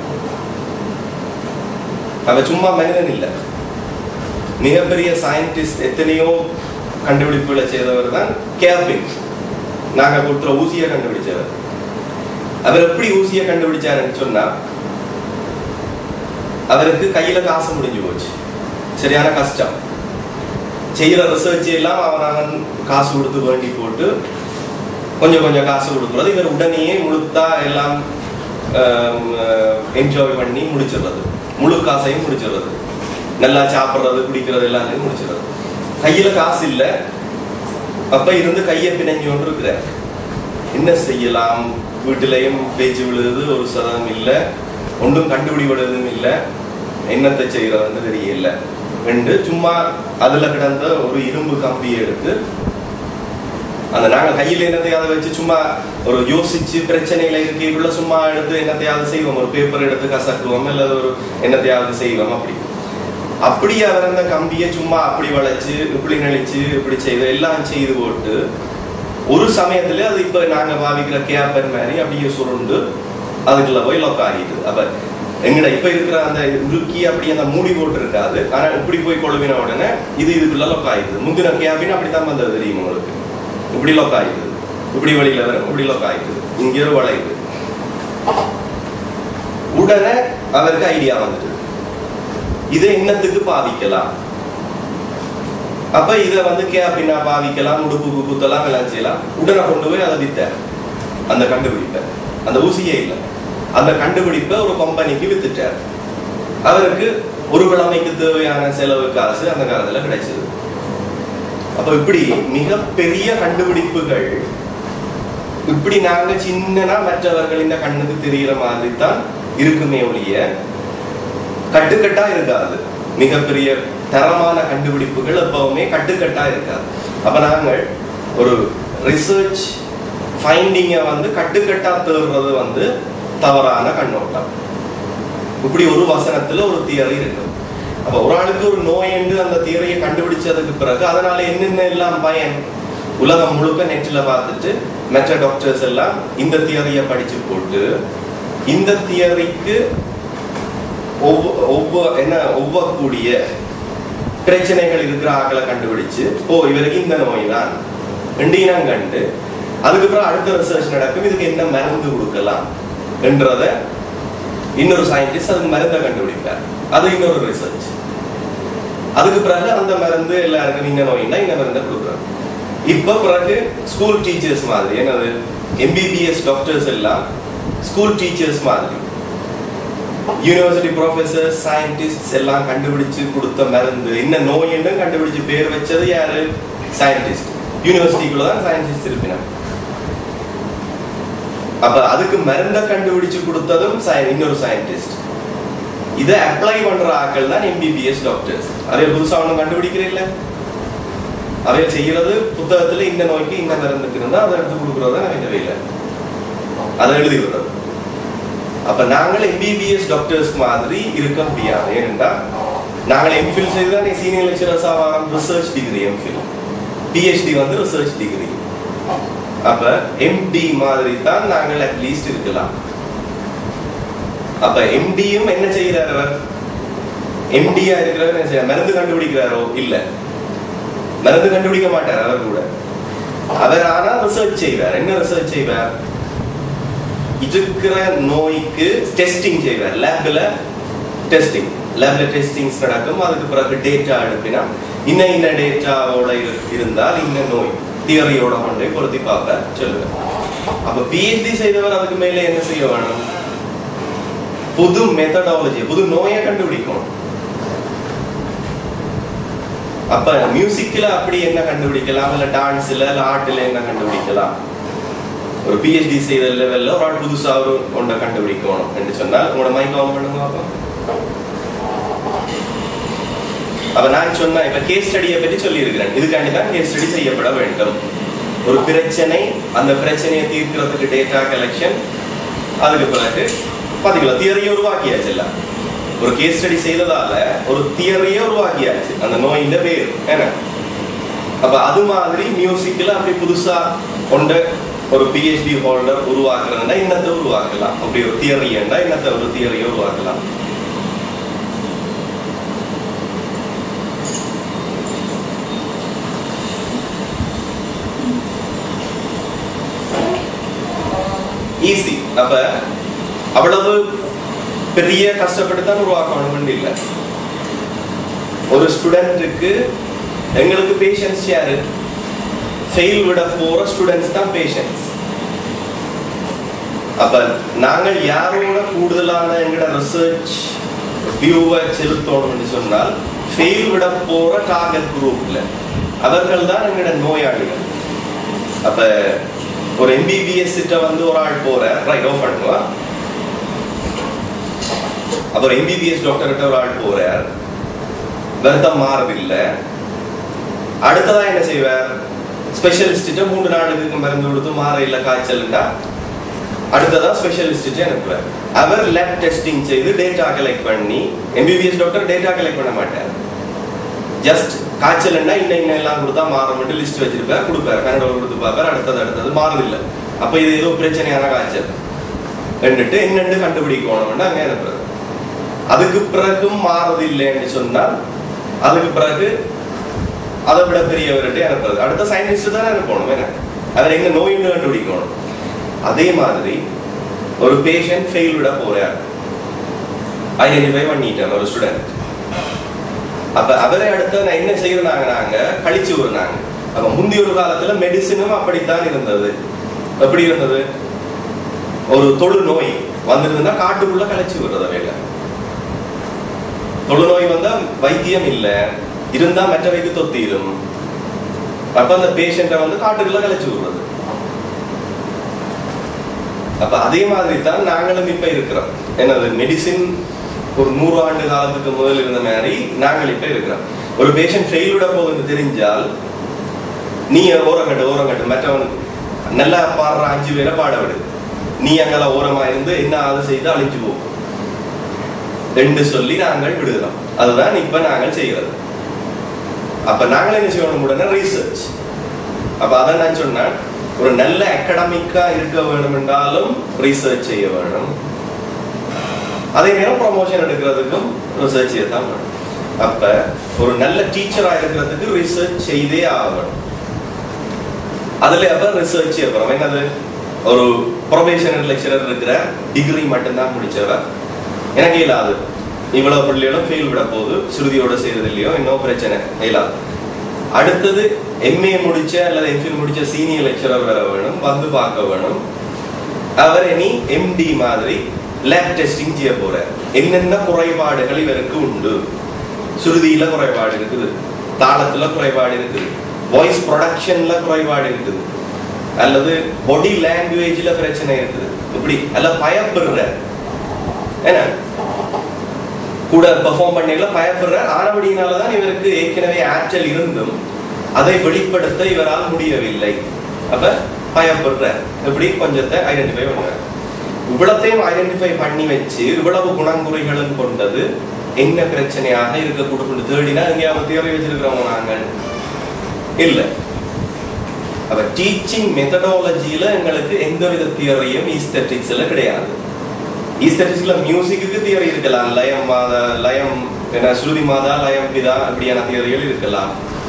அவ சும்மா மனிதன் இல்ல மிகப்பெரிய சயின்டிஸ்ட் எத்தனையோ கண்டுபிடிப்புகளை செய்தவர் தான் கேபின் நாங்க கொடுத்துற ஊசியை கண்டுபிடிச்சவர் அவர் எப்படி ஊசியை கண்டுபிடிச்சாருன்னு சொன்னா அவருக்கு கையில காசு முடிஞ்சு போச்சு சரியான கஷ்டம் செய்யற ரிசர்ச் எல்லாம் அவன் அவன் காசு கொடுத்து வேண்டி போட்டு கொஞ்சம் கொஞ்சம் காசு கொடுக்குறது இவர் உடனேயே முழுத்தா எல்லாம் என்ஜாய் பண்ணி முடிச்சிடுறது முழு காசையும் முடிச்சிடுறது நல்லா சாப்பிட்றது குடிக்கிறது எல்லாத்தையும் முடிச்சிடுறது கையில காசு இல்ல அப்ப இருந்து கையை பிணைஞ்சு கொண்டு இருக்கிறார் என்ன செய்யலாம் வீட்டிலையும் பேச்சு விழுது ஒரு சதம் இல்ல ஒன்றும் கண்டுபிடிபடுவதும் இல்ல என்னத்தை செய்யறதுன்னு தெரியல ரெண்டு சும்மா அதுல கிடந்த ஒரு இரும்பு கம்பியை எடுத்து அந்த நாங்க கையில என்னத்தையாவது வச்சு சும்மா ஒரு யோசிச்சு பிரச்சனையில இருக்கைக்குள்ள சும்மா எடுத்து என்னத்தையாவது செய்வோம் ஒரு பேப்பர் எடுத்து கசக்குவோம் இல்ல ஒரு என்னத்தையாவது செய்வோம் அப்படி அப்படி அவர் அந்த கம்பியை சும்மா அப்படி வளைச்சு இப்படி நெளிச்சு இப்படி செய்து எல்லாம் செய்து போட்டு ஒரு சமயத்துல அது இப்ப நாங்க பாவிக்கிற கேப்பர் மாதிரி அப்படியே சுருண்டு அதுக்குள்ள போய் லொக் ஆகிட்டு அப்ப எங்கட இப்ப இருக்கிற அந்த உருக்கி அப்படி அந்த மூடி போட்டு இருக்காது ஆனா இப்படி போய் கொழுவின உடனே இது இதுக்குள்ள லொக் ஆகிடுது முந்தின கேபின் அப்படித்தான் வந்தது தெரியும் உங்களுக்கு இப்படி லொக் ஆகிடுது இப்படி வழியில வரும் இப்படி லொக் ஆகிடுது இங்க ஒரு வளையுது உடனே அவருக்கு ஐடியா வந்துட்டு இதை என்னத்துக்கு பாவிக்கலாம் அப்ப இத வந்து கேபினா பாவிக்கலாம் உடுப்புக்கு குத்தலாம் எல்லாம் செய்யலாம் உடனே கொண்டு போய் அதை வித்த அந்த கண்டுபிடிப்பை அந்த ஊசியே இல்லை அந்த கண்டுபிடிப்பை ஒரு கம்பெனிக்கு வித்துட்டார் அவருக்கு ஒரு கிழமைக்கு தேவையான செலவு காசு அந்த காலத்துல கிடைச்சது அப்ப இப்படி மிகப்பெரிய கண்டுபிடிப்புகள் இப்படி நாங்க சின்னனா மற்றவர்கள் இந்த கண்ணுக்கு தெரிகிற மாதிரி தான் இருக்குமே ஒழிய கட்டுக்கட்டா இருக்காது மிகப்பெரிய தரமான கண்டுபிடிப்புகள் எப்பவுமே கட்டுக்கட்டா இருக்காது அப்ப நாங்கள் ஒரு ரிசர்ச் ஃபைண்டிங்கை வந்து கட்டுக்கட்டா தேடுறது வந்து தவறான கண்ணோட்டம் இப்படி ஒரு வசனத்துல ஒரு தியரி இருக்கு அப்ப ஒரு ஆளுக்கு ஒரு நோய் என்று அந்த தியரியை கண்டுபிடிச்சதுக்கு பிறகு அதனால என்னென்ன எல்லாம் பயன் உலகம் முழுக்க நெட்ல பார்த்துட்டு மற்ற டாக்டர்ஸ் எல்லாம் இந்த தியரியை படிச்சு போட்டு இந்த தியரிக்கு ஒவ்வொரு என்ன ஒவ்வக்கூடிய பிரச்சனைகள் இருக்கிற ஆக்களை கண்டுபிடிச்சு ஓ இவருக்கு இந்த நோய் தான் இனம் கண்டு அதுக்கப்புறம் அடுத்த ரிசர்ச் நடக்கும் இதுக்கு என்ன மருந்து கொடுக்கலாம் என்றத இன்னொரு சயின்டிஸ்ட் அதுக்கு மருந்தை கண்டுபிடிப்பார் அது இன்னொரு ரிசர்ச் அதுக்கு பிறகு அந்த மருந்து எல்லாருக்கும் இந்த நோய்னா இந்த மருந்தை கொடுக்குறாங்க இப்ப பிறகு ஸ்கூல் டீச்சர்ஸ் மாதிரி என்னது எம்பிபிஎஸ் டாக்டர்ஸ் எல்லாம் ஸ்கூல் டீச்சர்ஸ் மாதிரி யூனிவர்சிட்டி ப்ரொஃபசர் சயின்டிஸ்ட் எல்லாம் கண்டுபிடிச்சு கொடுத்த மருந்து என்ன நோய் என்று கண்டுபிடிச்சு பேர் வச்சது யாரு சயின்டிஸ்ட் யூனிவர்சிட்டிக்குள்ள தான் சயின்டிஸ்ட் இருப்பினா அப்ப அதுக்கு மருந்த கண்டுபிடிச்சு கொடுத்ததும் sci- இன்னொரு சயின்டிஸ்ட் இதை அப்ளை பண்ற ஆட்கள் தான் எம்பிபிஎஸ் டாக்டர்ஸ் அதே புதுசா ஒன்றும் கண்டுபிடிக்கிறீங்கள அவை செய்யறது புத்தகத்துல இந்த நோய்க்கு இந்த மருந்துக்கு இருந்தா அதை எடுத்து கொடுக்கறது அவங்க வேலை அதை எழுதி விடுறது அப்ப நாங்கள் எம்பிபிஎஸ் டாக்டர்ஸ் மாதிரி இருக்க முடியாது ஏனென்றா நாங்கள் எம்ஃபில் செய்துதான் சீனியர் லெக்சரர்ஸ் ஆவாரம் ரிசர்ச் டிகிரி எம்ஃபில் பிஹெச்டி வந்து ரிசர்ச் டிகிரி அப்ப எம்டி மாதிரி தான் நாங்கள் அட்லீஸ்ட் இருக்கலாம் அப்ப எம்டியும் என்ன செய்கிறார் அவர் எம்டியா இருக்கிறவர் என்ன செய்யறார் மருந்து கண்டுபிடிக்கிறாரோ இல்ல மருந்து கண்டுபிடிக்க மாட்டார் அவர் கூட அவர் ஆனா ரிசர்ச் செய்வார் என்ன ரிசர்ச் செய்வார் இருக்கிற நோய்க்கு டெஸ்டிங் செய்வார் லேப்ல டெஸ்டிங் லேப்ல டெஸ்டிங்ஸ் நடக்கும் அதுக்கு பிறகு டேட்டா எடுப்பினா இன்ன இன்ன டேட்டாவோட இருந்தால் இந்த நோய் தியரியோட கொண்டே பொருத்தி பார்க்க சொல்லுவேன் அப்ப பிஹெச்டி செய்தவர் அதுக்கு மேல என்ன செய்ய வேணும் புது மெத்தடாலஜி புது நோயை கண்டுபிடிக்கணும் அப்ப மியூசிக்ல அப்படி என்ன கண்டுபிடிக்கலாம் இல்ல டான்ஸ்ல இல்ல ஆர்ட்ல என்ன கண்டுபிடிக்கலாம் ஒரு பிஹெச்டி செய்த லெவல்ல ஒரு ஆள் புதுசா ஒரு ஒன்றை கண்டுபிடிக்கணும் என்று சொன்னால் உங்களோட மைக் ஆன் பண்ணுங்க பாப்போம். அப்ப நான் சொன்ன இப்ப கேஸ் ஸ்டடியை பற்றி சொல்லி இருக்கிறேன் இதுக்காண்டி தான் கேஸ் ஸ்டடி செய்யப்பட வேண்டும் ஒரு பிரச்சனை அந்த பிரச்சனையை தீர்க்கிறதுக்கு டேட்டா கலெக்ஷன் அதுக்கு பிறகு பாத்தீங்களா தியரியை உருவாக்கியாச்சு எல்லாம் ஒரு கேஸ் ஸ்டடி செய்ததால ஒரு தியரியை உருவாக்கியாச்சு அந்த நோயின் பேர் என்ன அப்ப அது மாதிரி மியூசிக்ல அப்படி புதுசா கொண்ட ஒரு பிஹெச்டி ஹோல்டர் உருவாக்குறதுன்னா இன்னத்தை உருவாக்கலாம் அப்படி ஒரு தியரி என்றா இன்னத்தை ஒரு தியரியை உருவாக்கலாம் ஈஸி அப்ப அவ்வளவு பெரிய கஷ்டப்பட்டு தான் உருவாக்கணும் இல்லை ஒரு ஸ்டூடெண்ட்டுக்கு எங்களுக்கு பேஷன்ஸ் யாரு ஃபெயில் விட போற ஸ்டூடெண்ட்ஸ் தான் பேஷன்ஸ் அப்ப நாங்கள் யாரோட கூடுதலான எங்களோட ரிசர்ச் வியூவை செலுத்தணும்னு சொன்னால் ஃபெயில் விட போற டார்கெட் குரூப்ல அவர்கள் தான் எங்களோட நோயாளிகள் அப்ப ஒரு எம்பிபிஎஸ் கிட்ட வந்து ஒரு ஆள் போற ரைட் ஆஃப் பண்ணுவா அப்ப ஒரு எம்பிபிஎஸ் டாக்டர் கிட்ட ஒரு ஆள் போறார் வருத்தம் மாறதில்லை அடுத்ததா என்ன செய்வார் ஸ்பெஷலிஸ்ட் மூன்று நாளுக்கு மருந்து கொடுத்து மாற இல்ல காய்ச்சல்டா அடுத்ததா ஸ்பெஷலிஸ்ட் அனுப்புவார் அவர் லேப் டெஸ்டிங் செய்து டேட்டா கலெக்ட் பண்ணி எம்பிபிஎஸ் டாக்டர் டேட்டா கலெக்ட் பண்ண மாட்டார் ஜஸ்ட் காய்ச்சல்னா இன்ன இன்ன எல்லாம் கொடுத்தா மாறும் லிஸ்ட் வச்சிருப்பார் கொடுப்பார் கன்னடம் கொடுத்து பார்ப்பார் அடுத்தது அடுத்தது மாறுதில்லை அப்ப இது ஏதோ பிரச்சனையான காய்ச்சல் ரெண்டுட்டு என்னென்னு கண்டுபிடிக்கணும்னு அங்கே அனுப்புறது அதுக்கு பிறகும் மாறதில்லைன்னு சொன்னால் அதுக்கு பிறகு அதை விட பெரியவர்கிட்ட அனுப்புறது அடுத்த சயின்டிஸ்ட் தான் அனுப்பணும் என்ன அவர் எங்க நோயின்னு கண்டுபிடிக்கணும் அதே மாதிரி ஒரு பேஷண்ட் ஃபெயில் விட போறார் ஐடென்டிஃபை பண்ணிட்டார் ஒரு ஸ்டூடெண்ட் அப்ப அவரை அடுத்து நான் என்ன செய்யறாங்க நாங்க கழிச்சு விடுறாங்க அப்ப முந்தைய ஒரு காலத்துல மெடிசினும் அப்படித்தான் இருந்தது எப்படி இருந்தது ஒரு தொழு நோய் வந்திருந்ததுன்னா காட்டுக்குள்ள கழிச்சு விடுறது வேலை தொழுநோய் வந்தா வைத்தியம் இல்ல இருந்தா மற்றவைக்கு தொத்திரும் அப்ப அந்த பேஷண்ட்டை வந்து காட்டுக்குள்ள கழிச்சு விடுறது அப்ப அதே மாதிரி தான் நாங்களும் இப்ப இருக்கிறோம் என்னது மெடிசின் ஒரு நூறு ஆண்டு காலத்துக்கு முதல் இருந்த மாதிரி நாங்கள் இப்ப இருக்கிறோம் ஒரு பேஷண்ட் ஃபெயில் விட போகுதுன்னு தெரிஞ்சால் நீ ஓரங்கட்டு ஓரங்கட்டு மற்றவன் நல்லா பாடுற அஞ்சு பேரை பாட விடு நீ அங்கெல்லாம் ஓரமா இருந்து என்ன அது செய்து அழிஞ்சு போகும் ரெண்டு சொல்லி நாங்கள் விடுகிறோம் அதுதான் இப்ப நாங்கள் செய்கிறது அப்ப நாங்கள் என்ன செய்யணும் உடனே ரீசர்ச் அப்ப அதான் நான் சொன்னேன் ஒரு நல்ல அகடமிக்கா இருக்க வேண்டும் என்றாலும் ரீசர்ச் செய்ய வேணும் அதே நேரம் ப்ரொமோஷன் எடுக்கிறதுக்கும் ரிசர்ச் செய்ய தான் வேணும் அப்ப ஒரு நல்ல டீச்சரா இருக்கிறதுக்கு ரிசர்ச் செய்தே ஆகணும் அதுல அப்ப ரிசர்ச் அப்புறம் என்னது ஒரு ப்ரொபேஷனல் லெக்சரர் இருக்கிற டிகிரி மட்டும்தான் முடிச்சவர் எனக்கு இயலாது இவ்வளவு பிள்ளைகளும் ஃபெயில் விட போகுது சுருதியோட செய்யறது இல்லையோ இன்னும் பிரச்சனை இயலாது அடுத்தது எம்ஏ முடிச்ச அல்லது எம்ஃபில் முடிச்ச சீனியர் லெக்சரர் வர வேணும் வந்து பார்க்க வேணும் அவர் இனி எம்டி மாதிரி லேப் டெஸ்டிங் செய்ய போறார் என்னென்ன குறைபாடுகள் இவருக்கு உண்டு சுருதியில குறைபாடு இருக்குது தாளத்துல குறைபாடு இருக்குது வாய்ஸ் ப்ரொடக்ஷன்ல குறைபாடு இருக்குது அல்லது பாடி லாங்குவேஜ்ல பிரச்சனை இருக்குது இப்படி அல்ல பயப்படுற என்ன கூட பெர்ஃபார்ம் பண்ணல பயப்படுற ஆனபடியினாலதான் இவருக்கு ஏற்கனவே ஆற்றல் இருந்தும் அதை வெளிப்படுத்த இவரால் முடியவில்லை அப்ப பயப்படுற இப்படி கொஞ்சத்தை ஐடென்டிஃபை பண்றாரு இவ்வளத்தையும் ஐடென்டிஃபை பண்ணி வச்சு இவ்வளவு குணங்குறைகளும் கொண்டது என்ன பிரச்சனையாக இருக்கக்கூடும் தேடினா எங்கேயாவது தியரி வச்சிருக்கிறவங்க நாங்கள் இல்ல அப்ப டீச்சிங் மெத்தடாலஜியில எங்களுக்கு எந்த வித தியரியும் ஈஸ்தட்டிக்ஸ்ல கிடையாது ஈஸ்தட்டிக்ஸ்ல மியூசிக்கு தியரி இருக்கலாம் லயம் மாதா லயம் என்ன ஸ்ருதி மாதா லயம் பிதா அப்படியான தியரிகள் இருக்கலாம்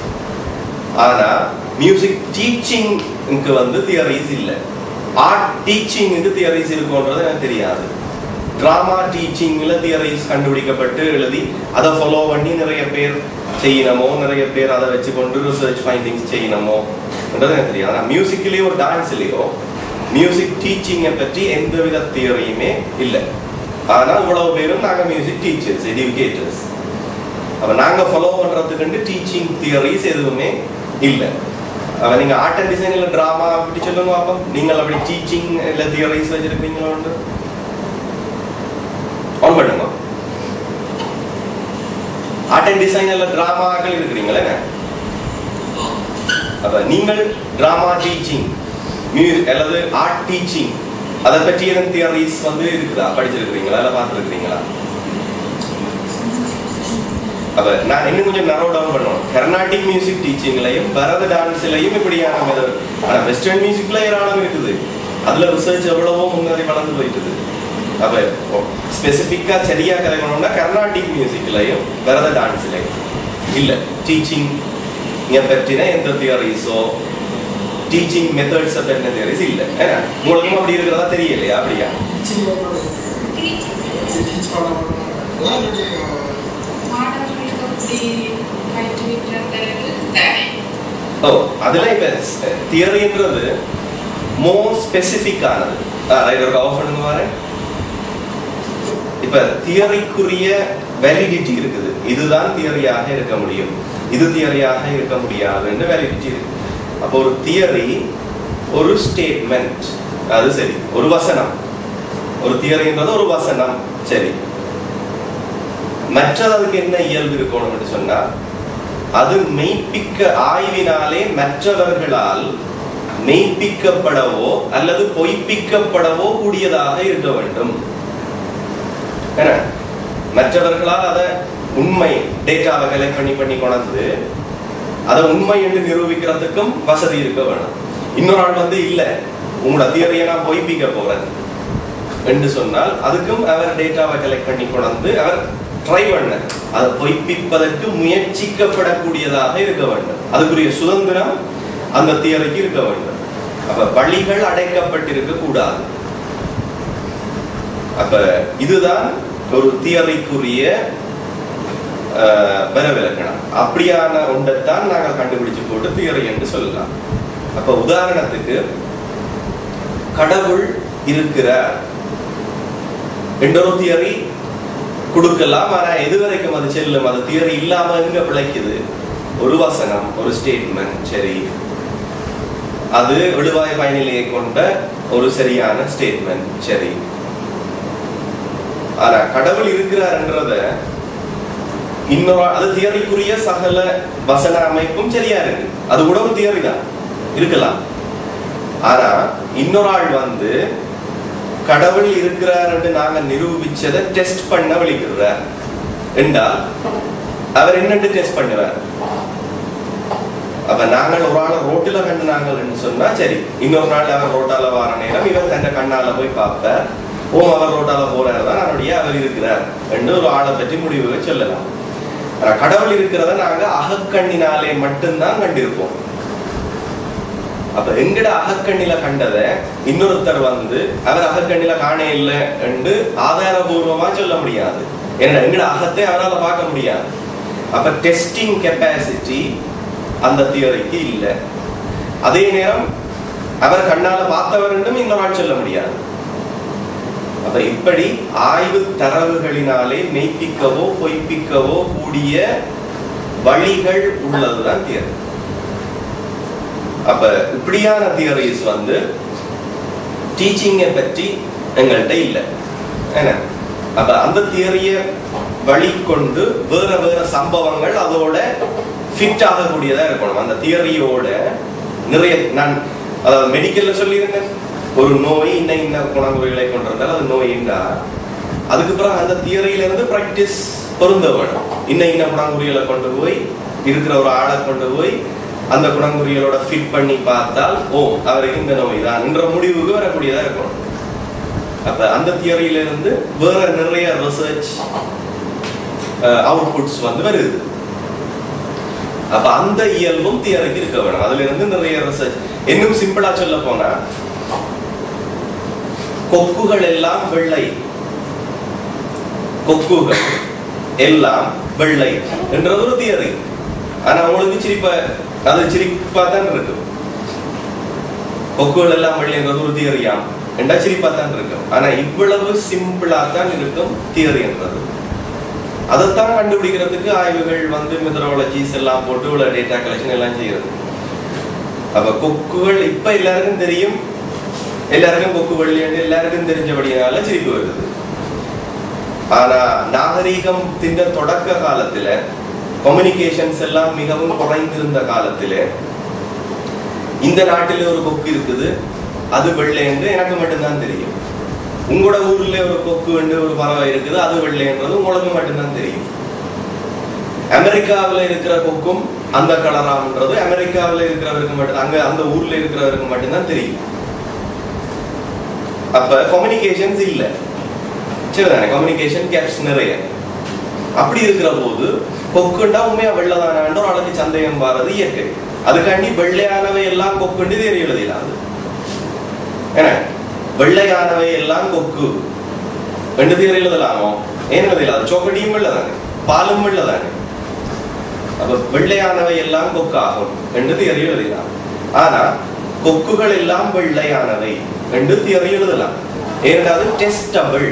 ஆனா மியூசிக் டீச்சிங்க்கு வந்து தியரிஸ் இல்ல ஆர்ட் டீச்சிங்க்கு தியரிஸ் இருக்கும்ன்றது எனக்கு தெரியாது டிராமா டீச்சிங்ல தியரிஸ் கண்டுபிடிக்கப்பட்டு எழுதி அதை ஃபாலோ பண்ணி நிறைய பேர் செய்யணுமோ நிறைய பேர் அதை வச்சு கொண்டு ரிசர்ச் ஃபைண்டிங்ஸ் செய்யணுமோ எனக்கு தெரியாது ஆனா மியூசிக்லயோ ஒரு டான்ஸ்லயோ மியூசிக் டீச்சிங்கை பற்றி எந்த வித தியரியுமே இல்லை ஆனா இவ்வளவு பேரும் நாங்க மியூசிக் டீச்சர்ஸ் எடியூகேட்டர்ஸ் அப்ப நாங்க ஃபாலோ பண்றதுக்கு டீச்சிங் தியரிஸ் எதுவுமே இல்லை அப்ப நீங்க ஆர்ட் அண்ட் டிசைன் இல்ல டிராமா அப்படி சொல்லுங்க அப்போ நீங்கள் அப்படி டீச்சிங் இல்ல தியரிஸ் வச்சிருக்கீங்களா உண்டு ஆன் பண்ணுங்க ஆர்ட் அண்ட் டிசைன் இல்ல டிராமாக்கள் இருக்கிறீங்களே அப்ப நீங்கள் டிராமா டீச்சிங் மியூசிக் அல்லது ஆர்ட் டீச்சிங் அதை பற்றி எதுவும் தியரிஸ் வந்து இருக்குதா படிச்சிருக்கிறீங்களா இல்லை பார்த்துருக்கிறீங்களா அப்ப நான் இன்னும் கொஞ்சம் நரோ டவுன் பண்ணுவோம் கர்நாடிக் மியூசிக் டீச்சிங்லையும் பரத டான்ஸ்லையும் இப்படியான மெதட் ஆனா வெஸ்டர்ன் மியூசிக்ல ஏராளம் இருக்குது அதுல ரிசர்ச் எவ்வளவோ முன்னேறி வளர்ந்து போயிட்டுது அப்ப ஸ்பெசிஃபிக்கா சரியா கலைக்கணும்னா கர்நாடிக் மியூசிக்லையும் பரத டான்ஸ்லையும் இல்ல டீச்சிங் பற்றின எந்த தியரிஸோ டீச்சிங் மெத்தட்ஸ் பற்றின தியரிஸ் இல்ல ஏன்னா உங்களுக்கும் அப்படி இருக்கிறதா தெரியலையா அப்படியா மாணவர்களுக்கு அப்படி பயிற்றுவிக்கிறார்கள் தானே ஓ அதுல இப்ப தியரின்றது மோர் ஸ்பெசிபிக் ஆனது ரைடர் ஆஃப் பண்ணுங்க பாரு இப்ப தியரிக்குரிய வேலிடிட்டி இருக்குது இதுதான் தியரியாக இருக்க முடியும் இது தியரியாக இருக்க முடியாதுன்னு வேலிடிட்டி இருக்கு அப்போ ஒரு தியரி ஒரு ஸ்டேட்மெண்ட் அது சரி ஒரு வசனம் ஒரு தியரின்றது ஒரு வசனம் சரி மற்றது அதுக்கு என்ன இயல்பு இருக்கணும்னு சொன்னா அது மெய்ப்பிக்க ஆய்வினாலே மற்றவர்களால் மெய்ப்பிக்கப்படவோ அல்லது பொய்ப்பிக்கப்படவோ கூடியதாக இருக்க வேண்டும் என்ன மற்றவர்களால் அதை உண்மை டேட்டாவை கலெக்ட் பண்ணி பண்ணி கொண்டு அதை உண்மை என்று நிரூபிக்கிறதுக்கும் வசதி இருக்க வேணும் இன்னொரு ஆள் வந்து இல்ல உங்களோட தியரியை நான் பொய்ப்பிக்க போறேன் என்று சொன்னால் அதுக்கும் அவர் டேட்டாவை கலெக்ட் பண்ணி கொண்டு அவர் ட்ரை பண்ண அதை பொய்ப்பிப்பதற்கு முயற்சிக்கப்படக்கூடியதாக இருக்க வேண்டும் அதுக்குரிய சுதந்திரம் அந்த தியரிக்கு இருக்க வேண்டும் அப்ப வழிகள் அடைக்கப்பட்டிருக்க கூடாது அப்ப இதுதான் ஒரு தியரிக்குரிய வரவிலக்கணம் அப்படியான ஒன்றைத்தான் நாங்கள் கண்டுபிடிச்சு போட்டு தியரி என்று சொல்லலாம் அப்ப உதாரணத்துக்கு கடவுள் இருக்கிறார் என்ற ஒரு தியரி கொடுக்கலாம் ஆனா எது வரைக்கும் அது செல்லும் அது தியரி இல்லாம எங்க பிழைக்குது ஒரு வசனம் ஒரு ஸ்டேட்மெண்ட் சரி அது எழுவாய் பயனிலையை கொண்ட ஒரு சரியான ஸ்டேட்மெண்ட் சரி ஆனா கடவுள் இருக்கிறார்ன்றத இன்னொரு அது தியரிக்குரிய சகல வசன அமைப்பும் சரியா இருக்கு அது கூட ஒரு தியரி தான் இருக்கலாம் ஆனா இன்னொரு ஆள் வந்து கடவுள் இருக்கிறார் என்று நாங்க நிரூபிச்சதை டெஸ்ட் பண்ண விழிக்கிறார் என்றால் அவர் என்னட்டு டெஸ்ட் பண்ணுவார் அப்ப நாங்கள் ஒரு ஆளை ரோட்டில கண்டு நாங்கள் சொன்னா சரி இன்னொரு நாள் அவர் ரோட்டால வார நேரம் இவர் தன் கண்ணால போய் பார்ப்பார் ஓ அவர் ரோட்டால போறாரு தான் அவருடைய அவர் இருக்கிறார் என்று ஒரு ஆளை பற்றி முடிவு சொல்லலாம் ஆனா கடவுள் இருக்கிறத நாங்க அகக்கண்ணினாலே மட்டும்தான் கண்டிருப்போம் அப்ப எங்கட அகக்கண்ணில கண்டத இன்னொருத்தர் வந்து அவர் அகக்கண்ணில காண இல்லை என்று ஆதாரபூர்வமா சொல்ல முடியாது ஏன்னா எங்கட அகத்தை அவரால் பார்க்க முடியாது அப்ப டெஸ்டிங் கெப்பாசிட்டி அந்த தியரிக்கு இல்லை அதே நேரம் அவர் கண்ணால பார்த்தவர் என்றும் இன்னொரு ஆள் சொல்ல முடியாது அப்ப இப்படி ஆய்வு தரவுகளினாலே மெய்ப்பிக்கவோ பொய்ப்பிக்கவோ கூடிய வழிகள் உள்ளதுதான் தியரி அப்ப இப்படியான தியரிஸ் வந்து டீச்சிங்கை பற்றி எங்கள்கிட்ட இல்லை என்ன அப்ப அந்த தியரிய வழி கொண்டு வேற வேற சம்பவங்கள் அதோட ஃபிட் ஆகக்கூடியதா இருக்கணும் அந்த தியரியோட நிறைய நான் அதாவது மெடிக்கல்ல சொல்லியிருந்தேன் ஒரு நோய் இன்ன இன்ன குணங்குறிகளை கொண்டிருந்தால் அது நோய் என்றா அதுக்கு பிறகு அந்த தியரியில இருந்து பிராக்டிஸ் பொருந்த வேணும் இன்ன இன்ன குணங்குறிகளை கொண்டு போய் இருக்கிற ஒரு ஆளை கொண்டு போய் அந்த குணங்குறிகளோட ஃபிட் பண்ணி பார்த்தால் ஓ அவருக்கு இந்த நோய் தான் என்ற முடிவுக்கு வரக்கூடியதா இருக்கணும் அப்ப அந்த தியரியில இருந்து வேற நிறைய ரிசர்ச் அவுட்புட்ஸ் வந்து வருது அப்ப அந்த இயல்பும் தியரிக்கு இருக்க வேணும் அதுல இருந்து நிறைய ரிசர்ச் இன்னும் சிம்பிளா சொல்ல போனா கொக்குகள் எல்லாம் வெள்ளை கொக்குகள் எல்லாம் வெள்ளை என்றது ஒரு தியரி ஆனா உங்களுக்கு சிரிப்பா அது சிரிப்பா தான் இருக்கு கொக்குகள் எல்லாம் வெள்ளைன்றது ஒரு தியரியாம் என்றா சிரிப்பா தான் இருக்கும் ஆனா இவ்வளவு சிம்பிளா தான் இருக்கும் தியரி என்றது அதைத்தான் கண்டுபிடிக்கிறதுக்கு ஆய்வுகள் வந்து மெத்தடாலஜிஸ் எல்லாம் போட்டு இவ்வளவு டேட்டா கலெக்ஷன் எல்லாம் செய்யறது அப்ப கொக்குகள் இப்ப எல்லாருக்கும் தெரியும் எல்லாருக்கும் கொக்கு வெள்ளி எல்லாருக்கும் தெரிஞ்சபடியால சிரிப்பு வருது ஆனா நாகரீகம் தின்ற தொடக்க காலத்துல கம்யூனிகேஷன்ஸ் எல்லாம் மிகவும் குறைந்திருந்த காலத்துல இந்த நாட்டில் ஒரு கொக்கு இருக்குது அது வெள்ளைன்னு எனக்கு மட்டும்தான் தெரியும் உங்களோட ஊர்ல ஒரு கொக்கு வந்து ஒரு பறவை இருக்குது அது வெள்ளைன்றது உங்களுக்கு மட்டும்தான் தெரியும் அமெரிக்காவில் இருக்கிற கொக்கும் அந்த கலரான்றது அமெரிக்காவில் இருக்கிறவருக்கு மட்டும் அங்க அந்த ஊர்ல இருக்கிறவருக்கு மட்டும்தான் தெரியும் அப்ப கம்யூனிகேஷன்ஸ் இல்ல சரிதானே கம்யூனிகேஷன் கேப்ஸ் நிறைய அப்படி இருக்கிற போது கொக்குண்டா உண்மையா வெள்ளதானான்ற ஒரு அளவுக்கு சந்தேகம் வர்றது இயற்கை அதுக்காண்டி வெள்ளையானவை எல்லாம் கொக்குண்டு தெரிய எழுதிடாது என்ன வெள்ளையானவை எல்லாம் கொக்கு ரெண்டு தேர் எழுதலாமோ ஏன் எழுதலாம் சோக்கடியும் வெள்ளதானே பாலும் வெள்ளதானே அப்ப வெள்ளையானவை எல்லாம் கொக்காகும் ரெண்டு தியரி எழுதலாம் ஆனா கொக்குகள் எல்லாம் வெள்ளையானவை ரெண்டு தியரி எழுதலாம் ஏனென்றால் டெஸ்டபிள்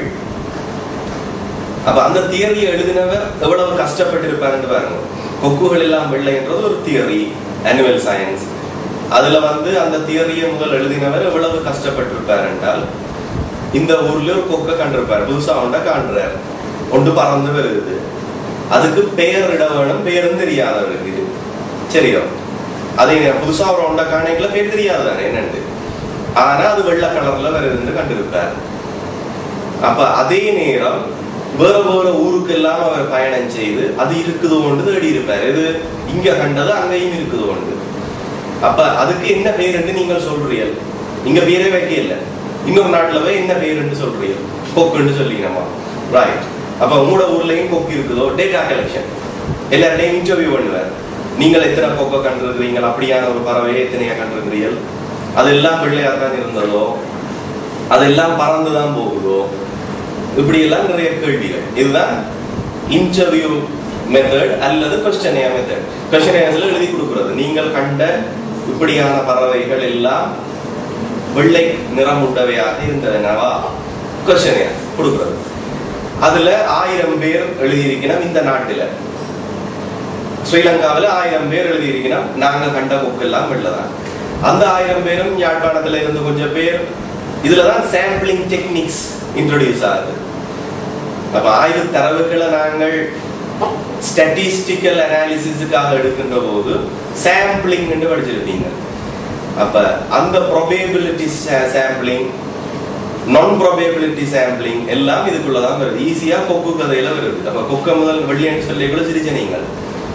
அப்ப அந்த தியரியை எழுதினவர் எவ்வளவு கஷ்டப்பட்டிருப்பாருன்னு பாருங்க கொக்குகள் எல்லாம் வெள்ளைன்றது ஒரு தியரி அனுவல் சயின்ஸ் அதுல வந்து அந்த தியரியை முதல் எழுதினவர் எவ்வளவு கஷ்டப்பட்டிருப்பார் என்றால் இந்த ஊர்ல ஒரு கொக்கை கண்டிருப்பார் புதுசா ஒன்றை காண்றார் ஒன்று பறந்து வருது அதுக்கு பெயர் இட வேணும் பேரும் தெரியாதவருக்கு சரியோ அதே நேரம் புதுசா ஒரு ஒன்றை காணிக்கல பேர் தெரியாது தானே என்னன்னு ஆனா அது வெள்ளை கலர்ல வருதுன்னு கண்டிருப்பார் அப்ப அதே நேரம் வேற வேற ஊருக்கு எல்லாம் அவர் பயணம் செய்து அது இருக்குது ஒன்று தேடி இருப்பார் இது இங்க கண்டது அங்கேயும் இருக்குது ஒன்று அப்ப அதுக்கு என்ன பேர் என்று நீங்கள் சொல்றீர்கள் இங்க பேரே வைக்க இல்ல இன்னொரு நாட்டுல போய் என்ன பேர் என்று சொல்றீர்கள் கொக்குன்னு சொல்லிக்கணுமா ரைட் அப்ப உங்களோட ஊர்லயும் கொக்கு இருக்குதோ டேட்டா கலெக்ஷன் எல்லாருடையும் இன்டர்வியூ பண்ணுவார் நீங்கள் எத்தனை கொக்கை கண்டிருக்கிறீங்க அப்படியான ஒரு பறவையை எத்தனையா கண்டிருக்கிறீர்கள் அதெல்லாம் பிள்ளையார் தான் இருந்ததோ அதெல்லாம் பறந்துதான் போகுதோ இப்படி எல்லாம் நிறைய கேள்விகள் இதுதான் இன்டர்வியூ மெத்தட் அல்லது கொஸ்டனியா மெத்தட் கொஸ்டனியாஸ்ல எழுதி கொடுக்கிறது நீங்கள் கண்ட இப்படியான பறவைகள் எல்லாம் வெள்ளை நிறமுண்டவையாக இருந்ததுனவா கொஸ்டனியா கொடுக்கிறது அதுல ஆயிரம் பேர் எழுதியிருக்கணும் இந்த நாட்டுல ஸ்ரீலங்காவில் ஆயிரம் பேர் எழுதியிருக்கணும் நாங்க கண்ட கொக்கெல்லாம் வெள்ளதான் அந்த ஆயிரம் பேரும் யாழ்ப்பாணத்துல இருந்து கொஞ்சம் பேர் இதுலதான் சாம்பிளிங் டெக்னிக்ஸ் இன்ட்ரோடியூஸ் ஆகுது அப்ப ஆய்வு தரவுகளை நாங்கள் ஸ்டாட்டிஸ்டிக்கல் அனாலிசிஸுக்காக எடுக்கின்ற போது சாம்பிளிங் படிச்சிருப்பீங்க அப்ப அந்த ப்ரொபேபிலிட்டி சாம்பிளிங் நான் ப்ரொபேபிலிட்டி சாம்பிளிங் எல்லாம் இதுக்குள்ளதான் வருது ஈஸியா கொக்கு கதையில வருது அப்ப கொக்க முதல் வெள்ளியன்னு சொல்லி கூட சிரிச்ச நீங்கள்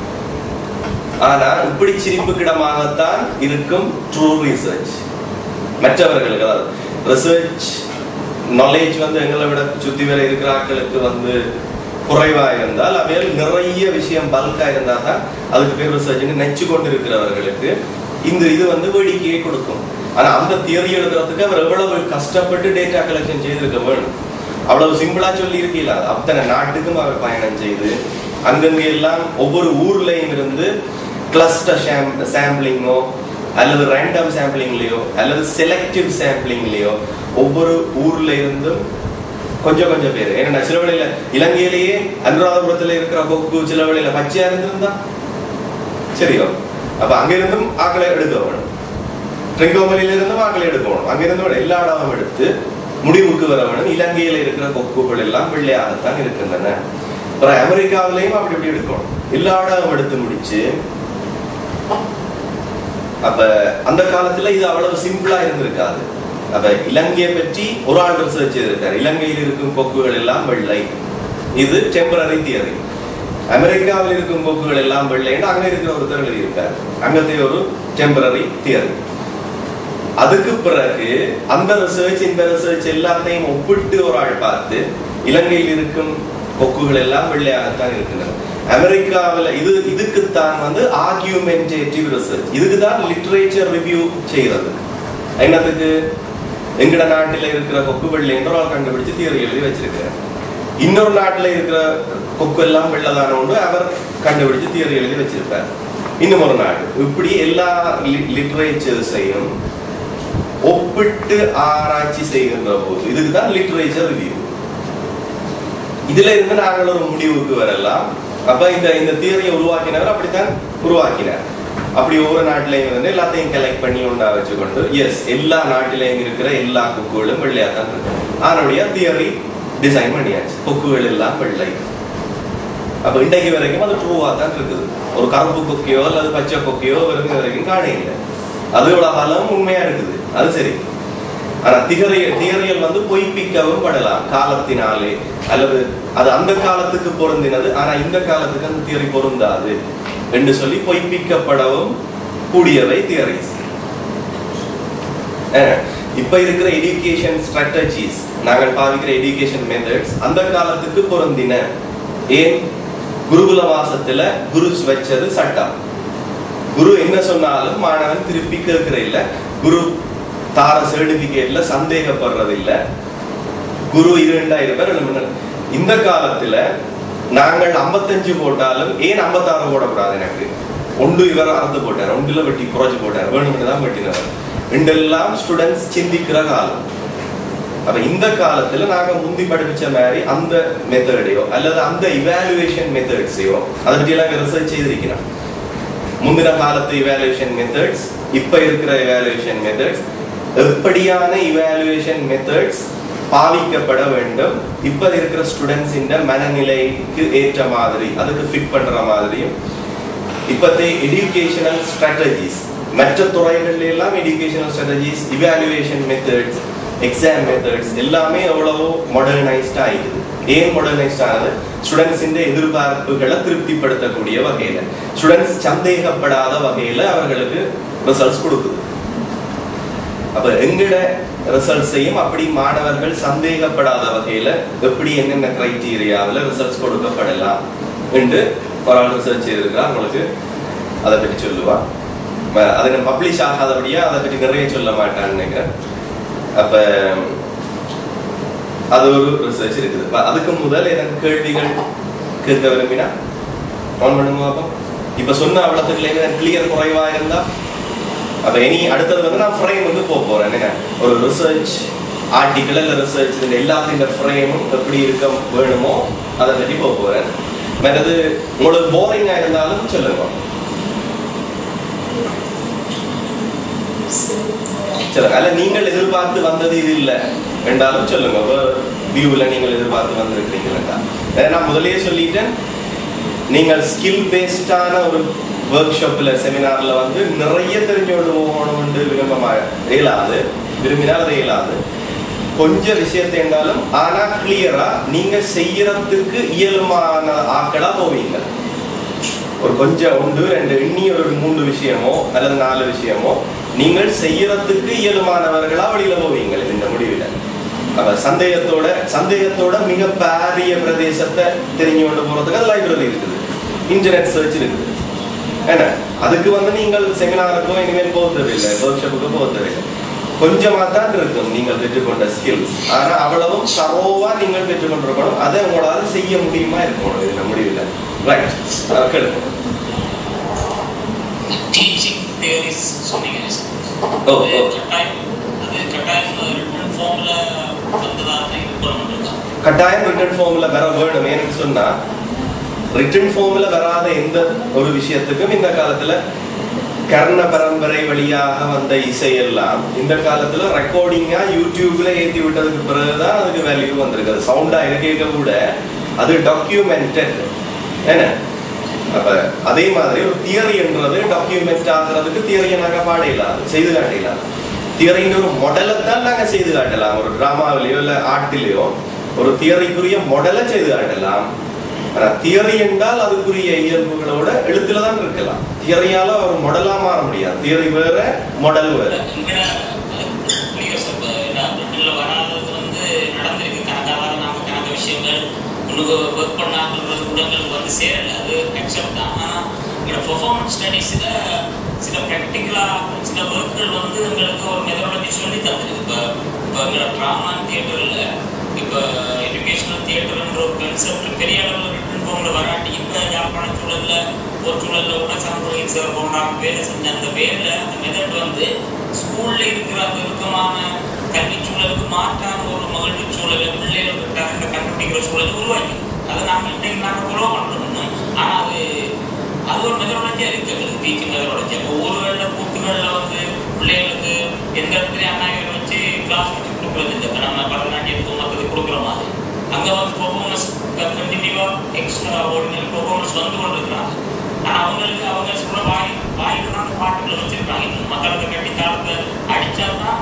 ஆனா இப்படி சிரிப்புக்கிடமாகத்தான் இருக்கும் ட்ரூ ரிசர்ச் மற்றவர்களுக்கு அதாவது ரிசர்ச் நாலேஜ் வந்து எங்களை விட சுத்தி வர இருக்கிற ஆட்களுக்கு வந்து குறைவா இருந்தால் அவையில் நிறைய விஷயம் பல்கா இருந்தா தான் அதுக்கு பேர் ரிசர்ச்னு நெச்சு கொண்டு இருக்கிறவர்களுக்கு இந்த இது வந்து வேடிக்கையை கொடுக்கும் ஆனா அந்த தியரி எழுதுறதுக்கு அவர் எவ்வளவு கஷ்டப்பட்டு டேட்டா கலெக்ஷன் செய்திருக்க வேணும் அவ்வளவு சிம்பிளா சொல்லி இருக்கீங்களா அத்தனை நாட்டுக்கும் அவர் பயணம் செய்து அங்கங்க எல்லாம் ஒவ்வொரு ஊர்லயும் இருந்து கிளஸ்டர் சாம்பிளிங்கோ அல்லது ரேண்டம் சாம்பிளிங்லயோ அல்லது செலக்டிவ் சாம்பிளிங்லயோ ஒவ்வொரு ஊர்ல இருந்தும் கொஞ்சம் கொஞ்சம் பேர் ஏன்னா சில வேளையில இலங்கையிலேயே அனுராதபுரத்துல இருக்கிற கொக்கு சில வேளையில பச்சையா இருந்திருந்தா சரியோ அப்ப அங்க இருந்தும் ஆக்களை எடுக்க வேணும் ட்ரிங்கோமலியில இருந்தும் ஆக்களை எடுக்க வேணும் அங்க இருந்து எல்லா இடமும் எடுத்து முடிவுக்கு வர வேணும் இலங்கையில இருக்கிற கொக்குகள் எல்லாம் வெள்ளையாகத்தான் இருக்கின்றன அப்புறம் அமெரிக்காவிலையும் அப்படி இப்படி எடுக்கணும் எல்லா இடமும் எடுத்து முடிச்சு அப்ப அந்த காலத்துல இது அவ்வளவு சிம்பிளா இருந்திருக்காது அப்ப இலங்கையை பற்றி ஒரு ஆள் ரிசர்ச் செய்திருக்காரு இலங்கையில் இருக்கும் கொக்குகள் எல்லாம் வெள்ளை இது டெம்பரரி தியரி அமெரிக்காவில் இருக்கும் கொக்குகள் எல்லாம் வெள்ளை அங்க இருக்கிற ஒருத்தர் எழுதியிருக்காரு அங்கத்தை ஒரு டெம்பரரி தியரி அதுக்கு பிறகு அந்த ரிசர்ச் இந்த ரிசர்ச் எல்லாத்தையும் ஒப்பிட்டு ஒரு ஆள் பார்த்து இலங்கையில் இருக்கும் கொக்குகள் எல்லாம் வெள்ளையாகத்தான் இருக்கின்றன அமெரிக்காவில் இது இதுக்குத்தான் வந்து ஆர்கியூமெண்டேட்டிவ் ரிசர்ச் இதுக்கு தான் லிட்ரேச்சர் ரிவ்யூ செய்யறது என்னத்துக்கு எங்கட நாட்டில் இருக்கிற கொக்கு வெள்ளை என்ற ஆள் கண்டுபிடிச்சு தியரி எழுதி வச்சிருக்காரு இன்னொரு நாட்டில் இருக்கிற கொக்கு எல்லாம் வெள்ளதான ஒன்று அவர் கண்டுபிடிச்சு தியரி எழுதி வச்சிருப்பார் இன்னும் ஒரு நாடு இப்படி எல்லா லிட்ரேச்சர்ஸையும் ஒப்பிட்டு ஆராய்ச்சி செய்கின்ற போது இதுக்கு தான் லிட்ரேச்சர் ரிவ்யூ இதுல இருந்து நாங்கள் ஒரு முடிவுக்கு வரலாம் அப்ப இந்த இந்த தியரியை உருவாக்கினவர் அப்படித்தான் உருவாக்கினார் அப்படி ஒவ்வொரு நாட்டிலையும் வந்து எல்லாத்தையும் கலெக்ட் பண்ணி உண்டா வச்சுக்கொண்டு எஸ் எல்லா நாட்டிலையும் இருக்கிற எல்லா கொக்குகளும் வெள்ளையா தான் இருக்கு அதனுடைய தியரி டிசைன் பண்ணியாச்சு கொக்குகள் எல்லாம் வெள்ளை அப்ப இன்றைக்கு வரைக்கும் அது ட்ரூவா தான் இருக்குது ஒரு கருப்பு கொக்கையோ அல்லது பச்சை கொக்கையோ வரைக்கும் வரைக்கும் காண இல்லை அது இவ்வளவு காலம் உண்மையா இருக்குது அது சரி ஆனா திகரிய தியரியல் வந்து பொய்ப்பிக்கவும் படலாம் காலத்தினாலே அல்லது அது அந்த காலத்துக்கு பொருந்தினது ஆனா இந்த காலத்துக்கு அந்த தியரி பொருந்தாது என்று சொல்லி பொய்ப்பிக்கப்படவும் கூடியவை தியரிஸ் இப்ப இருக்கிற எஜுகேஷன் ஸ்ட்ராட்டஜிஸ் நாங்கள் பாவிக்கிற எஜுகேஷன் மெத்தட்ஸ் அந்த காலத்துக்கு பொருந்தின ஏன் குருகுல வாசத்துல குரு வச்சது சட்டம் குரு என்ன சொன்னாலும் மாணவன் திருப்பி கேட்கிற இல்ல குரு தார சர்டிபிகேட்ல சந்தேகப்படுறது இல்ல குரு இரண்டாயிரம் பேர் எழுதினார். இந்த காலத்துல நாங்கள் 55 போட்டாலும் ஏன் 56 போடக்கூடாது எனக்கு ஒன்று இவர் அறுத்து போட்டார் ஒன்றுல வெட்டி குறைச்சு போட்டார் வேணும்னு தான் வெட்டினவர் ரெண்டெல்லாம் ஸ்டூடெண்ட்ஸ் சிந்திக்கிற காலம் அப்ப இந்த காலத்துல நாங்க முந்தி படிச்ச மாதிரி அந்த மெத்தடையோ அல்லது அந்த இவாலுவேஷன் மெத்தட்ஸையோ அதை பற்றி எல்லாம் ரிசர்ச் செய்திருக்கிறோம் முந்தின காலத்து இவாலுவேஷன் மெத்தட்ஸ் இப்ப இருக்கிற இவாலுவேஷன் மெத்தட்ஸ் எப்படியான இவாலுவேஷன் மெத்தட்ஸ் பாவிக்கப்பட வேண்டும் இப்ப இருக்கிற ஸ்டூடெண்ட்ஸ் இந்த மனநிலைக்கு ஏற்ற மாதிரி அதுக்கு ஃபிட் பண்ற மாதிரியும் இப்பத்தே எஜுகேஷனல் ஸ்ட்ராட்டஜிஸ் மற்ற துறைகள்ல எல்லாம் educational strategies evaluation methods exam methods எல்லாமே எவ்வளவோ மாடர்னைஸ்ட் ஆயிடுது ஏன் மாடர்னைஸ்ட் ஆனது ஸ்டூடெண்ட்ஸின் எதிர்பார்ப்புகளை திருப்திப்படுத்தக்கூடிய வகையில ஸ்டூடெண்ட்ஸ் சந்தேகப்படாத வகையில அவர்களுக்கு ரிசல்ட்ஸ் கொடுக்குது அப்ப எங்கட ரிசல்ட்ஸையும் அப்படி மாணவர்கள் சந்தேகப்படாத வகையில எப்படி என்னென்ன கிரைட்டீரியாவில் ரிசல்ட்ஸ் கொடுக்கப்படலாம் என்று ஒரு ஆள் ரிசர்ச் செய்திருக்கா உங்களுக்கு அதை பற்றி சொல்லுவா ம- அது நம்ம பப்ளிஷ் ஆகாதபடியா அதை பற்றி நிறைய சொல்ல மாட்டான்னு நினைக்கிறேன் அப்ப அது ஒரு ரிசர்ச் இருக்குது அப்ப அதுக்கு முதல் எனக்கு கேள்விகள் கேட்க விரும்பினா ஆன் பண்ணுங்க பாப்போம் இப்ப சொன்ன அவ்வளவுக்குள்ள எனக்கு கிளியர் குறைவா இருந்தா அப்ப இனி அடுத்தது வந்து நான் ஃப்ரேம் வந்து போக போறேன் என்ன ஒரு ரிசர்ச் ஆர்டிக்கல் இல்ல ரிசர்ச் இதுல எல்லாத்தையும் ஃப்ரேமும் எப்படி இருக்க வேணுமோ அதை பற்றி போக போறேன் மற்றது உங்களுக்கு போரிங்கா இருந்தாலும் சொல்லுங்க சரி அல்ல நீங்கள் எதிர்பார்த்து வந்தது இது இல்ல என்றாலும் சொல்லுங்க வியூல நீங்கள் எதிர்பார்த்து வந்திருக்கிறீங்களா ஏன்னா நான் முதல்லயே சொல்லிட்டேன் நீங்கள் ஸ்கில் பேஸ்டான ஒரு ஒர்க் ஷாப்ல செமினார்ல வந்து நிறைய தெரிஞ்சோடு போகணும்னு விரும்ப இயலாது விரும்பினால் அது இயலாது கொஞ்சம் விஷயத்தை இருந்தாலும் ஆனா கிளியரா நீங்க செய்யறதுக்கு இயலுமான ஆக்களா போவீங்க ஒரு கொஞ்சம் ஒன்று ரெண்டு எண்ணி ஒரு மூன்று விஷயமோ அல்லது நாலு விஷயமோ நீங்கள் செய்யறதுக்கு இயலுமானவர்களா வெளியில போவீங்க இந்த முடிவுல அப்ப சந்தேகத்தோட சந்தேகத்தோட மிக பாரிய பிரதேசத்தை தெரிஞ்சு கொண்டு போறதுக்கு அது லைப்ரரி இருக்குது இன்டர்நெட் சர்ச் இருக்குது என்ன அதுக்கு வந்து நீங்கள் செமினாருக்கோ இனிமேல் போக தேவையில்லை ஒர்க் ஷாப்புக்கு போக தேவையில்லை கொஞ்சமா தான் இருக்கும் நீங்கள் பெற்றுக்கொண்ட ஸ்கில்ஸ் ஆனா அவ்வளவும் சரோவா நீங்கள் பெற்றுக்கொண்டிருக்கணும் அதை உங்களால செய்ய முடியுமா இருக்கணும் இதுல முடிவில் ரைட் கேளுங்க டீச்சிங் தியரிஸ் சொன்னீங்க ஓ, அது ஓ. கட்டாயம் அது கட்டாயம் ரிட்டன் ஃபார்ம்ல வந்ததாக இது பண்ண கட்டாயம் ரிட்டர்ன் ஃபார்ம்ல வர வேணும் ஏன்னு சொன்னா ரிட்டர்ன் ஃபார்ம்ல வராத எந்த ஒரு விஷயத்துக்கும் இந்த காலத்துல கர்ண பரம்பரை வழியாக வந்த இசையெல்லாம் இந்த காலத்துல ரெக்கார்டிங்கா யூடியூப்ல ஏத்தி விட்டதுக்கு பிறகுதான் அதுக்கு வேல்யூ வந்திருக்கு சவுண்டா இருக்க கூட அது டாக்குமெண்டட் என்ன அப்ப அதே மாதிரி ஒரு தியரி என்றது டாக்குமெண்ட் ஆகுறதுக்கு தியரியை நாங்க பாட இல்லாது செய்து காட்ட இல்லாது தியரின்ற ஒரு மாடலை தான் நாங்க செய்து காட்டலாம் ஒரு டிராமாவிலேயோ இல்ல ஆர்ட்டிலேயோ ஒரு தியரிக்குரிய மாடலை செய்து காட்டலாம் ஆனா தியரி என்றால் அதுக்குரிய இயல்புகளோட எழுத்துல தான் இருக்கலாம் தியரியால ஒரு மாடலா மாற முடியாது தியரி வேற மாடல் வேற எங்கட கிளியர் சார் பிரிட்டன்ல வராதது வந்து நடந்திருக்கு கணக்காக நாம கணக்கு விஷயங்கள் ஒன்று ஒர்க் பண்ணாங்கிறது கூட எங்களுக்கு வந்து சேரல அது அக்செப்ட் தான் ஆனால் எங்களோட பெர்ஃபார்மன்ஸ் ஸ்டடீஸில் சில ப்ராக்டிக்கலாக சில ஒர்க்குகள் வந்து எங்களுக்கு ஒரு மெதடாலஜி சொல்லி தந்துருக்கு இப்போ இப்போ எங்களோட ட்ராமா தியேட்டரில் இப்போ எஜுகேஷனல் தியேட்டர்ன்ற ஒரு கன்செப்ட் பெரிய அளவில் ரிட்டன் ஃபார்மில் வராட்டி இப்போ யாழ்ப்பாண சூழல்ல ஒரு சூழல்ல கூட சமூகம் சார் போன்றாங்க வேலை செஞ்ச அந்த வேலை அந்த மெத்தட் வந்து ஸ்கூல்ல இருக்கிற அந்த இறுக்கமான கல்வி சூழலுக்கு மாற்றான ஒரு மகிழ்ச்சி சூழலை பிள்ளைகளுக்கு தகுந்த கண்டுபிடிக்கிற சூழலை உருவாக்கி அதை நாங்கள் இன்றைக்கு நாங்கள் ஃபாலோ பண்ணுறோம் ஆனால் அது அது ஒரு மெதடாலஜியாக இருக்குது டீச்சிங் மெதடாலஜி அப்போ ஊர்களில் கூட்டுகளில் வந்து பிள்ளைகளுக்கு எந்த இடத்துலையும் அண்ணாயிரம் வச்சு கிளாஸ் வச்சு கொடுக்குறது இல்லை இப்போ நம்ம பரதநாட்டியத்துக்கு மற்றது கொடுக்குற மாதிரி அங்கே வந்து பெர்ஃபார்மன்ஸ் கண்டினியூவாக எக்ஸ்ட்ரா ஆர்டினரி பெர்ஃபார்மன்ஸ் வந்து கொண்டிருக்கிறாங்க ஆனால் அவங்களுக்கு அவங்க சொல்ற வாய் வாயில தான் அந்த பாட்டுகளை வச்சிருக்காங்க இன்னும் மக்களுக்கு கட்டி தாளத்தை அடிச்சாதான்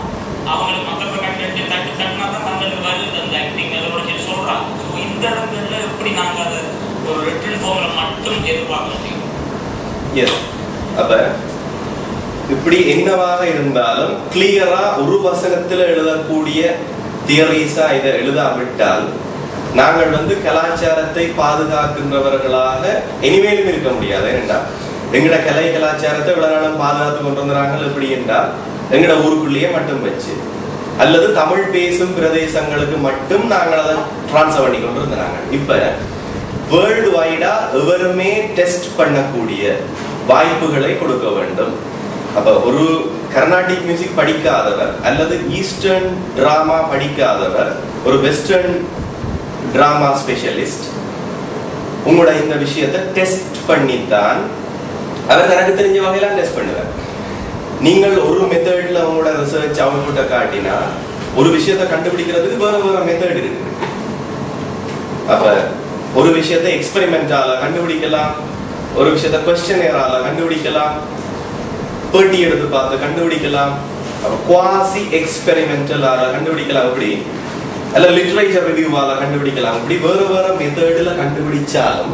அவங்களுக்கு மக்கள் கண்டு தட்டு தட்டினா தான் தங்களுக்கு வருது அந்த ஆக்டிங் அதோட சொல்லி சொல்றாங்க ஸோ இந்த இடங்கள்ல எப்படி நாங்க அதை ஒரு ரிட்டன் ஃபார்ம்ல மட்டும் எதிர்பார்க்க முடியும் எஸ் அப்ப இப்படி என்னவாக இருந்தாலும் கிளியரா ஒரு வசனத்துல எழுதக்கூடிய தியரிஸா இதை எழுதாவிட்டால் நாங்கள் வந்து கலாச்சாரத்தை பாதுகாக்கின்றவர்களாக இனிமேலும் இருக்க முடியாது ஏனென்றா எங்கட கலை கலாச்சாரத்தை இவ்வளவு நாளும் பாதுகாத்து கொண்டு வந்தாங்க எப்படி என்றால் எங்கட ஊருக்குள்ளேயே மட்டும் வச்சு அல்லது தமிழ் பேசும் பிரதேசங்களுக்கு மட்டும் நாங்கள் அதை டிரான்ஸ்ஃபர் பண்ணி கொண்டு இருந்தாங்க இப்ப வேர்ல்டு வைடா எவருமே டெஸ்ட் பண்ணக்கூடிய வாய்ப்புகளை கொடுக்க வேண்டும் அப்ப ஒரு கர்நாடிக் மியூசிக் படிக்காதவர் அல்லது ஈஸ்டர்ன் டிராமா படிக்காதவர் ஒரு வெஸ்டர்ன் டிராமா ஸ்பெஷலிஸ்ட் உங்களோட இந்த விஷயத்தை டெஸ்ட் பண்ணித்தான் அவர் எனக்கு தெரிஞ்ச வகையில டெஸ்ட் பண்ணுவார் நீங்கள் ஒரு மெத்தட்ல உங்களோட ரிசர்ச் அவுட்புட்டை காட்டினா ஒரு விஷயத்தை கண்டுபிடிக்கிறதுக்கு வேற வேற மெத்தட் இருக்கு அப்ப ஒரு விஷயத்தை எக்ஸ்பெரிமெண்டால கண்டுபிடிக்கலாம் ஒரு விஷயத்தை கொஸ்டினேரால கண்டுபிடிக்கலாம் பேட்டி எடுத்து பார்த்து கண்டுபிடிக்கலாம் குவாசி எக்ஸ்பெரிமெண்டலால கண்டுபிடிக்கலாம் அப்படி அல்ல லிட்ரேச்சர் ரிவ்யூவால கண்டுபிடிக்கலாம் இப்படி வேற வேற மெத்தட்ல கண்டுபிடிச்சாலும்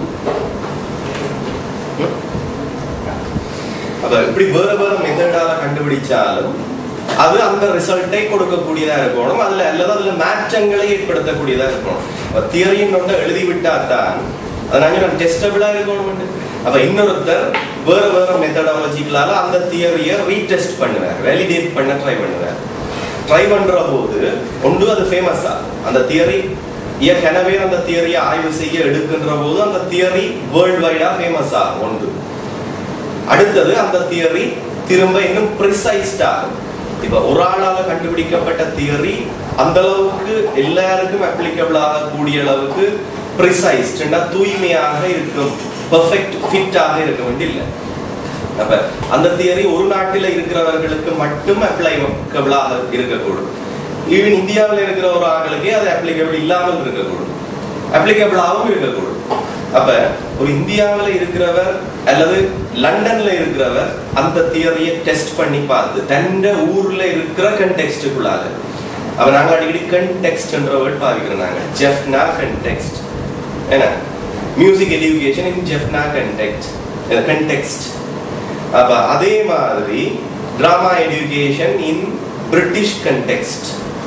ம்? அப்ப இப்படி வேற வேற மெத்தடால கண்டுபிடிச்சாலும் அது அந்த ரிசல்ட்டை கொடுக்கக்கூடியதா இருக்கணும் அதுல அல்லது அதுல மாற்றங்களை ஏற்படுத்தக்கூடியதா இருக்கணும் தியரின்னு ஒன்று எழுதி விட்டா தான் அது நாங்கள் டெஸ்டபிளா இருக்கணும் அப்ப இன்னொருத்தர் வேற வேற மெத்தடாலஜிக்கலால அந்த தியரியை ரீடெஸ்ட் பண்ணுவார் வேலிடேட் பண்ண ட்ரை பண்ணுவார் ட்ரை பண்ற போது ஒன்று அது ஃபேமஸா அந்த தியரி ஏற்கனவே அந்த தியரியை ஆய்வு செய்ய எடுக்கின்ற போது அந்த தியரி வேர்ல்ட் வைடா ஃபேமஸ் ஆகும் ஒன்று அடுத்தது அந்த தியரி திரும்ப இன்னும் ப்ரிசைஸ்ட் ஆகும் இப்ப ஒரு ஆளால கண்டுபிடிக்கப்பட்ட தியரி அந்த அளவுக்கு எல்லாருக்கும் அப்ளிகபிள் ஆகக்கூடிய அளவுக்கு ப்ரிசைஸ்ட்னா தூய்மையாக இருக்கும் பெர்ஃபெக்ட் ஃபிட்டாக இருக்க வேண்டியில்லை அப்ப அந்த தியரி ஒரு நாட்டில இருக்கிறவர்களுக்கு மட்டும் அப்ளைகபிளாக இருக்கக்கூடும் ஈவன் இந்தியாவில் இருக்கிற ஒரு ஆளுக்கே அது அப்ளிகபிள் இல்லாமல் இருக்கக்கூடும் அப்ளிகபிளாகவும் இருக்கக்கூடும் அப்ப ஒரு இந்தியாவில் இருக்கிறவர் அல்லது லண்டன்ல இருக்கிறவர் அந்த தியரியை டெஸ்ட் பண்ணி பார்த்து தண்ட ஊர்ல இருக்கிற கண்டெக்ஸ்டுக்குள்ளால அப்ப நாங்க அடிக்கடி கண்டெக்ஸ்ட் என்ற வேர்ட் பாவிக்கிறோம் நாங்க ஜெஃப்னா கண்டெக்ஸ்ட் என்ன music education in Jaffna contact context அப்ப அதே மாதிரி drama education in British context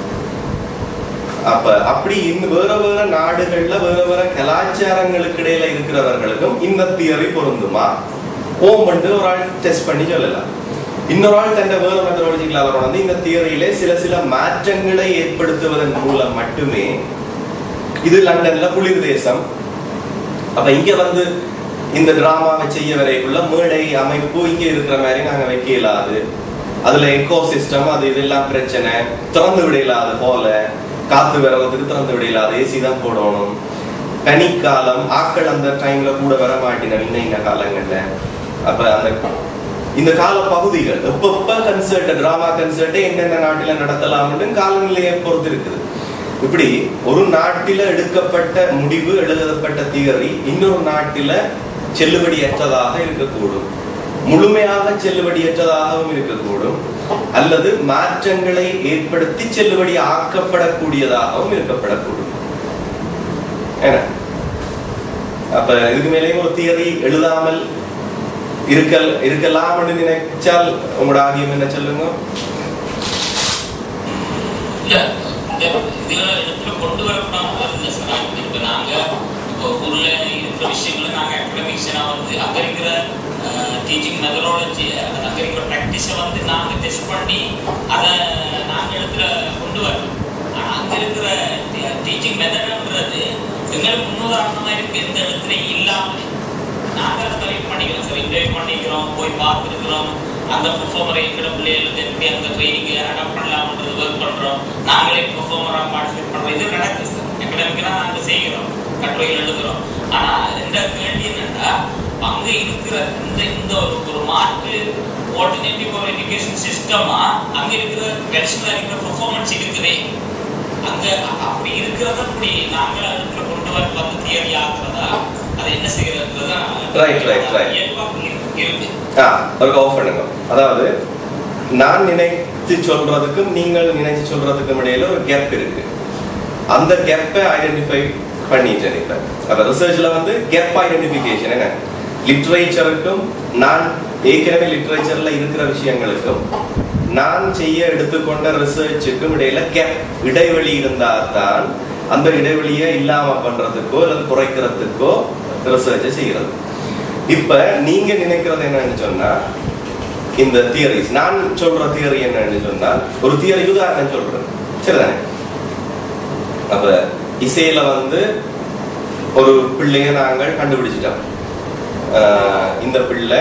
அப்ப அப்படி இந்த வேற வேற நாடுகள்ல வேற வேற கலாச்சாரங்களுக்கு இடையில இருக்கிறவர்களுக்கும் இந்த தியரி பொருந்துமா ஓம் பண்ணிட்டு ஒரு ஆள் டெஸ்ட் பண்ணி சொல்லலாம் இன்னொரு ஆள் தன்னை வேற மெத்தடாலஜிக்கலாக கொண்டு இந்த தியரியில சில சில மாற்றங்களை ஏற்படுத்துவதன் மூலம் மட்டுமே இது லண்டன்ல குளிர் தேசம் அப்ப இங்க வந்து இந்த டிராமாவை செய்ய வரைக்குள்ள மேடை அமைப்பு இங்க இருக்கிற மாதிரி நாங்க வைக்க இயலாது அதுல எக்கோ சிஸ்டம் அது இதெல்லாம் பிரச்சனை திறந்து விட இயலாது போல காத்து வர்றதுக்கு திறந்து விட இயலாது ஏசி தான் போடணும் பனிக்காலம் ஆக்கள் அந்த டைம்ல கூட வர மாட்டின இன்ன இந்த காலங்கள்ல அப்ப அந்த இந்த கால பகுதிகள் எப்பப்ப கன்சர்ட் டிராமா கன்சர்ட் என்னென்ன நாட்டில நடத்தலாம்னு காலநிலையை பொறுத்து இருக்குது இப்படி ஒரு நாட்டில எடுக்கப்பட்ட முடிவு எழுதப்பட்ட தியரி இன்னொரு நாட்டில செல்லுபடியற்றதாக இருக்கக்கூடும் முழுமையாக செல்லுபடியற்றதாகவும் இருக்கக்கூடும் அல்லது மாற்றங்களை ஏற்படுத்தி செல்லுபடி ஆக்கப்படக்கூடியதாகவும் இருக்கப்படக்கூடும் என்ன அப்ப இதுக்கு மேலேயும் ஒரு தியரி எழுதாமல் இருக்கல் இருக்கலாம்னு நினைச்சால் உங்களோட ஆகியம் என்ன சொல்லுங்க இல்ல இந்த இதுல இடத்துல கொண்டு வரணும் வருது சார் இப்ப நாங்க இப்போ ஊர்ல இருக்கிற விஷயங்களை நாங்க அகடமிக்ஸ்னா வந்து அங்க இருக்கிற டீச்சிங் மெத்தடாலஜி அங்க இருக்கிற ப்ராக்டிஸை வந்து நாங்க டெஸ்ட் பண்ணி அதை நாங்க இடத்துல கொண்டு வரணும் ஆனா அங்க இருக்கிற டீச்சிங் மெத்தட்ன்றது எங்களுக்கு முன்னுதாரணமா இருக்கு எந்த இடத்துலயும் இல்லாம நாங்க அதை கலெக்ட் பண்ணிக்கிறோம் சார் இன்டர்வியூ பண்ணிக்கிறோம் போய் பார்த்துருக்கிறோம் அந்த பெர்ஃபார்மரை எங்கட பிள்ளைகளுக்கு எப்படி அந்த ட்ரைனிங்கை அடாப்ட் பண்ணலாம்ன்றது ஒர்க் பண்றோம் நாங்களே பெர்ஃபார்மராக பார்ட்டிசிபேட் பண்றோம் இது நடக்குது சார் அகடமிக்கா நாங்க செய்கிறோம் கட்டுரைகள் எழுதுறோம் ஆனா இந்த கேள்வி என்னன்னா அங்க இருக்கிற இந்த இந்த ஒரு ஒரு மாற்று ஆல்டர்னேட்டிவ் ஒரு எஜுகேஷன் சிஸ்டமா அங்க இருக்கிற ட்ரெடிஷனலா இருக்கிற பெர்ஃபார்மன்ஸ் இருக்குதே அங்க அப்படி இருக்கிறத அப்படி நாங்க அதுக்குள்ள கொண்டு வர வந்து தியரி ஆக்குறதா அதை என்ன செய்யறதுன்றதா Right, right, right. இயல்பா இருக்கு ஆ ஒரு ஆஃப் பண்ணுங்க அதாவது நான் நினை எடுத்து சொல்றதுக்கும் நீங்கள் நினைச்சு சொல்றதுக்கும் இடையில ஒரு கேப் இருக்கு அந்த கேப்பை ஐடென்டிஃபை பண்ணிட்டேன் இப்ப அப்ப ரிசர்ச்ல வந்து கேப் ஐடென்டிஃபிகேஷன் என்ன லிட்ரேச்சருக்கும் நான் ஏற்கனவே லிட்ரேச்சர்ல இருக்கிற விஷயங்களுக்கும் நான் செய்ய எடுத்துக்கொண்ட ரிசர்ச்சுக்கும் இடையில கேப் இடைவெளி இருந்தா தான் அந்த இடைவெளியை இல்லாம பண்றதுக்கோ அல்லது குறைக்கிறதுக்கோ ரிசர்ச்சை செய்யறது இப்ப நீங்க நினைக்கிறது என்னன்னு சொன்னா இந்த தியரிஸ் நான் சொல்ற தியரி என்னன்னு சொன்னா ஒரு தியரி உதாரணம் சொல்றேன் சரிதானே அப்ப இசையில வந்து ஒரு பிள்ளைய நாங்கள் கண்டுபிடிச்சிட்டோம் ஆஹ் இந்த பிள்ளை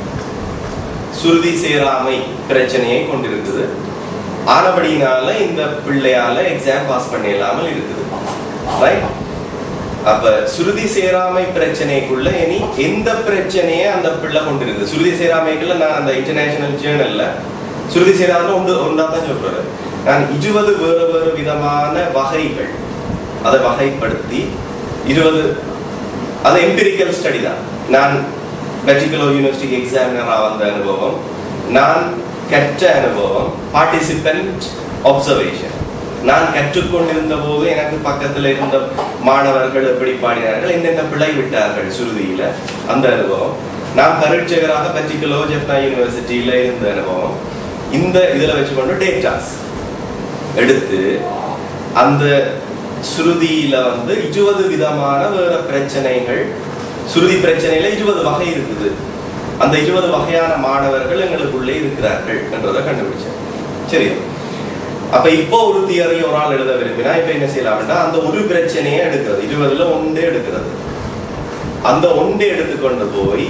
சுருதி சேராமை பிரச்சனையை கொண்டிருக்குது ஆனபடினால இந்த பிள்ளையால எக்ஸாம் பாஸ் பண்ண இல்லாமல் இருக்குது ரைட் அப்ப சுருதி சேராமை பிரச்சனைக்குள்ள இனி எந்த பிரச்சனையை அந்த பிள்ளை கொண்டிருக்கு சுருதி சேராமைக்குள்ள நான் அந்த இன்டர்நேஷனல் ஜேர்னல்ல சுருதி சேராமை ஒன்று ஒன்றா தான் சொல்றேன் நான் இருபது வேறு வேறு விதமான வகைகள் அதை வகைப்படுத்தி இருபது அது எம்பிரிக்கல் ஸ்டடி தான் நான் மெட்ரிகுலோ யூனிவர்சிட்டி எக்ஸாமினராக வந்த அனுபவம் நான் கற்ற அனுபவம் பார்ட்டிசிபென்ட் அப்சர்வேஷன் நான் கற்றுக்கொண்டிருந்த போது எனக்கு பக்கத்துல இருந்த மாணவர்கள் எப்படி பாடினார்கள் என்னென்ன பிழை விட்டார்கள் சுருதியில அந்த அனுபவம் நான் பரீட்சகராக மெட்ரிகுலோ ஜெப்னா யூனிவர்சிட்டியில இருந்த அனுபவம் இந்த இதுல வச்சுக்கொண்டு டேட்டாஸ் எடுத்து அந்த சுருதியில வந்து இருபது விதமான வேற பிரச்சனைகள் சுருதி பிரச்சனையில இருபது வகை இருக்குது அந்த இருபது வகையான மாணவர்கள் எங்களுக்குள்ளே இருக்கிறார்கள் என்றதை கண்டுபிடிச்சேன் சரி அப்ப இப்போ ஒரு தியரி ஒரு ஆள் எழுத விரும்பினா இப்ப என்ன செய்யலாம்னா அந்த ஒரு பிரச்சனையை எடுக்கிறது இருபதுல ஒன்றே எடுக்கிறது அந்த ஒன்றே எடுத்துக்கொண்டு போய்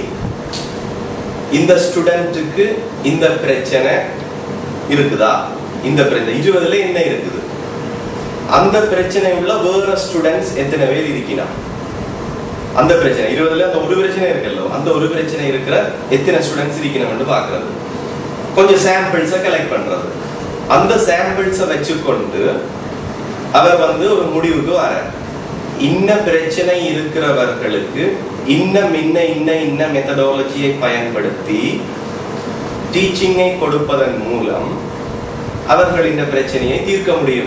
இந்த ஸ்டூடெண்ட்டுக்கு இந்த பிரச்சனை இருக்குதா இந்த பிரச்சனை இருபதுல என்ன இருக்குது அந்த பிரச்சனை உள்ள வேற ஸ்டூடெண்ட்ஸ் எத்தனை பேர் இருக்கிறான் அந்த பிரச்சனை இருபதுல அந்த ஒரு பிரச்சனை இருக்குல்ல அந்த ஒரு பிரச்சனை இருக்கிற எத்தனை ஸ்டூடெண்ட்ஸ் இருக்கணும்னு பாக்குறது கொஞ்சம் சாம்பிள்ஸை கலெக்ட் பண்றது அந்த சாம்பிள்ஸை வச்சுக்கொண்டு அவர் வந்து ஒரு முடிவுக்கு வர இன்ன பிரச்சனை இருக்கிறவர்களுக்கு இன்னும் இன்ன இன்ன இன்ன மெத்தடாலஜியை பயன்படுத்தி டீச்சிங்கை கொடுப்பதன் மூலம் அவர்கள் இந்த பிரச்சனையை தீர்க்க முடியும்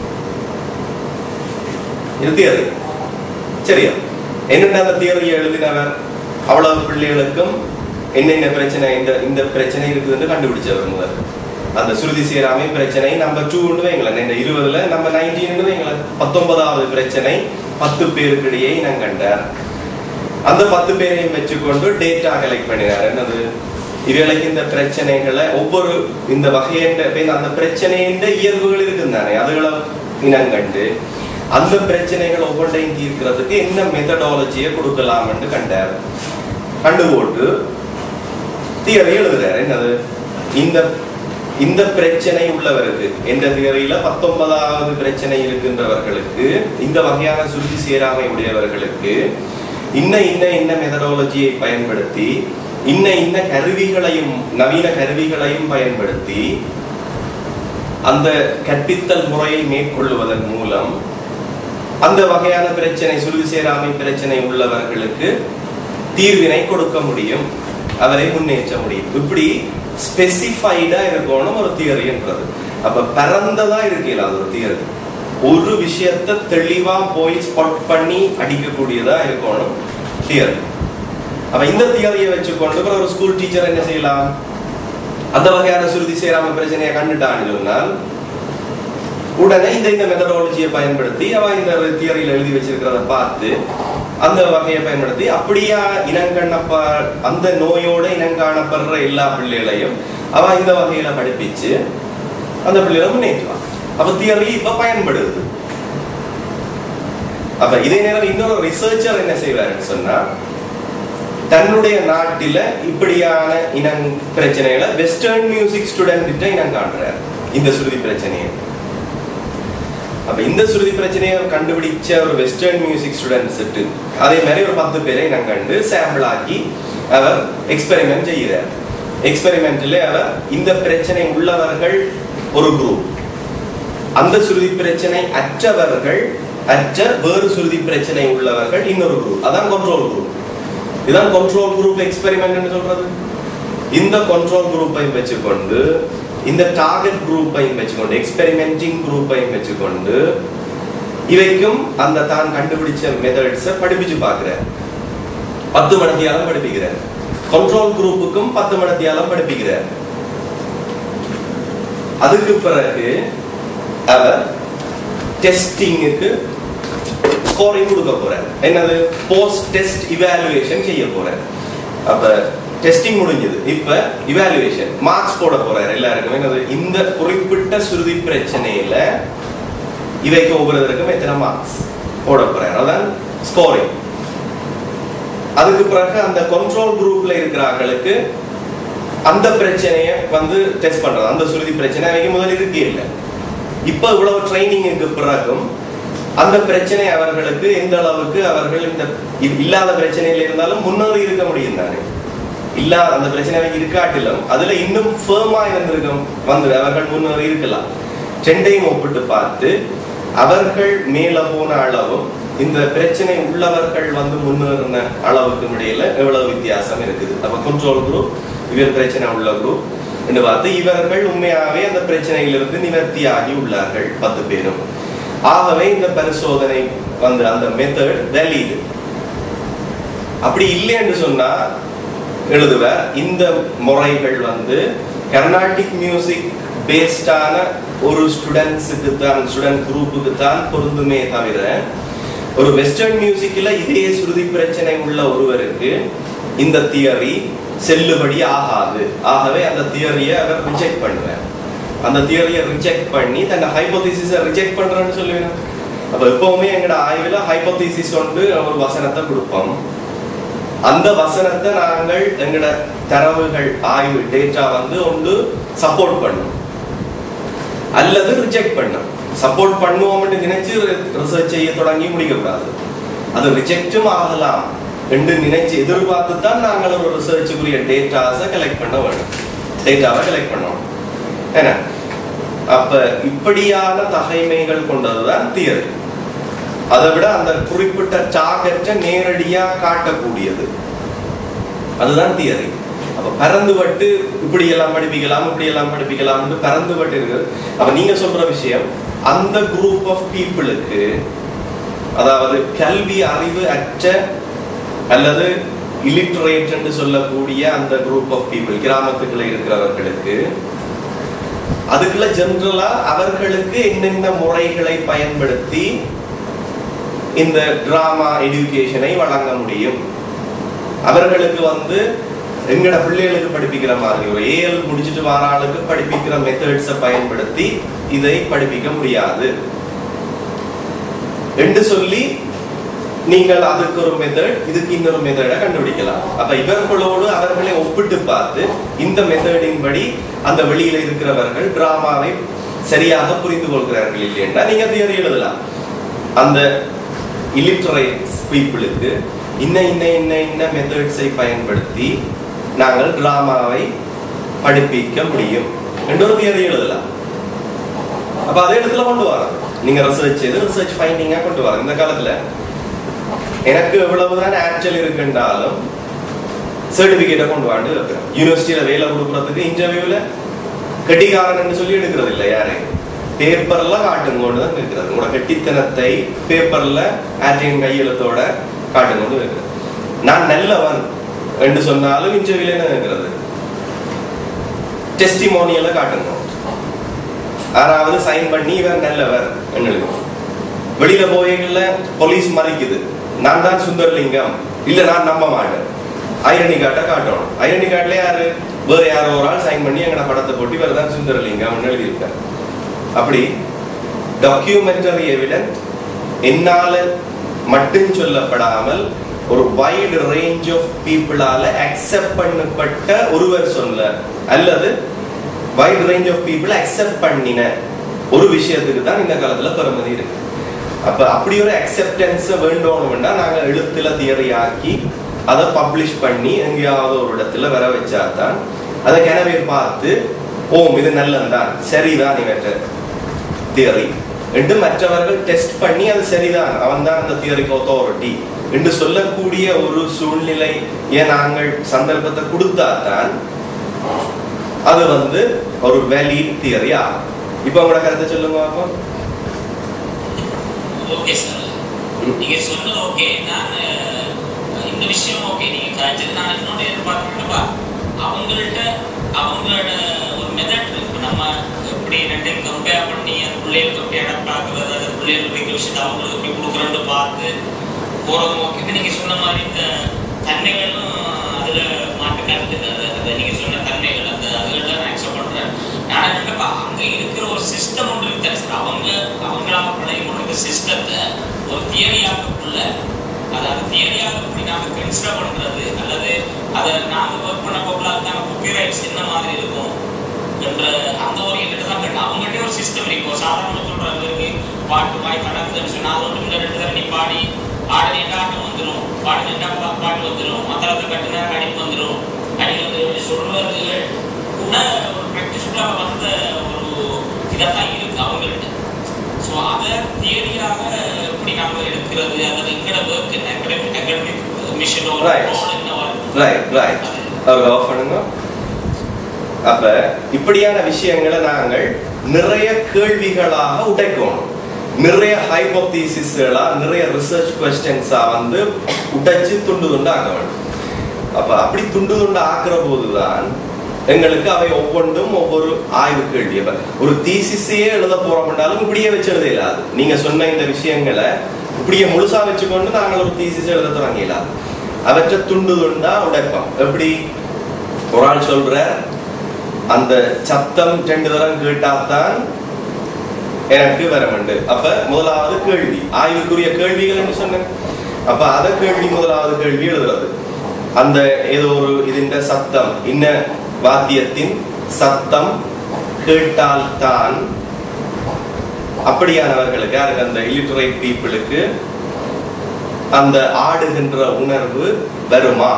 இது தியரி சரியா என்னென்ன அந்த தியரியை எழுதினவர் அவ்வளவு பிள்ளைகளுக்கும் என்னென்ன பிரச்சனை இந்த இந்த பிரச்சனை இருக்குதுன்னு கண்டுபிடிச்சவர் முதல் அந்த சுருதி சேராமை பிரச்சனை நம்பர் டூன்னு வைங்களேன் இந்த இருபதுல நம்ம நைன்டீன் வைங்களேன் பத்தொன்பதாவது பிரச்சனை பத்து பேருக்கிடையே இனம் கண்டார் அந்த பத்து பேரையும் வச்சுக்கொண்டு டேட்டா கலெக்ட் பண்ணினார் என்னது இவர்களுக்கு இந்த பிரச்சனைகளை ஒவ்வொரு இந்த வகையன்ற அந்த பிரச்சனையின் இயல்புகள் இருக்குது தானே அதுகளை இனம் கண்டு அந்த பிரச்சனைகள் ஒவ்வொன்றையும் தீர்க்கிறதுக்கு என்ன மெத்தடாலஜியை கொடுக்கலாம்னு கண்டார் கண்டு போட்டு தியரி எழுதுறாரு என்னது இந்த இந்த பிரச்சனை உள்ளவருக்கு எந்த தியரியில பத்தொன்பதாவது பிரச்சனை இருக்கின்றவர்களுக்கு இந்த வகையான சுருதி சேராமை உடையவர்களுக்கு இன்ன இன்ன இன்ன மெத்தடாலஜியை பயன்படுத்தி இன்ன இன்ன கருவிகளையும் நவீன கருவிகளையும் பயன்படுத்தி அந்த கற்பித்தல் முறையை மேற்கொள்வதன் மூலம் அந்த வகையான பிரச்சனை சுருதி சேராமை பிரச்சனை உள்ளவர்களுக்கு தீர்வினை கொடுக்க முடியும் அவரை முன்னேற்ற முடியும் இப்படி ஸ்பெசிஃபைடா இருக்கணும் ஒரு தியரின்றது அப்ப பரந்ததா இருக்கலாம் அது ஒரு தியரி ஒரு விஷயத்தை தெளிவா போய் ஸ்பாட் பண்ணி அடிக்கக்கூடியதா இருக்கணும் தியரி அப்ப இந்த தியரியை வச்சுக்கொண்டு அப்புறம் ஒரு ஸ்கூல் டீச்சர் என்ன செய்யலாம் அந்த வகையான சுருதி சேராம பிரச்சனையை கண்டுட்டான்னு சொன்னால் உடனே இந்த இந்த மெத்தடாலஜியை பயன்படுத்தி அவ இந்த தியரியில எழுதி வச்சிருக்கிறத பார்த்து அந்த வகையை பயன்படுத்தி அப்படியா இனங்கண்ணப்ப அந்த நோயோட இனங்காணப்படுற எல்லா பிள்ளைகளையும் அவ இந்த வகையில படிப்பிச்சு அந்த பிள்ளைகளை முன்னேற்றுவான் அப்ப தியரி இப்ப பயன்படுது அப்ப இதே நேரம் இன்னொரு ரிசர்ச்சர் என்ன செய்வாருன்னு சொன்னா தன்னுடைய நாட்டில இப்படியான இனம் பிரச்சனைகளை வெஸ்டர்ன் மியூசிக் ஸ்டூடெண்ட் கிட்ட இனம் காட்டுறாரு இந்த சுருதி பிரச்சனையை அப்ப இந்த சுருதி பிரச்சனையை கண்டுபிடிச்ச ஒரு வெஸ்டர்ன் மியூசிக் ஸ்டூடெண்ட்ஸ் அதே மாதிரி ஒரு பத்து பேரை நான் கண்டு சாம்பிள் ஆக்கி அவர் எக்ஸ்பெரிமெண்ட் செய்கிறார் எக்ஸ்பெரிமெண்ட்ல அவர் இந்த பிரச்சனை உள்ளவர்கள் ஒரு குரூப் அந்த சுருதி பிரச்சனை அற்றவர்கள் அற்ற வேறு சுருதி பிரச்சனை உள்ளவர்கள் இன்னொரு குரூப் அதான் கண்ட்ரோல் குரூப் இதான் கண்ட்ரோல் குரூப் எக்ஸ்பெரிமெண்ட் சொல்றது இந்த கண்ட்ரோல் குரூப்பை வச்சுக்கொண்டு இந்த டார்கெட் குரூப்பையும் வச்சுக்கொண்டு எக்ஸ்பெரிமெண்டிங் குரூப்பையும் வச்சுக்கொண்டு இவைக்கும் அந்த தான் கண்டுபிடிச்ச மெத்தட்ஸை படிப்பிச்சு பார்க்கிறார் பத்து மணித்தியாலம் படிப்பிக்கிறார் கண்ட்ரோல் குரூப்புக்கும் பத்து மணித்தியாலம் படிப்பிக்கிறார் அதுக்கு பிறகு அவர் டெஸ்டிங்குக்கு ஸ்கோரிங் கொடுக்க போறார் என்னது போஸ்ட் டெஸ்ட் இவாலுவேஷன் செய்ய போறார் அப்ப டெஸ்டிங் முடிஞ்சது இப்ப இவாலுவேஷன் மார்க்ஸ் போட போறார் எல்லாருக்கும் என்னது இந்த குறிப்பிட்ட சுருதி பிரச்சனையில இவைக்கு ஒவ்வொருத்தருக்கும் எத்தனை மார்க்ஸ் போட போறார் அதான் ஸ்கோரிங் அதுக்கு பிறகு அந்த கண்ட்ரோல் குரூப்ல இருக்கிறார்களுக்கு அந்த பிரச்சனையை வந்து டெஸ்ட் பண்றது அந்த சுருதி பிரச்சனை அவைக்கு முதல்ல இருக்கே இல்லை இப்ப இவ்வளவு ட்ரைனிங்க்கு பிறகும் அந்த பிரச்சனை அவர்களுக்கு எந்த அளவுக்கு அவர்கள் இந்த இ- இல்லாத பிரச்சனையில இருந்தாலும் முன்னேறி இருக்க முடியும் தானே இல்லாத அந்த பிரச்சனை அவைக்கு இருக்காட்டிலும் அதுல இன்னும் ஃபேமா இருந்திருக்கும் வந்து அவர்கள் முன்னேறி இருக்கலாம் ரெண்டையும் ஒப்பிட்டு பார்த்து அவர்கள் மேல போன அளவும் இந்த பிரச்சனை உள்ளவர்கள் வந்து முன்னேறின அளவுக்கும் இடையில எவ்வளவு வித்தியாசம் இருக்குது அப்ப கண்ட்ரோல் குரூப் இவர் பிரச்சனை உள்ள குரூப் என்று பார்த்து இவர்கள் உண்மையாவே அந்த பிரச்சனையிலிருந்து நிவர்த்தியாகி உள்ளார்கள் பத்து பேரும் ஆகவே இந்த பரிசோதனை வந்து அந்த மெத்தட் வேலிடு அப்படி இல்லை என்று சொன்னா எழுதுவர் இந்த முறைகள் வந்து கர்நாடிக் மியூசிக் பேஸ்டான ஒரு ஸ்டூடெண்ட்ஸுக்கு தான் ஸ்டூடெண்ட் குரூப்புக்கு தான் பொருந்துமே தவிர ஒரு வெஸ்டர்ன் மியூசிக்ல இதே சுருதி பிரச்சனை உள்ள ஒருவருக்கு இந்த தியரி செல்லுபடி ஆகாது ஆகவே அந்த தியரியை அவர் ரிஜெக்ட் பண்ணுவார் அந்த தியரியை ரிஜெக்ட் பண்ணி தன்னை ஹைபோதிசிஸை ரிஜெக்ட் பண்றேன்னு சொல்லுவேன் அப்ப எப்பவுமே எங்கட ஆய்வுல ஹைபோதிசிஸ் கொண்டு ஒரு வசனத்தை கொடுப்போம் அந்த வசனத்தை நாங்கள் எங்கட தரவுகள் ஆய்வு டேட்டா வந்து ஒன்று சப்போர்ட் பண்ணும் அல்லது ரிஜெக்ட் பண்ணும் சப்போர்ட் பண்ணுவோம்னு நினைச்சு ரிசர்ச் செய்ய தொடங்கி முடிக்கக்கூடாது அது ரிஜெக்டும் ஆகலாம் என்று நினைச்சு எதிர்பார்த்து தான் நாங்கள் ஒரு ரிசர்ச்சுக்குரிய டேட்டாஸை கலெக்ட் பண்ண வேண்டும் டேட்டாவை கலெக்ட் பண்ணணும் என்ன அப்ப இப்படியான தகைமைகள் கொண்டதுதான் தியரி அதை விட அந்த குறிப்பிட்ட டார்கெட்டை நேரடியா காட்டக்கூடியது அதுதான் தியரி அப்ப பறந்துபட்டு இப்படி எல்லாம் படிப்பிக்கலாம் இப்படி எல்லாம் படிப்பிக்கலாம் பறந்துபட்டு இருக்கு அப்ப நீங்க சொல்ற விஷயம் அந்த குரூப் ஆஃப் பீப்புளுக்கு அதாவது கல்வி அறிவு அற்ற அல்லது illiterate என்று சொல்லக்கூடிய அந்த குரூப் ஆஃப் பீப்புள் கிராமத்துக்குள்ள இருக்கிறவர்களுக்கு அதுக்குள்ள ஜென்ரலா அவர்களுக்கு என்னென்ன முறைகளை பயன்படுத்தி இந்த டிராமா எஜுகேஷனை வழங்க முடியும் அவர்களுக்கு வந்து எங்கட பிள்ளைகளுக்கு படிப்பிக்கிற மாதிரி ஒரு ஏஎல் முடிச்சுட்டு வர ஆளுக்கு படிப்பிக்கிற மெத்தட்ஸை பயன்படுத்தி இதை படிப்பிக்க முடியாது என்று சொல்லி நீங்கள் அதுக்கு ஒரு மெத்தட் இதுக்கு இன்னொரு மெத்தடை கண்டுபிடிக்கலாம் அப்ப இவர்களோடு அவர்களை ஒப்பிட்டு பார்த்து இந்த மெத்தடின் படி அந்த வெளியில இருக்கிறவர்கள் டிராமாவை சரியாக புரிந்து கொள்கிறார்கள் இல்லையா நீங்க தியரி எழுதலாம் அந்த illiterate பீப்புளுக்கு இன்ன இன்ன இன்ன இன்ன மெத்தட்ஸை பயன்படுத்தி நாங்கள் டிராமாவை படிப்பிக்க முடியும் என்ற ஒரு தியரி எழுதலாம் அப்ப அதே இடத்துல கொண்டு வரோம் நீங்க ரிசர்ச் செய்து ரிசர்ச் ஃபைண்டிங்கா கொண்டு வரோம் இந்த காலத்துல எனக்கு எவ்வளவுதான் ஆக்சுவல் இருக்குன்றாலும் சர்டிபிகேட்டை கொண்டு வாண்டு வைக்கிறேன் யூனிவர்சிட்டியில வேலை கொடுக்கறதுக்கு இன்டர்வியூல கெட்டிக்காரன் சொல்லி எடுக்கிறது இல்லை யாரையும் பேப்பர்ல காட்டுங்கன்னு தான் இருக்கிறது உங்களோட கெட்டித்தனத்தை பேப்பர்ல ஆற்றின் கையெழுத்தோட காட்டுங்கன்னு இருக்கிறது நான் நல்லவன் என்று சொன்னாலும் இன்டர்வியூல என்ன இருக்கிறது டெஸ்டிமோனியல காட்டுங்க யாராவது சைன் பண்ணி இவர் நல்லவர் எழுதுங்க வெளியில போய்கள்ல போலீஸ் மறைக்குது நான் தான் சுந்தர்லிங்கம் இல்ல நான் நம்ப மாட்டேன் ஐரனி கார்டை காட்டணும் ஐரனி கார்டுல யாரு வேற யாரோ ஒரு ஆள் சைன் பண்ணி எங்கட படத்தை போட்டு இவர் தான் சுந்தரலிங்கம் எழுதியிருக்காரு அப்படி டாக்குமெண்டரி எவிடன்ட் என்னால மட்டும் சொல்லப்படாமல் ஒரு வைடு ரேஞ்ச் ஆஃப் பீப்புளால அக்செப்ட் பண்ணப்பட்ட ஒருவர் சொல்ல அல்லது wide range of people accept பண்ணின ஒரு விஷயத்துக்கு தான் இந்த காலத்துல பெருமதி இருக்கு அப்ப அப்படி ஒரு அக்செப்டன்ஸ் வேண்டோம்னா நாங்க எழுத்துல தியரி ஆக்கி அதை பப்ளிஷ் பண்ணி எங்கேயாவது ஒரு இடத்துல வர வச்சாதான் அதை கிணவே பார்த்து ஓம் இது நல்லதுதான் சரிதான் இவற்ற தியரி என்று மற்றவர்கள் டெஸ்ட் பண்ணி அது சரிதான் அவன் தான் அந்த தியரிக்கு அத்தாரிட்டி என்று சொல்லக்கூடிய ஒரு சூழ்நிலையை நாங்கள் சந்தர்ப்பத்தை கொடுத்தாதான் அது வந்து ஒரு வேலிட் தியரி ஆகும் இப்போ உங்களோட கருத்தை சொல்லுங்க அப்போ ஓகே சார் நீங்க சொன்னது ஓகே நான் அஹ், இந்த விஷயம் ஓகே நீங்க கரெக்ட் நான் இன்னொன்று எதிர்பார்க்கணும்ப்பா அவங்கள்ட்ட அவங்களோட ஒரு மெத்தட் இருக்கு நம்ம எப்படி ரெண்டையும் கம்பேர் பண்ணி அந்த பிள்ளைகளுக்கு எப்படி அடாப்ட் ஆகுறது அந்த பிள்ளைகளுக்கு வைக்கிற விஷயத்தை அவங்களுக்கு எப்படி கொடுக்குறோன்னு பார்த்து போறதும் ஓகே இப்ப நீங்க சொன்ன மாதிரி இந்த தன்மைகளும் அதுல மாட்டு கருத்து அது அது நீங்க சொன்ன தன்மைகள் அந்த அதுல நான் அக்செப்ட் பண்றேன் நான் என்னப்பா அங்க இருக்கிற ஒரு சிஸ்டம் ஒன்று இருக்கு சார் அவங்க அவங்களாக பழகி கொண்டிருக்க சிஸ்டத்தை ஒரு தியரியாக்குள்ள அது அது தியரியாக எப்படி நாம கன்சிடர் பண்றது அல்லது அதை நாம ஒர்க் பண்ண போகல அதுக்கான காப்பிரைட்ஸ் என்ன மாதிரி இருக்கும் என்ற அந்த ஒரு எங்கிட்ட தான் கேட்டேன் அவங்ககிட்ட ஒரு சிஸ்டம் இருக்கும் சாதாரண சொல்றாங்க இருக்கு பாட்டு பாய் கடக்குதுன்னு சொன்னா அது ஒன்று இல்லை ரெண்டு தடவை நீ பாடி ஆடு நின்றா ஆட்டம் வந்துடும் பாடு நின்றா பா- பாட்டு வந்துடும் மத்தளத்தை கட்டுனா அடிப்பு வந்துடும் அடி வந்து இப்படி சொல்றது கூட ஒரு ப்ராக்டிஸ்டாக வந்த ஒரு இதாக தான் இருக்கு அவங்கள்ட்ட ஸோ அதை தியரியாக எப்படி நாம எடுக்கிறது அல்லது எங்கட ஒர்க் என்ன அகடமிக் அகடமிக் மிஷனோட Right. ரோல் என்ன வரும் ரைட் ரைட் அவர் ஆஃப் பண்ணுங்க அப்ப இப்படியான விஷயங்களை நாங்கள் நிறைய கேள்விகளாக உடைக்கணும் நிறைய ஹைபோதீசிஸ்களா நிறைய ரிசர்ச் கொஸ்டின்ஸா வந்து உடைச்சு துண்டு துண்டு ஆக்க வேண்டும் அப்ப அப்படி துண்டு துண்டு ஆக்குற போதுதான் எங்களுக்கு அவை ஒவ்வொன்றும் ஒவ்வொரு ஆய்வு கேள்வி அப்ப ஒரு தீசிஸையே எழுத போறோம்னாலும் இப்படியே வச்சு எழுத இயலாது நீங்க சொன்ன இந்த விஷயங்களை இப்படியே முழுசா வச்சுக்கொண்டு நாங்கள் ஒரு தீசிஸ் எழுத தொடங்கலாம் அவற்றை துண்டு துண்டா உடைப்போம் எப்படி ஒரு ஆள் சொல்ற அந்த சத்தம் ரெண்டு தரம் கேட்டாதான் எனக்கு வரமண்டு அப்ப முதலாவது கேள்வி ஆய்வுக்குரிய கேள்விகள் என்று சொன்னேன் அப்ப அத கேள்வி முதலாவது கேள்வி எழுதுறது அந்த ஏதோ ஒரு இதுன்ற சத்தம் இன்ன வாத்தியத்தின் சத்தம் கேட்டால்தான் அப்படியானவர்களுக்கு யாருக்கு அந்த illiterate பீப்புளுக்கு அந்த ஆடுகின்ற உணர்வு வருமா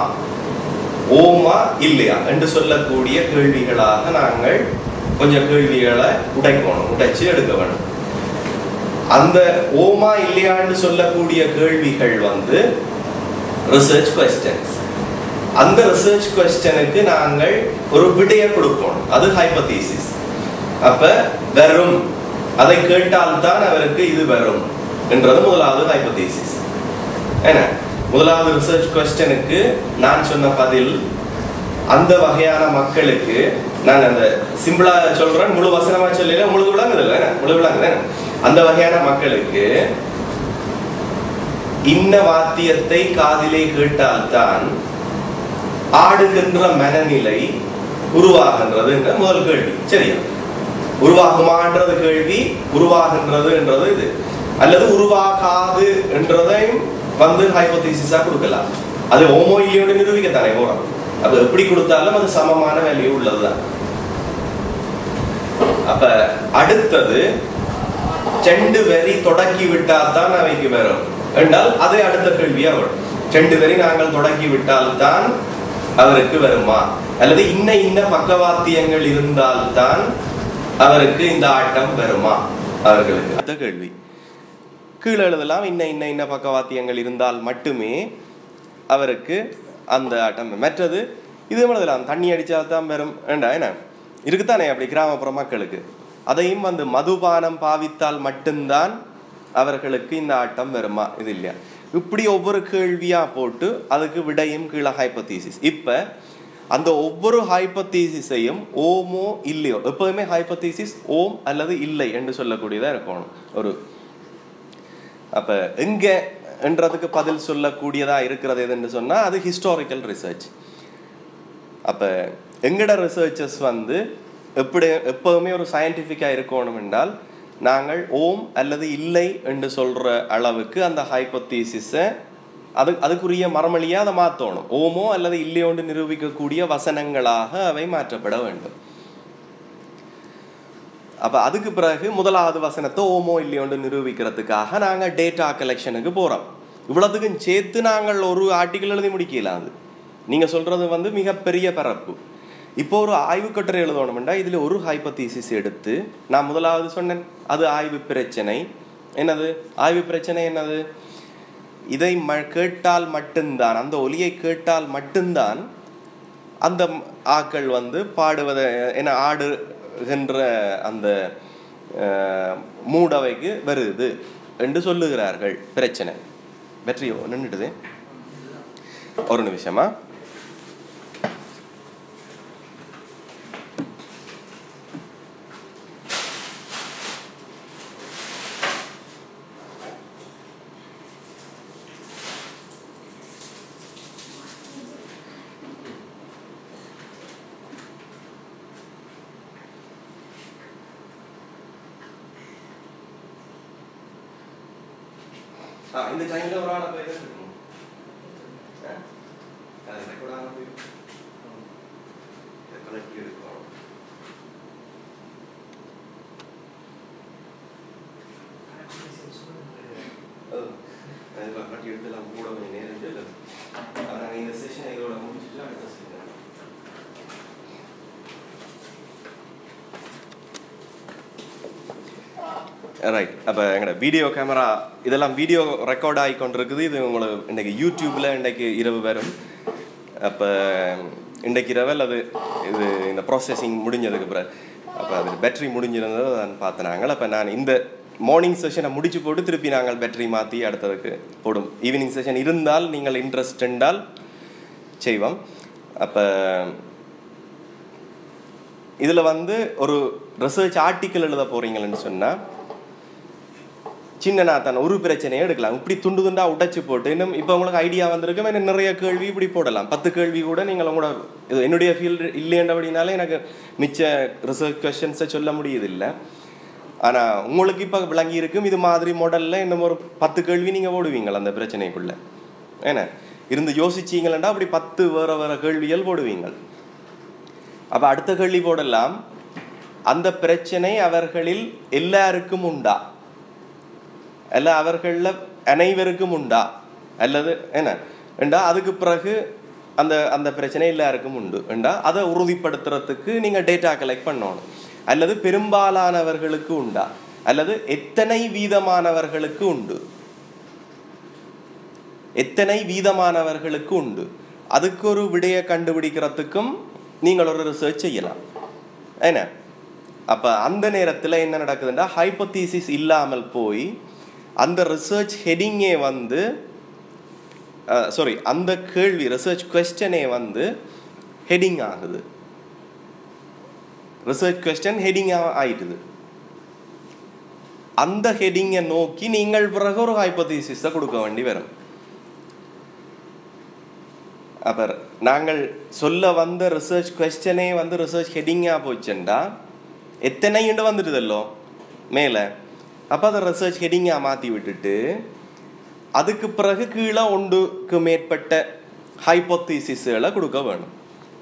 ஓமா இல்லையா என்று சொல்லக்கூடிய கேள்விகளாக நாங்கள் கொஞ்சம் கேள்விகளை உடைக்கணும் உடைச்சு எடுக்க வேணும் அந்த ஓமா இல்லையான்னு சொல்லக்கூடிய கேள்விகள் வந்து ரிசர்ச் கொஸ்டின்ஸ் அந்த ரிசர்ச் கொஸ்டனுக்கு நாங்கள் ஒரு விடையை கொடுப்போம் அது ஹைபதீசிஸ் அப்ப வரும் அதை கேட்டால்தான் அவருக்கு இது வரும் என்றது முதலாவது ஹைபதீசிஸ் என்ன முதலாவது ரிசர்ச் கொஸ்டனுக்கு நான் சொன்ன பதில் அந்த வகையான மக்களுக்கு நான் அந்த சிம்பிளா சொல்றேன் முழு வசனமா சொல்லல முழு விளங்குது இல்ல முழு விளங்குது என்ன? அந்த வகையான மக்களுக்கு இன்ன வாத்தியத்தை காதிலே கேட்டால்தான் ஆடுகின்ற மனநிலை உருவாகின்றது என்ற முதல் கேள்வி சரியா உருவாகுமான்றது கேள்வி உருவாகின்றது என்றது இது அல்லது உருவாகாது என்றதையும் வந்து ஹைபோதீசிஸா கொடுக்கலாம் அது ஓமோ இல்லையோட நிரூபிக்கத்தானே போறோம் அது எப்படி கொடுத்தாலும் அது சமமான வேல்யூ உள்ளதுதான் அப்ப அடுத்தது செண்டு வரி தொடக்கி விட்டால் தான் அவைக்கு வரும் என்றால் அது அடுத்த கேள்வியா வரும் செண்டு வரி நாங்கள் தொடக்கி விட்டால் தான் அவருக்கு வருமா அல்லது இன்ன இன்ன பக்கவாத்தியங்கள் இருந்தால்தான் அவருக்கு இந்த ஆட்டம் வருமா அவர்களுக்கு அடுத்த கேள்வி கீழே எழுதலாம் இன்ன இன்ன இன்ன பக்கவாத்தியங்கள் இருந்தால் மட்டுமே அவருக்கு அந்த ஆட்டம் மற்றது இது எழுதலாம் தண்ணி அடிச்சா தான் வரும் வேண்டா என்ன இருக்குதானே அப்படி கிராமப்புற மக்களுக்கு அதையும் வந்து மதுபானம் பாவித்தால் மட்டும்தான் அவர்களுக்கு இந்த ஆட்டம் வருமா இது இல்லையா இப்படி ஒவ்வொரு கேள்வியா போட்டு அதுக்கு விடையும் கீழே ஹைப்பத்தீசிஸ் இப்ப அந்த ஒவ்வொரு ஹைப்பத்தீசிஸையும் ஓமோ இல்லையோ எப்போதுமே ஹைப்பத்தீசிஸ் ஓம் அல்லது இல்லை என்று சொல்லக்கூடியதா இருக்கணும் ஒரு அப்ப எங்க என்றதுக்கு பதில் சொல்லக்கூடியதா இருக்கிறது எதுன்னு சொன்னா அது ஹிஸ்டாரிக்கல் ரிசர்ச் அப்ப எங்கட ரிசர்ச்சர்ஸ் வந்து எப்படி எப்போதுமே ஒரு சயின்டிஃபிக்கா இருக்கணும் என்றால் நாங்கள் ஓம் அல்லது இல்லை என்று சொல்ற அளவுக்கு அந்த ஹைப்பத்தீசிஸை அது அதுக்குரிய மரமொழியா அதை மாற்றணும் ஓமோ அல்லது இல்லையோன்று நிரூபிக்கக்கூடிய வசனங்களாக அவை மாற்றப்பட வேண்டும் அப்ப அதுக்கு பிறகு முதலாவது வசனத்தை ஓமோ இல்லையோன்னு நிரூபிக்கிறதுக்காக நாங்க டேட்டா கலெக்ஷனுக்கு போறோம் இவ்வளவுக்கும் சேர்த்து நாங்கள் ஒரு ஆர்டிக்கல் எழுதி முடிக்கலாம் அது நீங்க சொல்றது வந்து மிகப்பெரிய பரப்பு இப்போ ஒரு ஆய்வு கட்டுரை எழுதணும்டா இதுல ஒரு ஹைப்பத்தீசிஸ் எடுத்து நான் முதலாவது சொன்னேன் அது ஆய்வு பிரச்சனை என்னது ஆய்வு பிரச்சனை என்னது இதை ம கேட்டால் மட்டும்தான் அந்த ஒலியை கேட்டால் மட்டும்தான் அந்த ஆக்கள் வந்து பாடுவதை என்ன ஆடுகின்ற அந்த அஹ், மூடவைக்கு வருது என்று சொல்லுகிறார்கள் பிரச்சனை வெற்றியோ நின்றுடுது ஒரு நிமிஷமா ஆ இந்த டைம்ல ஒரு ஆளை போய் தான் இருக்கணும் ஆ? அது record ஆகாம போய் இதை கலட்டி எடுக்கணும் ஓ, அது கலட்டி எடுத்து எல்லாம் கூட கொஞ்சம் நேரம் இல்லை அதான் இந்த செஷன் இதோட முடிச்சுட்டு அடுத்த செஷன் ரைட் அப்போ எங்களோட வீடியோ கேமரா இதெல்லாம் வீடியோ ரெக்கார்ட் ஆகி கொண்டிருக்குது இது உங்களுக்கு இன்றைக்கி யூடியூப்பில் இன்றைக்கு இரவு வரும் அப்போ இன்றைக்கு இரவு அது இது இந்த ப்ராசஸிங் முடிஞ்சதுக்கு பிறகு அப்போ அது பேட்டரி முடிஞ்சிருந்தது நான் பார்த்தேன் நாங்கள் அப்போ நான் இந்த மார்னிங் செஷனை முடிச்சு போட்டு திருப்பி நாங்கள் பேட்டரி மாற்றி அடுத்ததுக்கு போடும் ஈவினிங் செஷன் இருந்தால் நீங்கள் இன்ட்ரெஸ்ட் இருந்தால் செய்வோம் அப்போ இதில் வந்து ஒரு ரிசர்ச் ஆர்டிக்கல் எழுத போகிறீங்கன்னு சொன்னால் சின்ன நாத்தான் ஒரு பிரச்சனையை எடுக்கலாம் இப்படி துண்டு துண்டா உடைச்சு போட்டு இன்னும் இப்போ உங்களுக்கு ஐடியா வந்திருக்கும் இன்னும் நிறைய கேள்வி இப்படி போடலாம் பத்து கேள்வி கூட நீங்கள் உங்களோட இது என்னுடைய ஃபீல்டு இல்லைன்றபடினாலே எனக்கு மிச்ச ரிசர்ச் கொஷின்ஸை சொல்ல முடியுது இல்லை ஆனால் உங்களுக்கு இப்போ விளங்கி இருக்கும் இது மாதிரி மாடலில் இன்னும் ஒரு பத்து கேள்வி நீங்கள் போடுவீங்களா அந்த பிரச்சனைக்குள்ள ஏன்னா இருந்து யோசிச்சீங்களா அப்படி பத்து வேற வேற கேள்விகள் போடுவீங்கள் அப்போ அடுத்த கேள்வி போடலாம் அந்த பிரச்சனை அவர்களில் எல்லாருக்கும் உண்டா அல்ல அவர்களில் அனைவருக்கும் உண்டா அல்லது என்ன ஏண்டா அதுக்கு பிறகு அந்த அந்த பிரச்சனை எல்லாருக்கும் உண்டு ஏண்டா அதை உறுதிப்படுத்துறதுக்கு நீங்கள் டேட்டா கலெக்ட் பண்ணணும் அல்லது பெரும்பாலானவர்களுக்கு உண்டா அல்லது எத்தனை வீதமானவர்களுக்கு உண்டு எத்தனை வீதமானவர்களுக்கு உண்டு அதுக்கு ஒரு விடையை கண்டுபிடிக்கிறதுக்கும் நீங்கள் ஒரு ரிசர்ச் செய்யலாம் என்ன அப்போ அந்த நேரத்தில் என்ன நடக்குதுன்னா ஹைப்போதீசிஸ் இல்லாமல் போய் அந்த ரிசர்ச் ஹெடிங்கே வந்து சாரி அந்த கேள்வி ரிசர்ச் கொஸ்டனே வந்து ஹெடிங் ஆகுது ரிசர்ச் கொஸ்டன் ஹெடிங் ஆயிட்டுது அந்த ஹெடிங்கை நோக்கி நீங்கள் பிறகு ஒரு ஹைப்போதீசிஸை கொடுக்க வேண்டி வரும் அப்புறம் நாங்கள் சொல்ல வந்த ரிசர்ச் கொஸ்டனே வந்து ரிசர்ச் ஹெடிங்காக போச்சுண்டா எத்தனைண்டு வந்துடுதல்லோ மேலே அப்போ அதை ரிசர்ச் ஹெடிங்காக மாற்றி விட்டுட்டு அதுக்கு பிறகு கீழே ஒன்றுக்கு மேற்பட்ட ஹைப்போத்தீசிஸ்களை கொடுக்க வேணும்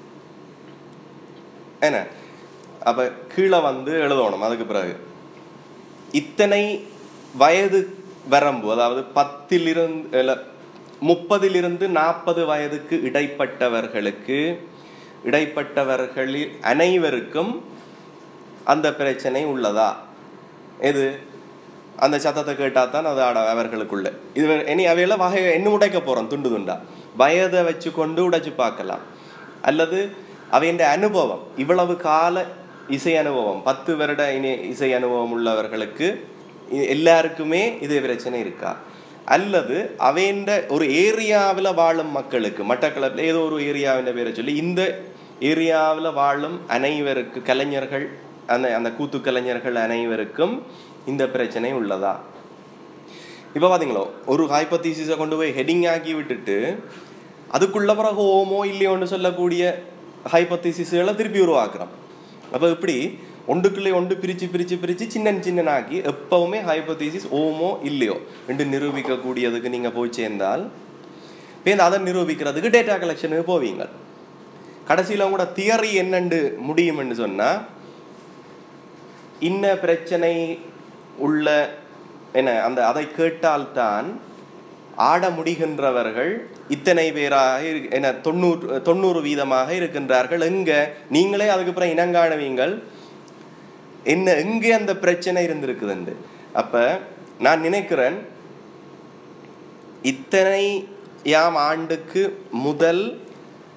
என்ன அப்போ கீழே வந்து எழுதணும் அதுக்கு பிறகு இத்தனை வயது வரம்பு அதாவது பத்திலிருந்து இல்லை முப்பதிலிருந்து நாற்பது வயதுக்கு இடைப்பட்டவர்களுக்கு இடைப்பட்டவர்களில் அனைவருக்கும் அந்த பிரச்சனை உள்ளதா இது அந்த சத்தத்தை கேட்டால் தான் அது ஆட அவர்களுக்குள்ள இது இனி அவையில வகை என்ன உடைக்க போகிறோம் துண்டு துண்டா வயதை வச்சு கொண்டு உடைச்சு பார்க்கலாம் அல்லது அவையின் அனுபவம் இவ்வளவு கால இசை அனுபவம் பத்து வருட இனி இசை அனுபவம் உள்ளவர்களுக்கு இ- எல்லாருக்குமே இது பிரச்சனை இருக்கா அல்லது அவைண்ட ஒரு ஏரியாவில் வாழும் மக்களுக்கு மட்டக்களப்பில் ஏதோ ஒரு ஏரியாவின் பேரை சொல்லி இந்த ஏரியாவில் வாழும் அனைவருக்கு கலைஞர்கள் அந்த அந்த கூத்து கலைஞர்கள் அனைவருக்கும் இந்த பிரச்சனை உள்ளதா இப்போ பார்த்தீங்களோ ஒரு ஹைப்பத்தீசிஸை கொண்டு போய் ஹெட்டிங் ஆக்கி விட்டுட்டு அதுக்குள்ள பிறகு ஓமோ இல்லையோன்னு சொல்லக்கூடிய ஹைப்பத்தீசிஸ்களை திருப்பி உருவாக்குறோம் அப்போ இப்படி ஒன்றுக்குள்ளே ஒன்று பிரித்து பிரித்து பிரித்து சின்ன சின்னனாக்கி எப்பவுமே ஹைப்பத்தீசிஸ் ஓமோ இல்லையோ என்று நிரூபிக்கக்கூடியதுக்கு நீங்கள் போய் சேர்ந்தால் இப்போ அதை நிரூபிக்கிறதுக்கு டேட்டா கலெக்ஷனுக்கு போவீங்க கடைசியில் கூட தியரி என்னண்டு முடியும்னு சொன்னால் இன்ன பிரச்சனை உள்ள என்ன அந்த அதை கேட்டால்தான் ஆட முடிகின்றவர்கள் இத்தனை பேராக இரு- என்ன தொண்ணூறு தொண்ணூறு வீதமாக இருக்கின்றார்கள் எங்க நீங்களே அதுக்கு அப்புறம் இனங்காணுவீங்கள் என்ன எங்கே அந்த பிரச்சனை இருந்திருக்குதுண்டு அப்ப நான் நினைக்கிறேன் இத்தனை யாம் ஆண்டுக்கு முதல்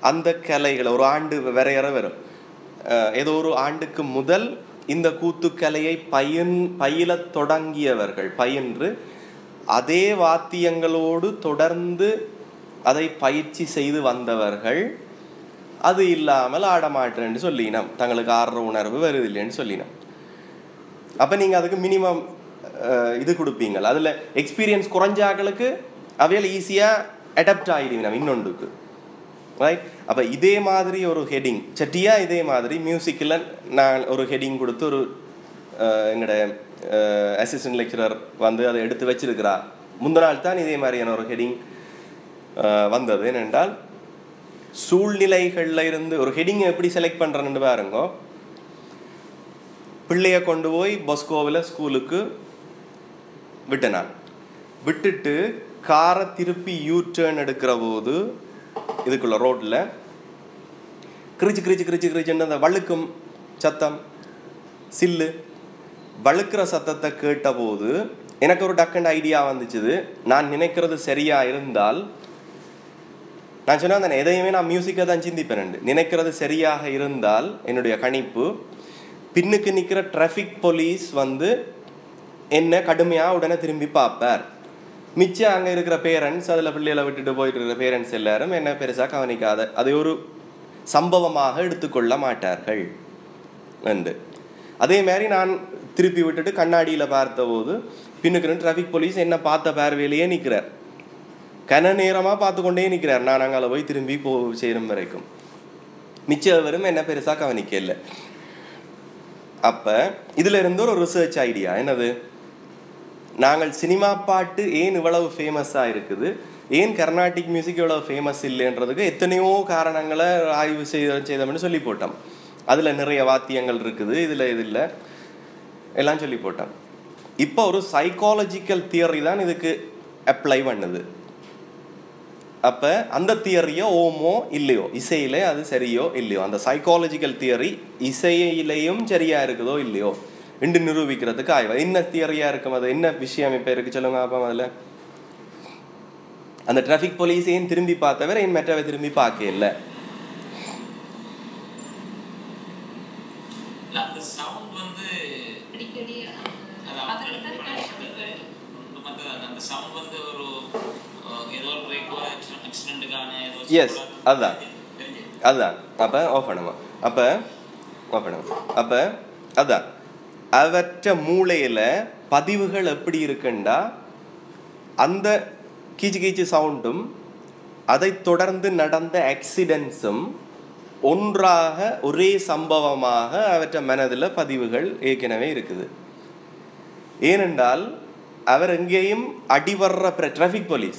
அந்த கலைகள் ஒரு ஆண்டு வரையற வரும் அஹ் ஏதோ ஒரு ஆண்டுக்கு முதல் இந்த கூத்துக்கலையை பயின் பயிலத் தொடங்கியவர்கள் பயின்று அதே வாத்தியங்களோடு தொடர்ந்து அதை பயிற்சி செய்து வந்தவர்கள் அது இல்லாமல் ஆடமாட்டேன்னு சொல்லினோம் தங்களுக்கு ஆடுற உணர்வு வருது இல்லைன்னு சொல்லினோம் அப்போ நீங்கள் அதுக்கு மினிமம் இது கொடுப்பீங்க அதில் எக்ஸ்பீரியன்ஸ் குறைஞ்சாக்களுக்கு அவையில் ஈஸியாக அடாப்ட் ஆகிடுவீங்க நம்ம இன்னொன்றுக்கு ரைட் அப்போ இதே மாதிரி ஒரு ஹெட்டிங் சட்டியா இதே மாதிரி மியூசிக்கில் நான் ஒரு ஹெட்டிங் கொடுத்து ஒரு அஹ், எங்களோட அசிஸ்டன்ட் லெக்சரர் வந்து அதை எடுத்து வச்சிருக்கிறா முந்தின நாள் தான் இதே மாதிரியான ஒரு ஹெட்டிங் வந்தது ஏனென்றால் சூழ்நிலைகளில் இருந்து ஒரு ஹெட்டிங்கை எப்படி செலக்ட் பண்ணுறேன்னு பாருங்க பிள்ளைய கொண்டு போய் பொஸ்கோவில் ஸ்கூலுக்கு விட்டேன் விட்டுட்டு காரை திருப்பி யூ டேர்ன் எடுக்கிற போது இதுக்குள்ள ரோட்டில் கிரிச்சு கிரிச்சு கிரிச்சு கிரிச்சுன்னு அந்த வழுக்கும் சத்தம் சில்லு வழுக்கிற சத்தத்தை கேட்டபோது எனக்கு ஒரு டக்குன்னு ஐடியா வந்துச்சுது நான் நினைக்கிறது சரியா இருந்தால் நான் சொன்னேன் தானே எதையுமே நான் மியூசிக்கை தான் சிந்திப்பேன் நினைக்கிறது சரியாக இருந்தால் என்னுடைய கணிப்பு பின்னுக்கு நிற்கிற டிராஃபிக் போலீஸ் வந்து என்ன கடுமையாக உடனே திரும்பி பார்ப்பார் மிச்சம் அங்கே இருக்கிற பேரண்ட்ஸ் அதில் பிள்ளைகளை விட்டுட்டு போயிட்டு இருக்கிற பேரண்ட்ஸ் எல்லாரும் என்ன பெருசாக கவனிக்காத அதை ஒரு சம்பவமாக எடுத்துக்கொள்ள மாட்டார்கள் என்று அதே மாதிரி நான் திருப்பி விட்டுட்டு கண்ணாடியில் பார்த்தபோது பின்னுக்கு டிராஃபிக் போலீஸ் என்ன பார்த்த பார்வையிலேயே நிற்கிறார் கன நேரமாக பார்த்து கொண்டே நிற்கிறார் நான் அங்கே போய் திரும்பி போ சேரும் வரைக்கும் மிச்சவரும் என்ன பெருசாக கவனிக்கல அப்போ இதில் இருந்து ஒரு ரிசர்ச் ஐடியா என்னது நாங்கள் சினிமா பாட்டு ஏன் இவ்வளவு ஃபேமஸாக இருக்குது ஏன் கர்நாடிக் மியூசிக் இவ்வளவு ஃபேமஸ் இல்லைன்றதுக்கு எத்தனையோ காரணங்களை ஆய்வு செய்த செய்தோம்னு சொல்லி போட்டோம் அதில் நிறைய வாத்தியங்கள் இருக்குது இதில் இது இல்லை எல்லாம் சொல்லி போட்டோம் இப்போ ஒரு சைக்காலஜிக்கல் தியரி தான் இதுக்கு அப்ளை பண்ணுது அப்போ அந்த தியரியோ ஓமோ இல்லையோ இசையிலே அது சரியோ இல்லையோ அந்த சைக்காலஜிக்கல் தியரி இசையிலையும் சரியா இருக்குதோ இல்லையோ என்று நிரூபிக்கிறதுக்கு ஆய்வு என்ன தியரியா இருக்கும் அது என்ன விஷயம் இப்போ இருக்கு சொல்லுங்க அப்போ அதில் அந்த டிராஃபிக் போலீஸ் ஏன் திரும்பி பார்த்தவர் ஏன் மெட்டவை திரும்பி பார்க்க இல்லை இல்ல, அந்த சவுண்ட் வந்து அடிக்கடி அது அதில் தான் அவங்களுக்கு மற்ற அந்த சவுண்ட் வந்து ஒரு அஹ், ஏதோ ஒரு பிரேக்கோ ஆக்சிடென்ட்டுக்கான ஏதோ Yes, அதான். தெரிஞ்சு அதுதான் அப்போ ஆஃப் பண்ணுமா அப்போ ஆஃப் பண்ணுமா அப்போ அதான் அவற்ற மூளையில் பதிவுகள் எப்படி இருக்குண்டா அந்த கீச்சு கீச்சு சவுண்டும் அதைத் தொடர்ந்து நடந்த ஆக்சிடென்ட்ஸும் ஒன்றாக ஒரே சம்பவமாக அவற்ற மனதில் பதிவுகள் ஏற்கனவே இருக்குது ஏனென்றால் அவர் எங்கேயும் அடிவர்ற டிராஃபிக் போலீஸ்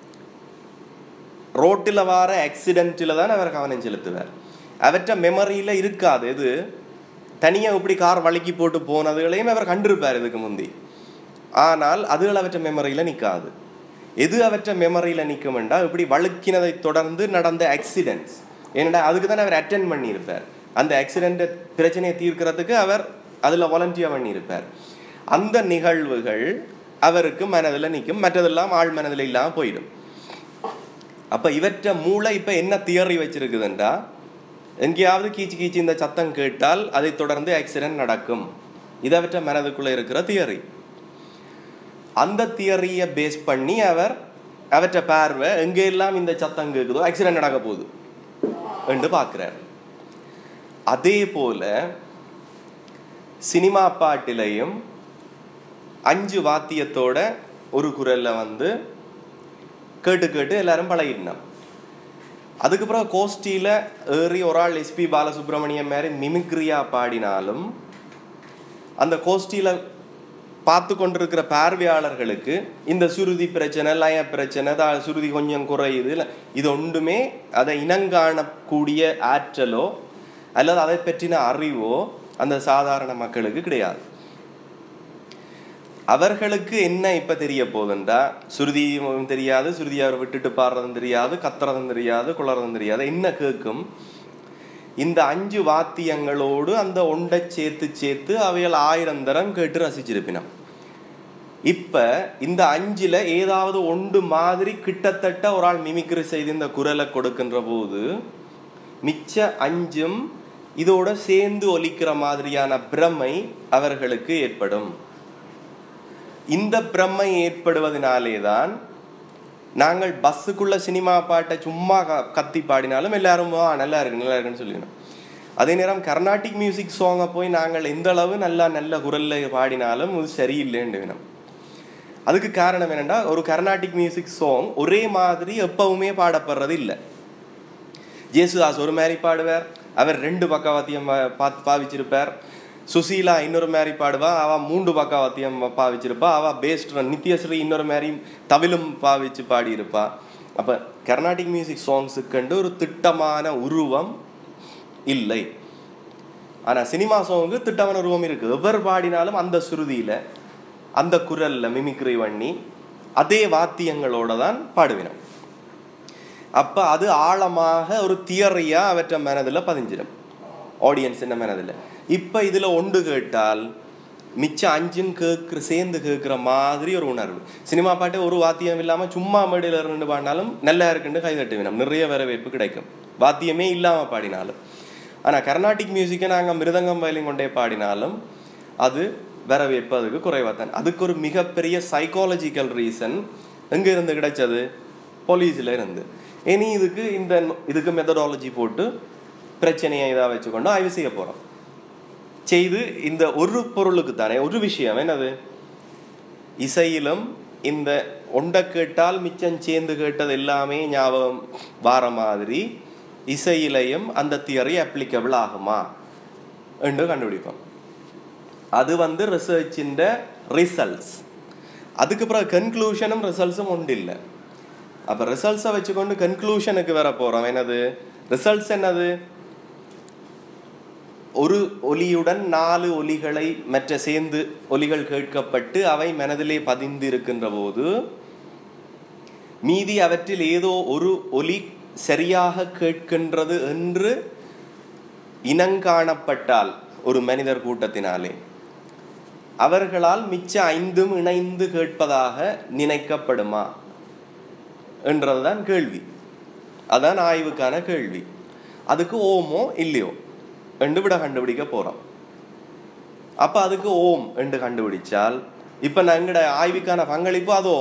ரோட்டில் வர ஆக்சிடென்ட்டில் தான் அவர் கவனம் செலுத்துவார் அவற்ற மெமரியில் இருக்காது இது தனியாக இப்படி கார் வழுக்கி போட்டு போனதுகளையும் அவர் கண்டிருப்பார் இதுக்கு முந்தி ஆனால் அதுகள் அவற்ற மெமரியில் நிற்காது எது அவற்ற மெமரியில் நிற்கும்ண்டா இப்படி வழுக்கினதை தொடர்ந்து நடந்த ஆக்சிடென்ட்ஸ் ஏனெண்டா அதுக்கு தான் அவர் அட்டென்ட் பண்ணியிருப்பார் அந்த ஆக்சிடென்ட் பிரச்சனையை தீர்க்கிறதுக்கு அவர் அதில் வாலண்டியர் பண்ணியிருப்பார் அந்த நிகழ்வுகள் அவருக்கு மனதில் நிற்கும் மற்றதெல்லாம் ஆள் மனதில் இல்லாமல் போயிடும் அப்போ இவற்ற மூளை இப்போ என்ன தியரி வச்சிருக்குதுன்றா எங்கேயாவது கீச்சு கீச்சு இந்த சத்தம் கேட்டால் அதை தொடர்ந்து ஆக்சிடென்ட் நடக்கும் இது அவற்ற மனதுக்குள்ளே இருக்கிற தியரி அந்த தியரியை பேஸ் பண்ணி அவர் அவற்ற பார்வை எங்கெல்லாம் இந்த சத்தம் கேட்குதோ ஆக்சிடென்ட் நடக்க போகுது என்று பார்க்குறார் அதே போல சினிமா பாட்டிலையும் அஞ்சு வாத்தியத்தோட ஒரு குரல்ல வந்து கேட்டு கேட்டு எல்லாரும் பழகிடணும் அதுக்கப்புறம் கோஷ்டியில் ஏறி ஒரு ஆள் எஸ்பி பாலசுப்ரமணியம் மாதிரி மிமிக்ரியா பாடினாலும் அந்த கோஷ்டியில் பார்த்து கொண்டிருக்கிற பார்வையாளர்களுக்கு இந்த சுருதி பிரச்சனை லய பிரச்சனை தா சுருதி கொஞ்சம் குறையுது இல்ல, இது ஒன்றுமே அதை இனங்காணக்கூடிய ஆற்றலோ அல்லது அதை பற்றின அறிவோ அந்த சாதாரண மக்களுக்கு கிடையாது அவர்களுக்கு என்ன இப்ப தெரிய போகுதுன்றா சுருதியும் தெரியாது சுருதி அவர் விட்டுட்டு பாடுறதும் தெரியாது கத்துறதும் தெரியாது குளறதும் தெரியாது என்ன கேட்கும் இந்த அஞ்சு வாத்தியங்களோடு அந்த ஒண்டை சேர்த்து சேர்த்து அவைகள் ஆயிரம் தரம் கேட்டு ரசிச்சிருப்பினான் இப்ப இந்த அஞ்சுல ஏதாவது ஒன்று மாதிரி கிட்டத்தட்ட ஒரு ஆள் மிமிக்ரி செய்து இந்த குரலை கொடுக்கின்ற போது மிச்ச அஞ்சும் இதோட சேர்ந்து ஒலிக்கிற மாதிரியான பிரமை அவர்களுக்கு ஏற்படும் இந்த பிரமை ஏற்படுவதனாலே தான் நாங்கள் பஸ்ஸுக்குள்ள சினிமா பாட்டை சும்மா க- கத்தி பாடினாலும் எல்லாரும் "ஆ, நல்லா இருக்கு நல்லா இருக்குன்னு சொல்லிடணும் அதே நேரம் கர்நாடிக் மியூசிக் சாங்கை போய் நாங்கள் எந்த அளவு நல்லா நல்ல குரல்ல பாடினாலும் அது சரியில்லைன்னு வேணும் அதுக்கு காரணம் என்னன்னா ஒரு கர்நாடிக் மியூசிக் சாங் ஒரே மாதிரி எப்பவுமே பாடப்படுறது இல்லை ஜேசுதாஸ் ஒரு மாதிரி பாடுவார் அவர் ரெண்டு பக்கவாத்தியம் பா- பார்த்து பாவிச்சிருப்பார் சுசீலா இன்னொரு மாதிரி பாடுவா அவ மூன்று பக்கவாத்தியம் பாவிச்சிருப்பா அவ பேஸ்ட் நித்யஸ்ரீ இன்னொரு மாதிரி தவிலும் பாவிச்சு பாடியிருப்பா அப்ப கர்நாடிக் மியூசிக் சாங்ஸுக்குண்டு ஒரு திட்டமான உருவம் இல்லை ஆனா சினிமா சாங்கு திட்டமான உருவம் இருக்கு எவர் பாடினாலும் அந்த சுருதியில அந்த குரல்ல மிமிக்ரி பண்ணி அதே வாத்தியங்களோட தான் பாடுவினோம் அப்ப அது ஆழமாக ஒரு தியரியா அவற்ற மனதில் பதிஞ்சிடும் ஆடியன்ஸ் என்ன மனதில் இப்ப இதுல ஒன்று கேட்டால் மிச்சம் அஞ்சும் கேட்குற சேர்ந்து கேட்குற மாதிரி ஒரு உணர்வு சினிமா பாட்டு ஒரு வாத்தியம் இல்லாம சும்மா மேடையில் இருந்து பாடினாலும் நல்லா இருக்குன்னு கை தட்டுவினோம் நிறைய வரவேற்பு கிடைக்கும் வாத்தியமே இல்லாம பாடினாலும் ஆனா கர்நாடிக் மியூசிக்கை நாங்க மிருதங்கம் வயலின் கொண்டே பாடினாலும் அது வரவேற்பு அதுக்கு குறைவாக தான் அதுக்கு ஒரு மிகப்பெரிய சைக்காலஜிக்கல் ரீசன் எங்க இருந்து கிடைச்சது போலீஸ்ல இருந்து இனி இதுக்கு இந்த இதுக்கு மெத்தடாலஜி போட்டு பிரச்சனையை இதாக வச்சுக்கொண்டு ஆய்வு செய்ய போறோம் செய்து இந்த ஒரு பொருளுக்கு தானே ஒரு விஷயம் என்னது இசையிலும் இந்த ஒண்டை கேட்டால் மிச்சம் சேர்ந்து கேட்டது எல்லாமே ஞாபகம் வார மாதிரி இசையிலையும் அந்த தியரி அப்ளிகபிள் ஆகுமா என்று கண்டுபிடிப்போம் அது வந்து ரிசர்ச்சின் ரிசல்ட்ஸ் அதுக்கு பிறகு கன்க்ளூஷனும் ரிசல்ட்ஸும் ஒன்று இல்லை அப்போ ரிசல்ட்ஸை வச்சுக்கொண்டு கன்க்ளூஷனுக்கு வர போகிறோம் என்னது ரிசல்ட்ஸ் என்னது ஒரு ஒலியுடன் நாலு ஒலிகளை மற்ற சேர்ந்து ஒலிகள் கேட்கப்பட்டு அவை மனதிலே பதிந்து இருக்கின்ற போது மீதி அவற்றில் ஏதோ ஒரு ஒலி சரியாக கேட்கின்றது என்று இனங்காணப்பட்டால் ஒரு மனிதர் கூட்டத்தினாலே அவர்களால் மிச்ச ஐந்தும் இணைந்து கேட்பதாக நினைக்கப்படுமா என்றதுதான் கேள்வி அதான் ஆய்வுக்கான கேள்வி அதுக்கு ஓமோ இல்லையோ என்று விட கண்டுபிடிக்க போறோம் அப்ப அதுக்கு ஓம் என்று கண்டுபிடிச்சால் இப்ப நான் எங்கட ஆய்வுக்கான பங்களிப்பு அதோ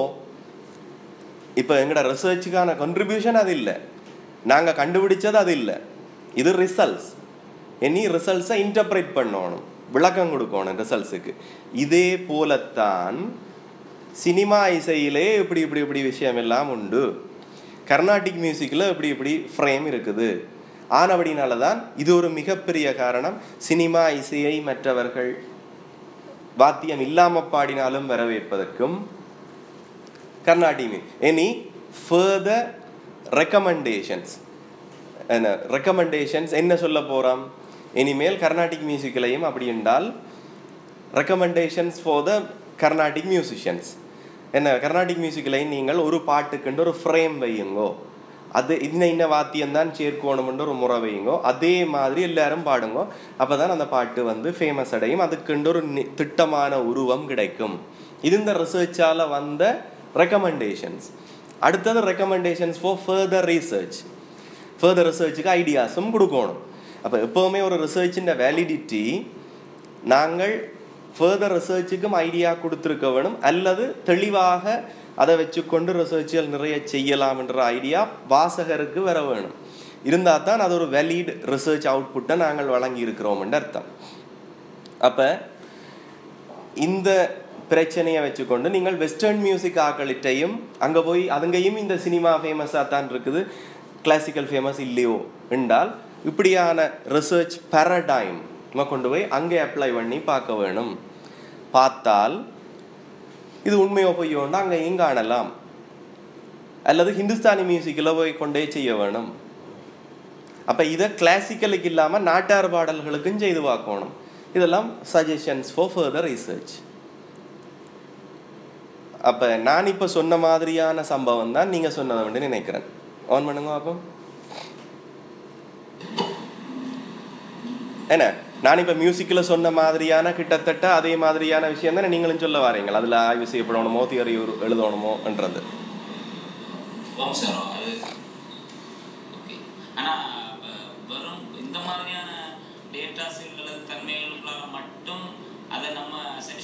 இப்ப எங்கட ரிசர்ச்சுக்கான contribution அது இல்லை நாங்க கண்டுபிடிச்சது அது இல்லை இது ரிசல்ட்ஸ் இனி ரிசல்ட்ஸை இன்டர்பிரேட் பண்ணணும் விளக்கம் கொடுக்கணும் ரிசல்ட்ஸுக்கு இதே போலத்தான் சினிமா இசையிலே இப்படி இப்படி இப்படி விஷயம் எல்லாம் உண்டு கர்நாடிக் மியூசிக்கில் இப்படி இப்படி ஃப்ரேம் இருக்குது ஆனபடினால தான் இது ஒரு மிகப்பெரிய காரணம் சினிமா இசையை மற்றவர்கள் வாத்தியம் இல்லாம பாடினாலும் வரவேற்பதற்கும் கர்நாடிக் எனி ஃபர்தர் ரெக்கமெண்டேஷன்ஸ் என்ன ரெக்கமெண்டேஷன்ஸ் என்ன சொல்ல போறோம் இனிமேல் கர்நாடிக் மியூசிக்லையும் அப்படி என்றால் recommendations for the Carnatic musicians என்ன கர்நாடிக் மியூசிக்லையும் நீங்கள் ஒரு பாட்டுக்குண்டு ஒரு ஃப்ரேம் வையுங்கோ அது இன்ன இன்ன வாத்தியம் தான் சேர்க்கணும்னு ஒரு முறை வையுங்கோ அதே மாதிரி எல்லாரும் பாடுங்கோ அப்பதான் அந்த பாட்டு வந்து ஃபேமஸ் அடையும் அதுக்குண்டு ஒரு நி- திட்டமான உருவம் கிடைக்கும் இது இந்த ரிசர்ச்சால வந்த ரெக்கமெண்டேஷன்ஸ் அடுத்தது recommendations for further research further ரிசர்ச்சுக்கு ஐடியாஸும் கொடுக்கணும் அப்போ எப்போவுமே ஒரு ரிசர்ச்சின் வேலிடிட்டி நாங்கள் ஃபர்தர் ரிசர்ச்சுக்கும் ஐடியா கொடுத்துருக்க வேணும் அல்லது தெளிவாக அதை வச்சுக்கொண்டு ரிசர்ச்சுகள் நிறைய செய்யலாம் என்ற ஐடியா வாசகருக்கு வர வேணும் இருந்தால் தான் அது ஒரு வேலிட் ரிசர்ச் அவுட்புட்டை நாங்கள் வழங்கி இருக்கிறோம்னு அர்த்தம் அப்போ இந்த பிரச்சனையை வச்சுக்கொண்டு நீங்கள் வெஸ்டர்ன் மியூசிக் ஆக்களிட்டையும் அங்கே போய் அதுங்கேயும் இந்த சினிமா ஃபேமஸாக தான் இருக்குது கிளாசிக்கல் ஃபேமஸ் இல்லையோ என்றால் இப்படியான ரிசர்ச் பேரடைம் நம்ம கொண்டு போய் அங்கே அப்ளை பண்ணி பார்க்க வேணும் பார்த்தால் இது உண்மையோ பொய்யோன்னா அங்கேயும் காணலாம் அல்லது ஹிந்துஸ்தானி மியூசிக்கில் போய் கொண்டே செய்ய வேணும் அப்போ இதை கிளாசிக்கலுக்கு இல்லாமல் நாட்டார் பாடல்களுக்கும் செய்து பார்க்கணும் இதெல்லாம் சஜஷன்ஸ் ஃபார் ஃபர்தர் ரிசர்ச் அப்போ நான் இப்போ சொன்ன மாதிரியான சம்பவம் தான் நீங்கள் சொன்னதை வந்து நினைக்கிறேன் ஆன் பண்ணுங்க அப்போ என்ன நான் இப்போ மியூசிக்கில் சொன்ன மாதிரியான கிட்டத்தட்ட அதே மாதிரியான விஷயம் தானே நீங்களும் சொல்ல வரீங்க அதில் ஆய்வு செய்யப்படணுமோ தியரி எழுதணுமோன்றது வம்சம் அது ஓகே ஆனால் வேற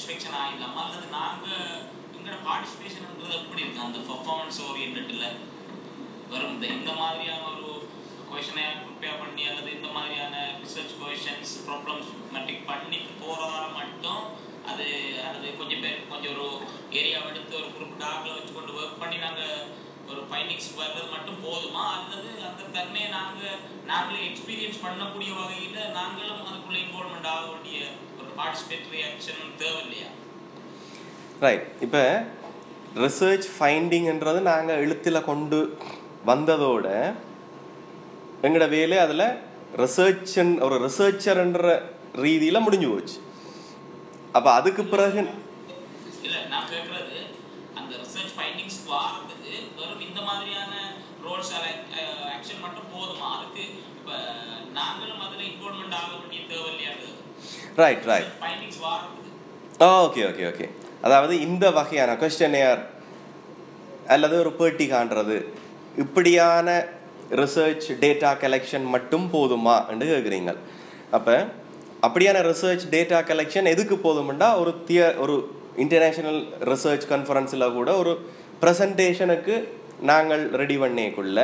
சாட்டிஸ்ஃபேக்ஷன் ஆயிடலாமா அல்லது நாங்க எங்களோட பார்ட்டிசிபேஷன்ன்றது எப்படி இருக்கு அந்த பெர்ஃபார்மன்ஸ் ஓரியன்டில் வரும் இந்த இந்த மாதிரியான ஒரு கொஷனை ப்ரிப்பேர் பண்ணி அல்லது இந்த மாதிரியான ரிசர்ச் கொஷன்ஸ் ப்ராப்ளம்ஸ் மெட்ரிக் பண்ணி போகிறதால மட்டும் அது அல்லது கொஞ்சம் பேர் கொஞ்சம் ஒரு ஏரியாவை எடுத்து ஒரு குறிப்பிட்ட ஆக்கில் வச்சு கொண்டு ஒர்க் பண்ணி நாங்கள் ஒரு ஃபைண்டிங்ஸ் வர்றது மட்டும் போதுமா அல்லது அந்த தன்மையை நாங்கள் நாங்களே எக்ஸ்பீரியன்ஸ் பண்ணக்கூடிய வகையில் நாங்களும் அதுக்குள்ளே இன்வால்மெண்ட் ஆக வேண்டிய ஒரு பார்ட்டிசிபேட்டரி ஆக்ஷன் தேவை இல்லையா ரைட் இப்போ ரிசர்ச் ஃபைண்டிங்ன்றது நாங்கள் எழுத்தில் கொண்டு வந்ததோட எங்களோட வேலை அதில் ரிசர்ச் ஒரு ரிசர்ச்சர்ன்ற ரீதியில் முடிஞ்சு போச்சு அப்போ அதுக்கு பிறகு இல்ல நான் கேக்குறது அந்த ரிசர்ச் ஃபைண்டிங்ஸ் வாரத்துக்கு வெறும் இந்த மாதிரியான ரோல்ஸ் ஆக்ஷன் மட்டும் போதுமா அதுக்கு இப்ப நாங்களும் அதுல இன்வால்மெண்ட் ஆக வேண்டிய தேவை இல்லையா ரைட் ரைட் ஃபைண்டிங்ஸ் வாரத்துக்கு ஆ ஓகே ஓகே ஓகே அதாவது இந்த வகையான கொஸ்டினையர் அல்லது ஒரு பேட்டி காண்றது இப்படியான ரிசர்ச் டேட்டா கலெக்ஷன் மட்டும் போதுமா என்று கேட்குறீங்க அப்போ அப்படியான ரிசர்ச் டேட்டா கலெக்ஷன் எதுக்கு போதும்னா ஒரு திய ஒரு இன்டர்நேஷ்னல் ரிசர்ச் கான்ஃபரன்ஸில் கூட ஒரு ப்ரெசன்டேஷனுக்கு நாங்கள் ரெடி பண்ணிக்குள்ள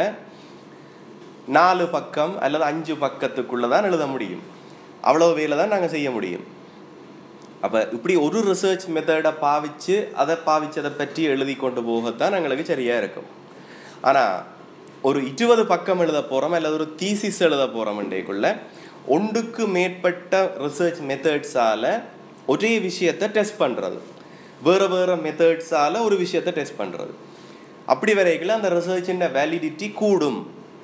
நாலு பக்கம் அல்லது அஞ்சு பக்கத்துக்குள்ளே தான் எழுத முடியும் அவ்வளோ வேலை தான் நாங்கள் செய்ய முடியும் அப்போ இப்படி ஒரு ரிசர்ச் மெத்தடை பாவிச்சு அதை பாவிச்சதை பற்றி எழுதி கொண்டு போகத்தான் எங்களுக்கு சரியாக இருக்கும் ஆனால் ஒரு இருபது பக்கம் எழுத போகிறோம் அல்லது ஒரு தீசிஸ் எழுத போகிறோம்ன்றேக்குள்ள ஒன்றுக்கு மேற்பட்ட ரிசர்ச் மெத்தட்ஸால் ஒரே விஷயத்தை டெஸ்ட் பண்ணுறது வேறு வேறு மெத்தட்ஸால் ஒரு விஷயத்தை டெஸ்ட் பண்ணுறது அப்படி வரைக்கும் அந்த ரிசர்ச்சின் வேலிடிட்டி கூடும்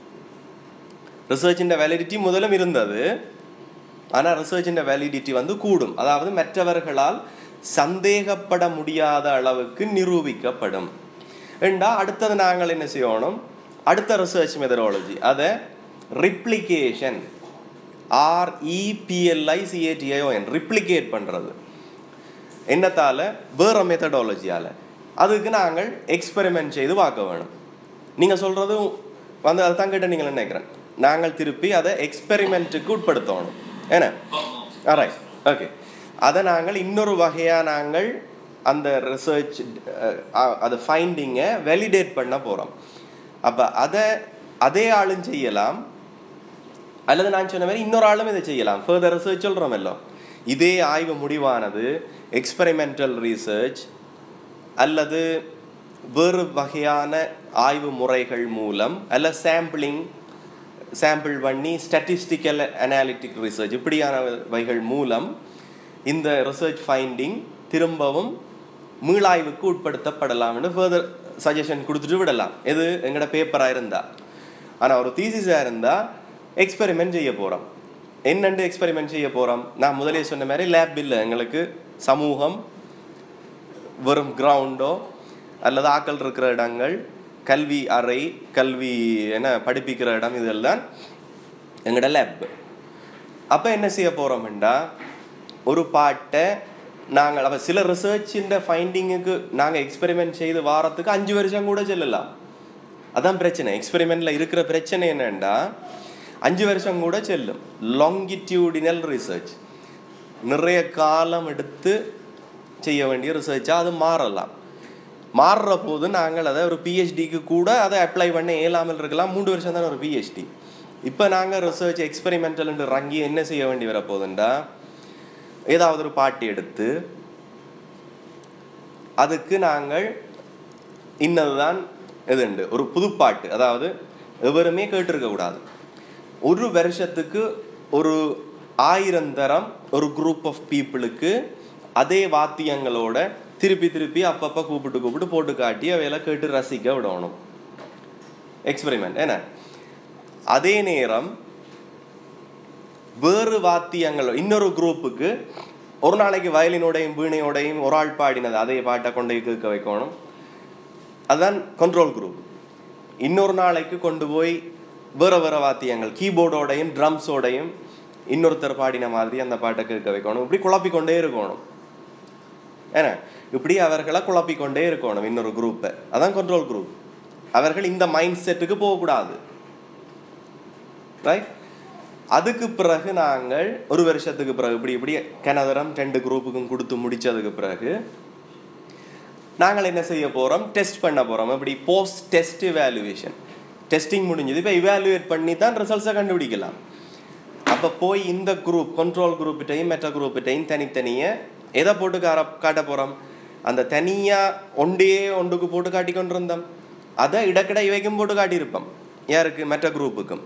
ரிசர்ச்சின் வேலிடிட்டி முதலும் இருந்தது ஆனால் ரிசர்ச்சின் வேலிடிட்டி வந்து கூடும் அதாவது மற்றவர்களால் சந்தேகப்பட முடியாத அளவுக்கு நிரூபிக்கப்படும் ஏண்டா அடுத்தது நாங்கள் என்ன செய்யணும் அடுத்த ரிசர்ச் மெத்தடாலஜி அதை ரிப்ளிகேஷன் ஆர்இபிஎல்ஐ சிஏடிஐஓஎன் ரிப்ளிகேட் பண்ணுறது என்னத்தால் வேறு மெத்தடாலஜியால் அதுக்கு நாங்கள் எக்ஸ்பெரிமெண்ட் செய்து பார்க்க வேணும் நீங்கள் சொல்கிறதும் வந்து அதை தான் கேட்டு நீங்கள் நினைக்கிறேன் நாங்கள் திருப்பி அதை எக்ஸ்பெரிமெண்ட்டுக்கு உட்படுத்தணும் என்ன ரைட் ஓகே அதை நாங்கள் இன்னொரு வகையாக நாங்கள் அந்த ரிசர்ச் அது ஃபைண்டிங்கை வெலிடேட் பண்ண போகிறோம் அப்போ அதை அதே ஆளும் செய்யலாம் அல்லது நான் சொன்ன மாதிரி இன்னொரு ஆளும் இதை செய்யலாம் ஃபர்தர் ரிசர்ச் சொல்கிறோமல்லோ இதே ஆய்வு முடிவானது எக்ஸ்பெரிமெண்டல் ரிசர்ச் அல்லது வேறு வகையான ஆய்வு முறைகள் மூலம் அல்ல சாம்பிளிங் சாம்பிள் பண்ணி ஸ்டாட்டிஸ்டிக்கல் அனாலிட்டிக் ரிசர்ச் இப்படியான வகைகள் மூலம் இந்த ரிசர்ச் ஃபைண்டிங் திரும்பவும் மீளாய்வுக்கு உட்படுத்தப்படலாம்னு ஃபர்தர் சஜஷன் கொடுத்துட்டு விடலாம் எது எங்களோட பேப்பராக இருந்தால் ஆனால் ஒரு தீசிஸாக இருந்தால் எக்ஸ்பெரிமெண்ட் செய்ய போகிறோம் என்னென்று எக்ஸ்பெரிமெண்ட் செய்ய போகிறோம் நான் முதலே சொன்ன மாதிரி லேப் இல்லை எங்களுக்கு சமூகம் வெறும் கிரவுண்டோ அல்லது ஆக்கள் இருக்கிற இடங்கள் கல்வி அறை கல்வி என்ன படிப்பிக்கிற இடம் இதெல்லாம் எங்களோட லேப் அப்போ என்ன செய்ய போகிறோம்டா ஒரு பாட்டை நாங்கள் அப்போ சில ரிசர்ச்சின் ஃபைண்டிங்குக்கு நாங்கள் எக்ஸ்பெரிமெண்ட் செய்து வாரத்துக்கு அஞ்சு வருஷம் கூட செல்லலாம் அதான் பிரச்சனை எக்ஸ்பெரிமெண்ட்டில் இருக்கிற பிரச்சனை என்னென்னா அஞ்சு வருஷம் கூட செல்லும் லாங்கிடியூடினல் ரிசர்ச் நிறைய காலம் எடுத்து செய்ய வேண்டிய ரிசர்ச்சாக அது மாறலாம் மாறுற போது நாங்கள் அதை ஒரு பிஹெச்டிக்கு கூட அதை அப்ளை பண்ண இயலாமல் இருக்கலாம் மூன்று வருஷம் தானே ஒரு பிஹெச்டி இப்போ நாங்கள் ரிசர்ச் எக்ஸ்பெரிமெண்டல் ரங்கி என்ன செய்ய வேண்டி வர போகுதுண்டா ஏதாவது ஒரு பாட்டி எடுத்து அதுக்கு நாங்கள் இன்னதுதான் எதுண்டு ஒரு புதுப்பாட்டு அதாவது எவருமே கேட்டிருக்க கூடாது ஒரு வருஷத்துக்கு ஒரு ஆயிரம் தரம் ஒரு குரூப் ஆஃப் பீப்புளுக்கு அதே வாத்தியங்களோட திருப்பி திருப்பி அப்பப்போ கூப்பிட்டு கூப்பிட்டு போட்டு காட்டி அவையெல்லாம் கேட்டு ரசிக்க விடணும் எக்ஸ்பெரிமெண்ட் என்ன அதே நேரம் வேறு வாத்தியங்கள் இன்னொரு குரூப்புக்கு ஒரு நாளைக்கு வயலினோடையும் வீணையோடையும் ஒரு ஆள் பாடினது அதே பாட்டை கொண்டு போய் கேட்க வைக்கணும் அதுதான் கண்ட்ரோல் குரூப் இன்னொரு நாளைக்கு கொண்டு போய் வேற வேற வாத்தியங்கள் கீபோர்டோடையும் ட்ரம்ஸோடையும் இன்னொருத்தர் பாடின மாதிரி அந்த பாட்டை கேட்க வைக்கணும் இப்படி குழப்பிக்கொண்டே இருக்கணும் ஏன்னா இப்படி அவர்களை குழப்பிக்கொண்டே இருக்கணும் இன்னொரு குரூப்பை அதான் கண்ட்ரோல் குரூப் அவர்கள் இந்த மைண்ட் செட்டுக்கு போகக்கூடாது ரைட் அதுக்கு பிறகு நாங்கள் ஒரு வருஷத்துக்கு பிறகு இப்படி இப்படி கனதரம் ரெண்டு குரூப்புக்கும் கொடுத்து முடிச்சதுக்கு பிறகு நாங்கள் என்ன செய்ய போகிறோம் டெஸ்ட் பண்ண போகிறோம் இப்படி போஸ்ட் டெஸ்ட் இவாலுவேஷன் டெஸ்டிங் முடிஞ்சது இப்போ இவாலுவேட் பண்ணி தான் ரிசல்ட்ஸை கண்டுபிடிக்கலாம் அப்போ போய் இந்த குரூப் கண்ட்ரோல் குரூப்பிட்டையும் மெட்ட குரூப்பிட்டையும் தனித்தனியே எதை போட்டு கார காட்ட போகிறோம் அந்த தனியாக ஒண்டே ஒன்றுக்கு போட்டு காட்டி கொண்டிருந்தோம் அதை இடக்கிட இவைக்கும் போட்டு காட்டியிருப்போம் யாருக்கு மற்ற குரூப்புக்கும்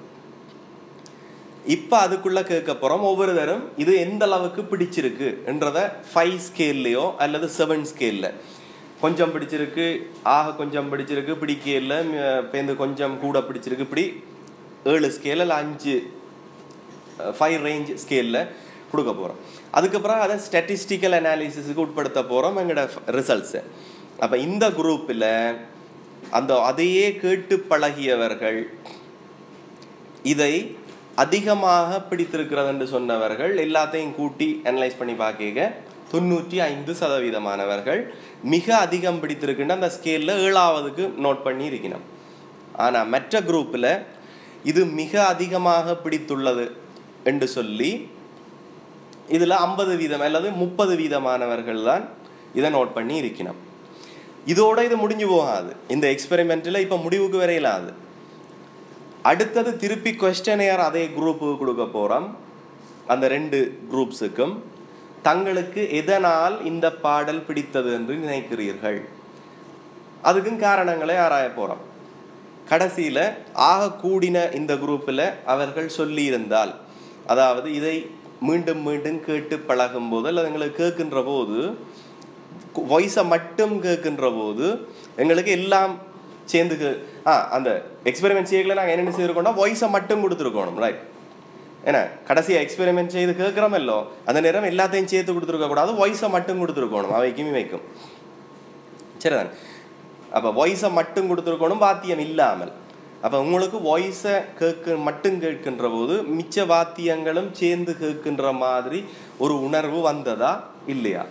இப்போ அதுக்குள்ள கேட்க போகிறோம் ஒவ்வொரு தரம் இது எந்த அளவுக்கு பிடிச்சிருக்கு என்றத ஃபைவ் ஸ்கேல்லையோ அல்லது செவன் ஸ்கேலில் கொஞ்சம் பிடிச்சிருக்கு ஆக கொஞ்சம் பிடிச்சிருக்கு பிடிக்கல பேருந்து கொஞ்சம் கூட பிடிச்சிருக்கு இப்படி ஏழு ஸ்கேல் அல்ல அஞ்சு ஃபைவ் ரேஞ்ச் ஸ்கேலில் கொடுக்க போகிறோம் அதுக்கப்புறம் அதை ஸ்டாட்டிஸ்டிக்கல் அனாலிசிஸுக்கு உட்படுத்த போகிறோம் எங்களோட ரிசல்ட்ஸை அப்போ இந்த குரூப்பில் அந்த அதையே கேட்டு பழகியவர்கள் இதை அதிகமாக பிடித்திருக்கிறது என்று சொன்னவர்கள் எல்லாத்தையும் கூட்டி அனலைஸ் பண்ணி பார்க்க தொண்ணூற்றி ஐந்து சதவீதமானவர்கள் மிக அதிகம் பிடித்திருக்குன்னு அந்த ஸ்கேலில் ஏழாவதுக்கு நோட் பண்ணி இருக்கணும் ஆனால் மற்ற குரூப்பில் இது மிக அதிகமாக பிடித்துள்ளது என்று சொல்லி இதில் ஐம்பது வீதம் அல்லது முப்பது வீதமானவர்கள் தான் இதை நோட் பண்ணி இருக்கணும் இதோட இது முடிஞ்சு போகாது இந்த எக்ஸ்பெரிமெண்ட்டில் இப்போ முடிவுக்கு வரையிலாது அடுத்தது திருப்பி கொஸ்டனையர் அதே குரூப்புக்கு கொடுக்க போகிறோம் அந்த ரெண்டு குரூப்ஸுக்கும் தங்களுக்கு எதனால் இந்த பாடல் பிடித்தது என்று நினைக்கிறீர்கள் அதுக்கும் காரணங்களை ஆராய போகிறோம் கடைசியில் ஆக கூடின இந்த குரூப்பில் அவர்கள் சொல்லியிருந்தால் அதாவது இதை மீண்டும் மீண்டும் கேட்டு பழகும் போது அல்லது எங்களுக்கு கேட்கின்ற போது வாய்ஸை மட்டும் கேட்கின்ற போது எங்களுக்கு எல்லாம் சேர்ந்து கே- ஆ அந்த எக்ஸ்பெரிமெண்ட் செய்யல நாங்கள் என்னென்ன செய்திருக்கோம்னா வாய்ஸை மட்டும் கொடுத்துருக்கணும் ரைட் ஏன்னா கடைசியாக எக்ஸ்பெரிமெண்ட் செய்து கேட்குறோமல்லோ அந்த நேரம் எல்லாத்தையும் சேர்த்து கொடுத்துருக்க கூடாது வாய்ஸை மட்டும் கொடுத்துருக்கணும் அவைக்கும் இவைக்கும் சரிதான் அப்போ வாய்ஸை மட்டும் கொடுத்துருக்கணும் வாத்தியம் இல்லாமல் அப்போ உங்களுக்கு வாய்ஸை கேட்க மட்டும் கேட்கின்ற போது மிச்ச வாத்தியங்களும் சேர்ந்து கேட்கின்ற மாதிரி ஒரு உணர்வு வந்ததா இல்லையா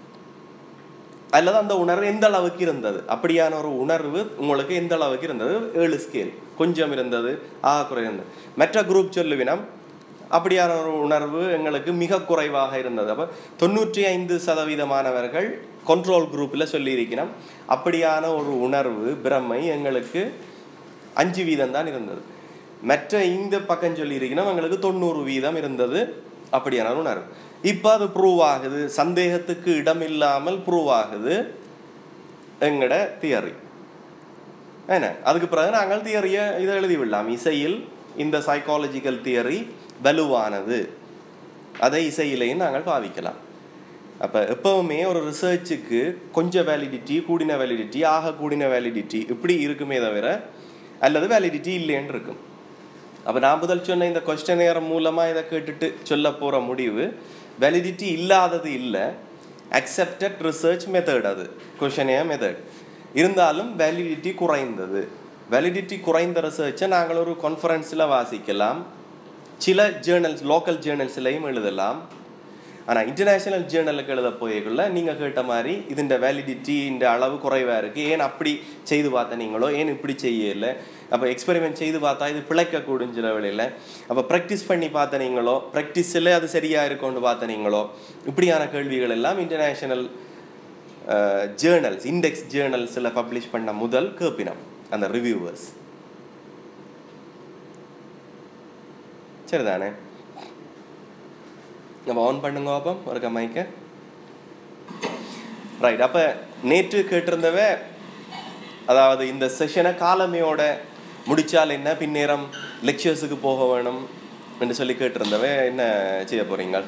அல்லது அந்த உணர்வு எந்த அளவுக்கு இருந்தது அப்படியான ஒரு உணர்வு உங்களுக்கு எந்த அளவுக்கு இருந்தது ஏழு ஸ்கேல் கொஞ்சம் இருந்தது ஆக குறை இருந்தது மற்ற குரூப் சொல்லுவினம் அப்படியான ஒரு உணர்வு எங்களுக்கு மிக குறைவாக இருந்தது அப்போ தொண்ணூற்றி ஐந்து சதவீதமானவர்கள் கண்ட்ரோல் குரூப்பில் சொல்லியிருக்கிறோம் அப்படியான ஒரு உணர்வு பிரமை எங்களுக்கு அஞ்சு வீதம் தான் இருந்தது மற்ற இந்த பக்கம் சொல்லியிருக்கிறோம் எங்களுக்கு தொண்ணூறு வீதம் இருந்தது அப்படியான ஒரு உணர்வு இப்போ அது ப்ரூவ் ஆகுது சந்தேகத்துக்கு இடம் இல்லாமல் ப்ரூவ் ஆகுது எங்கட தியரி என்ன அதுக்கு பிறகு நாங்கள் தியரியை இதை எழுதி விடலாம் இசையில் இந்த சைக்காலஜிக்கல் தியரி வலுவானது அதை இசையிலையும் நாங்கள் பாவிக்கலாம் அப்போ எப்பவுமே ஒரு ரிசர்ச்சுக்கு கொஞ்சம் வேலிடிட்டி கூடின வேலிடிட்டி ஆக கூடின வேலிடிட்டி இப்படி இருக்குமே தவிர அல்லது வேலிடிட்டி இல்லைன்னு இருக்கும் அப்போ நான் முதல் சொன்ன இந்த கொஸ்டனேர் மூலமாக இதை கேட்டுட்டு சொல்ல போகிற முடிவு வேலிடிட்டி இல்லாதது இல்லை அக்செப்டட் ரிசர்ச் மெத்தட் அது கொஷனேர் மெத்தட் இருந்தாலும் வேலிடிட்டி குறைந்தது வேலிடிட்டி குறைந்த ரிசர்ச்சை நாங்கள் ஒரு கான்ஃபரன்ஸில் வாசிக்கலாம் சில ஜேர்னல்ஸ் லோக்கல் ஜேர்னல்ஸ்லையும் எழுதலாம் ஆனால் இன்டர்நேஷனல் ஜேர்னலுக்கு எழுத போய்க்குள்ள நீங்கள் கேட்ட மாதிரி இதுன்ற வேலிடிட்டி இந்த அளவு குறைவாக இருக்குது ஏன் அப்படி செய்து பார்த்த நீங்களோ ஏன் இப்படி செய்யலை அப்போ எக்ஸ்பெரிமெண்ட் செய்து பார்த்தா இது பிழைக்கக்கூடும் சில வேளையில் அப்போ ப்ராக்டிஸ் பண்ணி பார்த்த நீங்களோ ப்ராக்டிஸில் அது சரியாக இருக்கும்னு பார்த்த நீங்களோ இப்படியான கேள்விகள் எல்லாம் இன்டர்நேஷனல் ஜேர்னல்ஸ் இண்டெக்ஸ் ஜேர்னல்ஸில் பப்ளிஷ் பண்ண முதல் கேப்பினம் அந்த ரிவ்யூவர்ஸ் சரிதானே நம்ம ஆன் பண்ணுங்க பாப்போம் ஒரு மைக்க ரைட் அப்போ நேற்று கேட்டிருந்தவ அதாவது இந்த செஷனை காலமையோட முடிச்சால் என்ன பின்னேரம் லெக்சர்ஸுக்கு போக வேணும் என்று சொல்லி கேட்டிருந்தவ என்ன செய்ய போறீங்க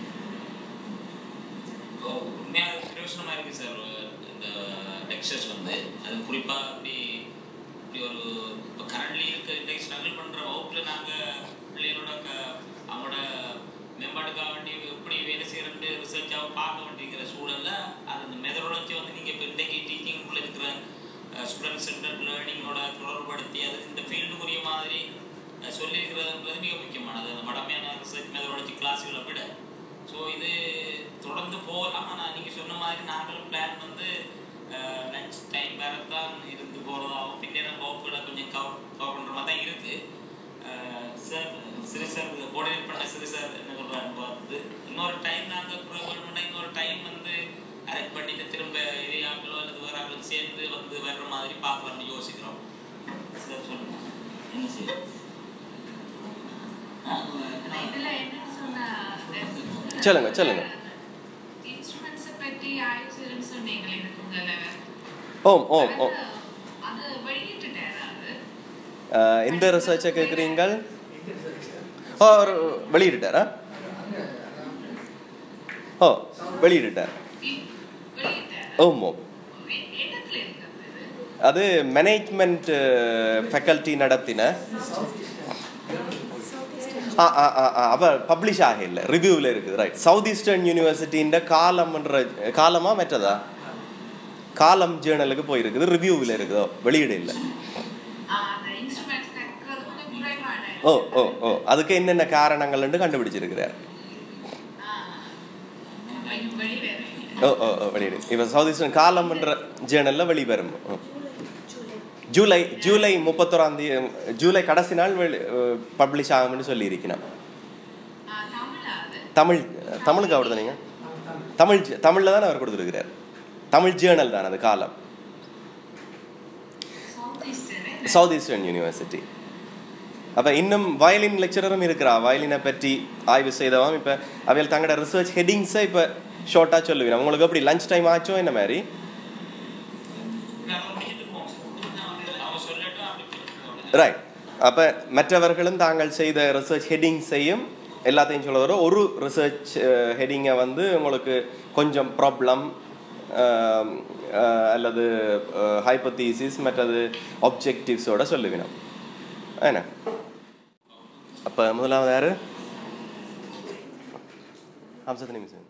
உண்மையாக பிரயோசனமா இருக்கு சார் இந்த லெக்சர்ஸ் வந்து அது குறிப்பா அப்படி இப்படி ஒரு இப்போ கரண்ட்லி இருக்க இந்த ஸ்ட்ரகிள் பண்ற வகுப்புல நாங்க பிள்ளைகளோட க- அவங்களோட மேம்பாட்டுக்காக வேண்டி எப்படி வேலை செய்யறது ரிசர்ச்சாக பார்க்க வேண்டியிருக்கிற சூழல்ல அது அந்த மெதடாலஜி வந்து நீங்க இப்போ இன்றைக்கு டீச்சிங்குள்ள இருக்கிற ஸ்டூடெண்ட் சென்டர் லேர்னிங்கோட தொடர்புபடுத்தி அது இந்த ஃபீல்டுக்குரிய மாதிரி அஹ், சொல்லியிருக்கிறதுன்றது மிக முக்கியமானது அந்த மடமையான ரிசர்ச் மெதடாலஜி கிளாஸுகளை விட ஸோ இது தொடர்ந்து போகலாம் ஆனால் நீங்கள் சொன்ன மாதிரி நாங்களும் பிளான் வந்து லஞ்ச் டைம் வேறத்தான் இருந்து போகிறதாகவும் பின்னேரம் வகுப்புகளை கொஞ்சம் கவர் கவர் பண்ணுற மாதிரி தான் இருக்குது சார் சிறு சார் கோஆர்டினேட் பண்ண சிறு சார் என்ன சொல்றாரு பார்த்து இன்னொரு டைம் நாங்கள் ப்ரோக்ராம் இன்னொரு டைம் வந்து அரேஞ்ச் பண்ணிட்டு திரும்ப இதே ஆக்களோ அல்லது வேற ஆக்களும் சேர்ந்து வந்து வர்ற மாதிரி பார்க்கலாம்னு யோசிக்கிறோம் சார் சொல்லுங்க என்ன செய்யும் இதுல என்னன்னு சொன்னா சொல்லுங்க, சொல்லுங்க. இன்ஸ்ட்ருமெண்ட்ஸை பற்றி ஆய்வு செய்யணும்னு சொன்னீங்களே எனக்கு உங்களை ஓம் ஓம் ஓம் அது- அது வெளியிட்டுட்டாரா அது அஹ், எந்த ரிசர்ச்சை கேட்குறீங்கள் ஓ அவர் வெளியிட்டாரா ஓ வெளியிட்டார் இ- வெளியிட்டாரா ஓம் ஓம் எ- என்னத்துல இருக்கிறது இது? அது மேனேஜ்மெண்ட் ஃபேக்கல்ட்டி நடத்தின ஆ ஆ ஆ ஆ அவ பப்ளிஷ் ஆகல ரிவ்யூவில் இருக்குது ரைட் சவுத் ஈஸ்டர்ன் யூனிவர்சிட்டின்ற காலம்ன்ற காலமா மற்றதா காலம் ஜேர்னலுக்கு போயிருக்குது ரிவ்யூவில் இருக்குதோ வெளியிட இல்லை ஆ, அந்த இன்ஸ்ட்ருமெண்ட்ஸ் கற்கிறது கொஞ்சம் குறைவான ஓ ஓ ஓ அதுக்கு என்னென்ன காரணங்கள்னு கண்டுபிடிச்சிருக்கிறார் ஆ, அப்ப இது வெளிவேற ஓ ஓ ஓ வெளியிடு இப்போ சவுத் ஈஸ்டர்ன் காலம்ன்ற ஜேர்னலில் வெளிவரும் ஓ. ஜூலை ஜூலை முப்பத்தோராம் தேதி ஜூலை கடைசி நாள் வெளி பப்ளிஷ் ஆகும்னு சொல்லியிருக்கிறேன் ஆ, தமிழா அது தமிழ் தமிழுக்கு அவர் தானீங்க தமிழ் தமிழில் தான் அவர் கொடுத்துருக்கிறார் தமிழ் ஜேர்னல் தான் அது காலம் south eastern south eastern university அப்போ இன்னும் வயலின் லெக்சரரும் இருக்கிறா வயலினை பற்றி ஆய்வு செய்தவன் இப்போ அவையில் தங்களோட ரிசர்ச் ஹெட்டிங்ஸை இப்போ ஷார்ட்டாக சொல்லுவேன் உங்களுக்கு எப்படி லஞ்ச் டைம் ஆச்சோ என்ன மாதிரி நாங்கள் முடிச்சுட்டு போவோம் அவங்க சொல்லட்டும் அப்படி போட்டுக்கோங்க. ரைட் அப்போ மற்றவர்களும் தாங்கள் செய்த ரிசர்ச் ஹெட்டிங்ஸையும் எல்லாத்தையும் சொல்ல வர ஒரு ரிசர்ச் ஹெட்டிங்கை வந்து உங்களுக்கு கொஞ்சம் ப்ராப்ளம் அல்லது ஹைப்பத்தீசிஸ் மற்றது ஆப்ஜெக்டிவ்ஸோட சொல்லுவினோம் என்ன அப்போ முதலாவது யாரு ஹம்சத் நிமிஷம்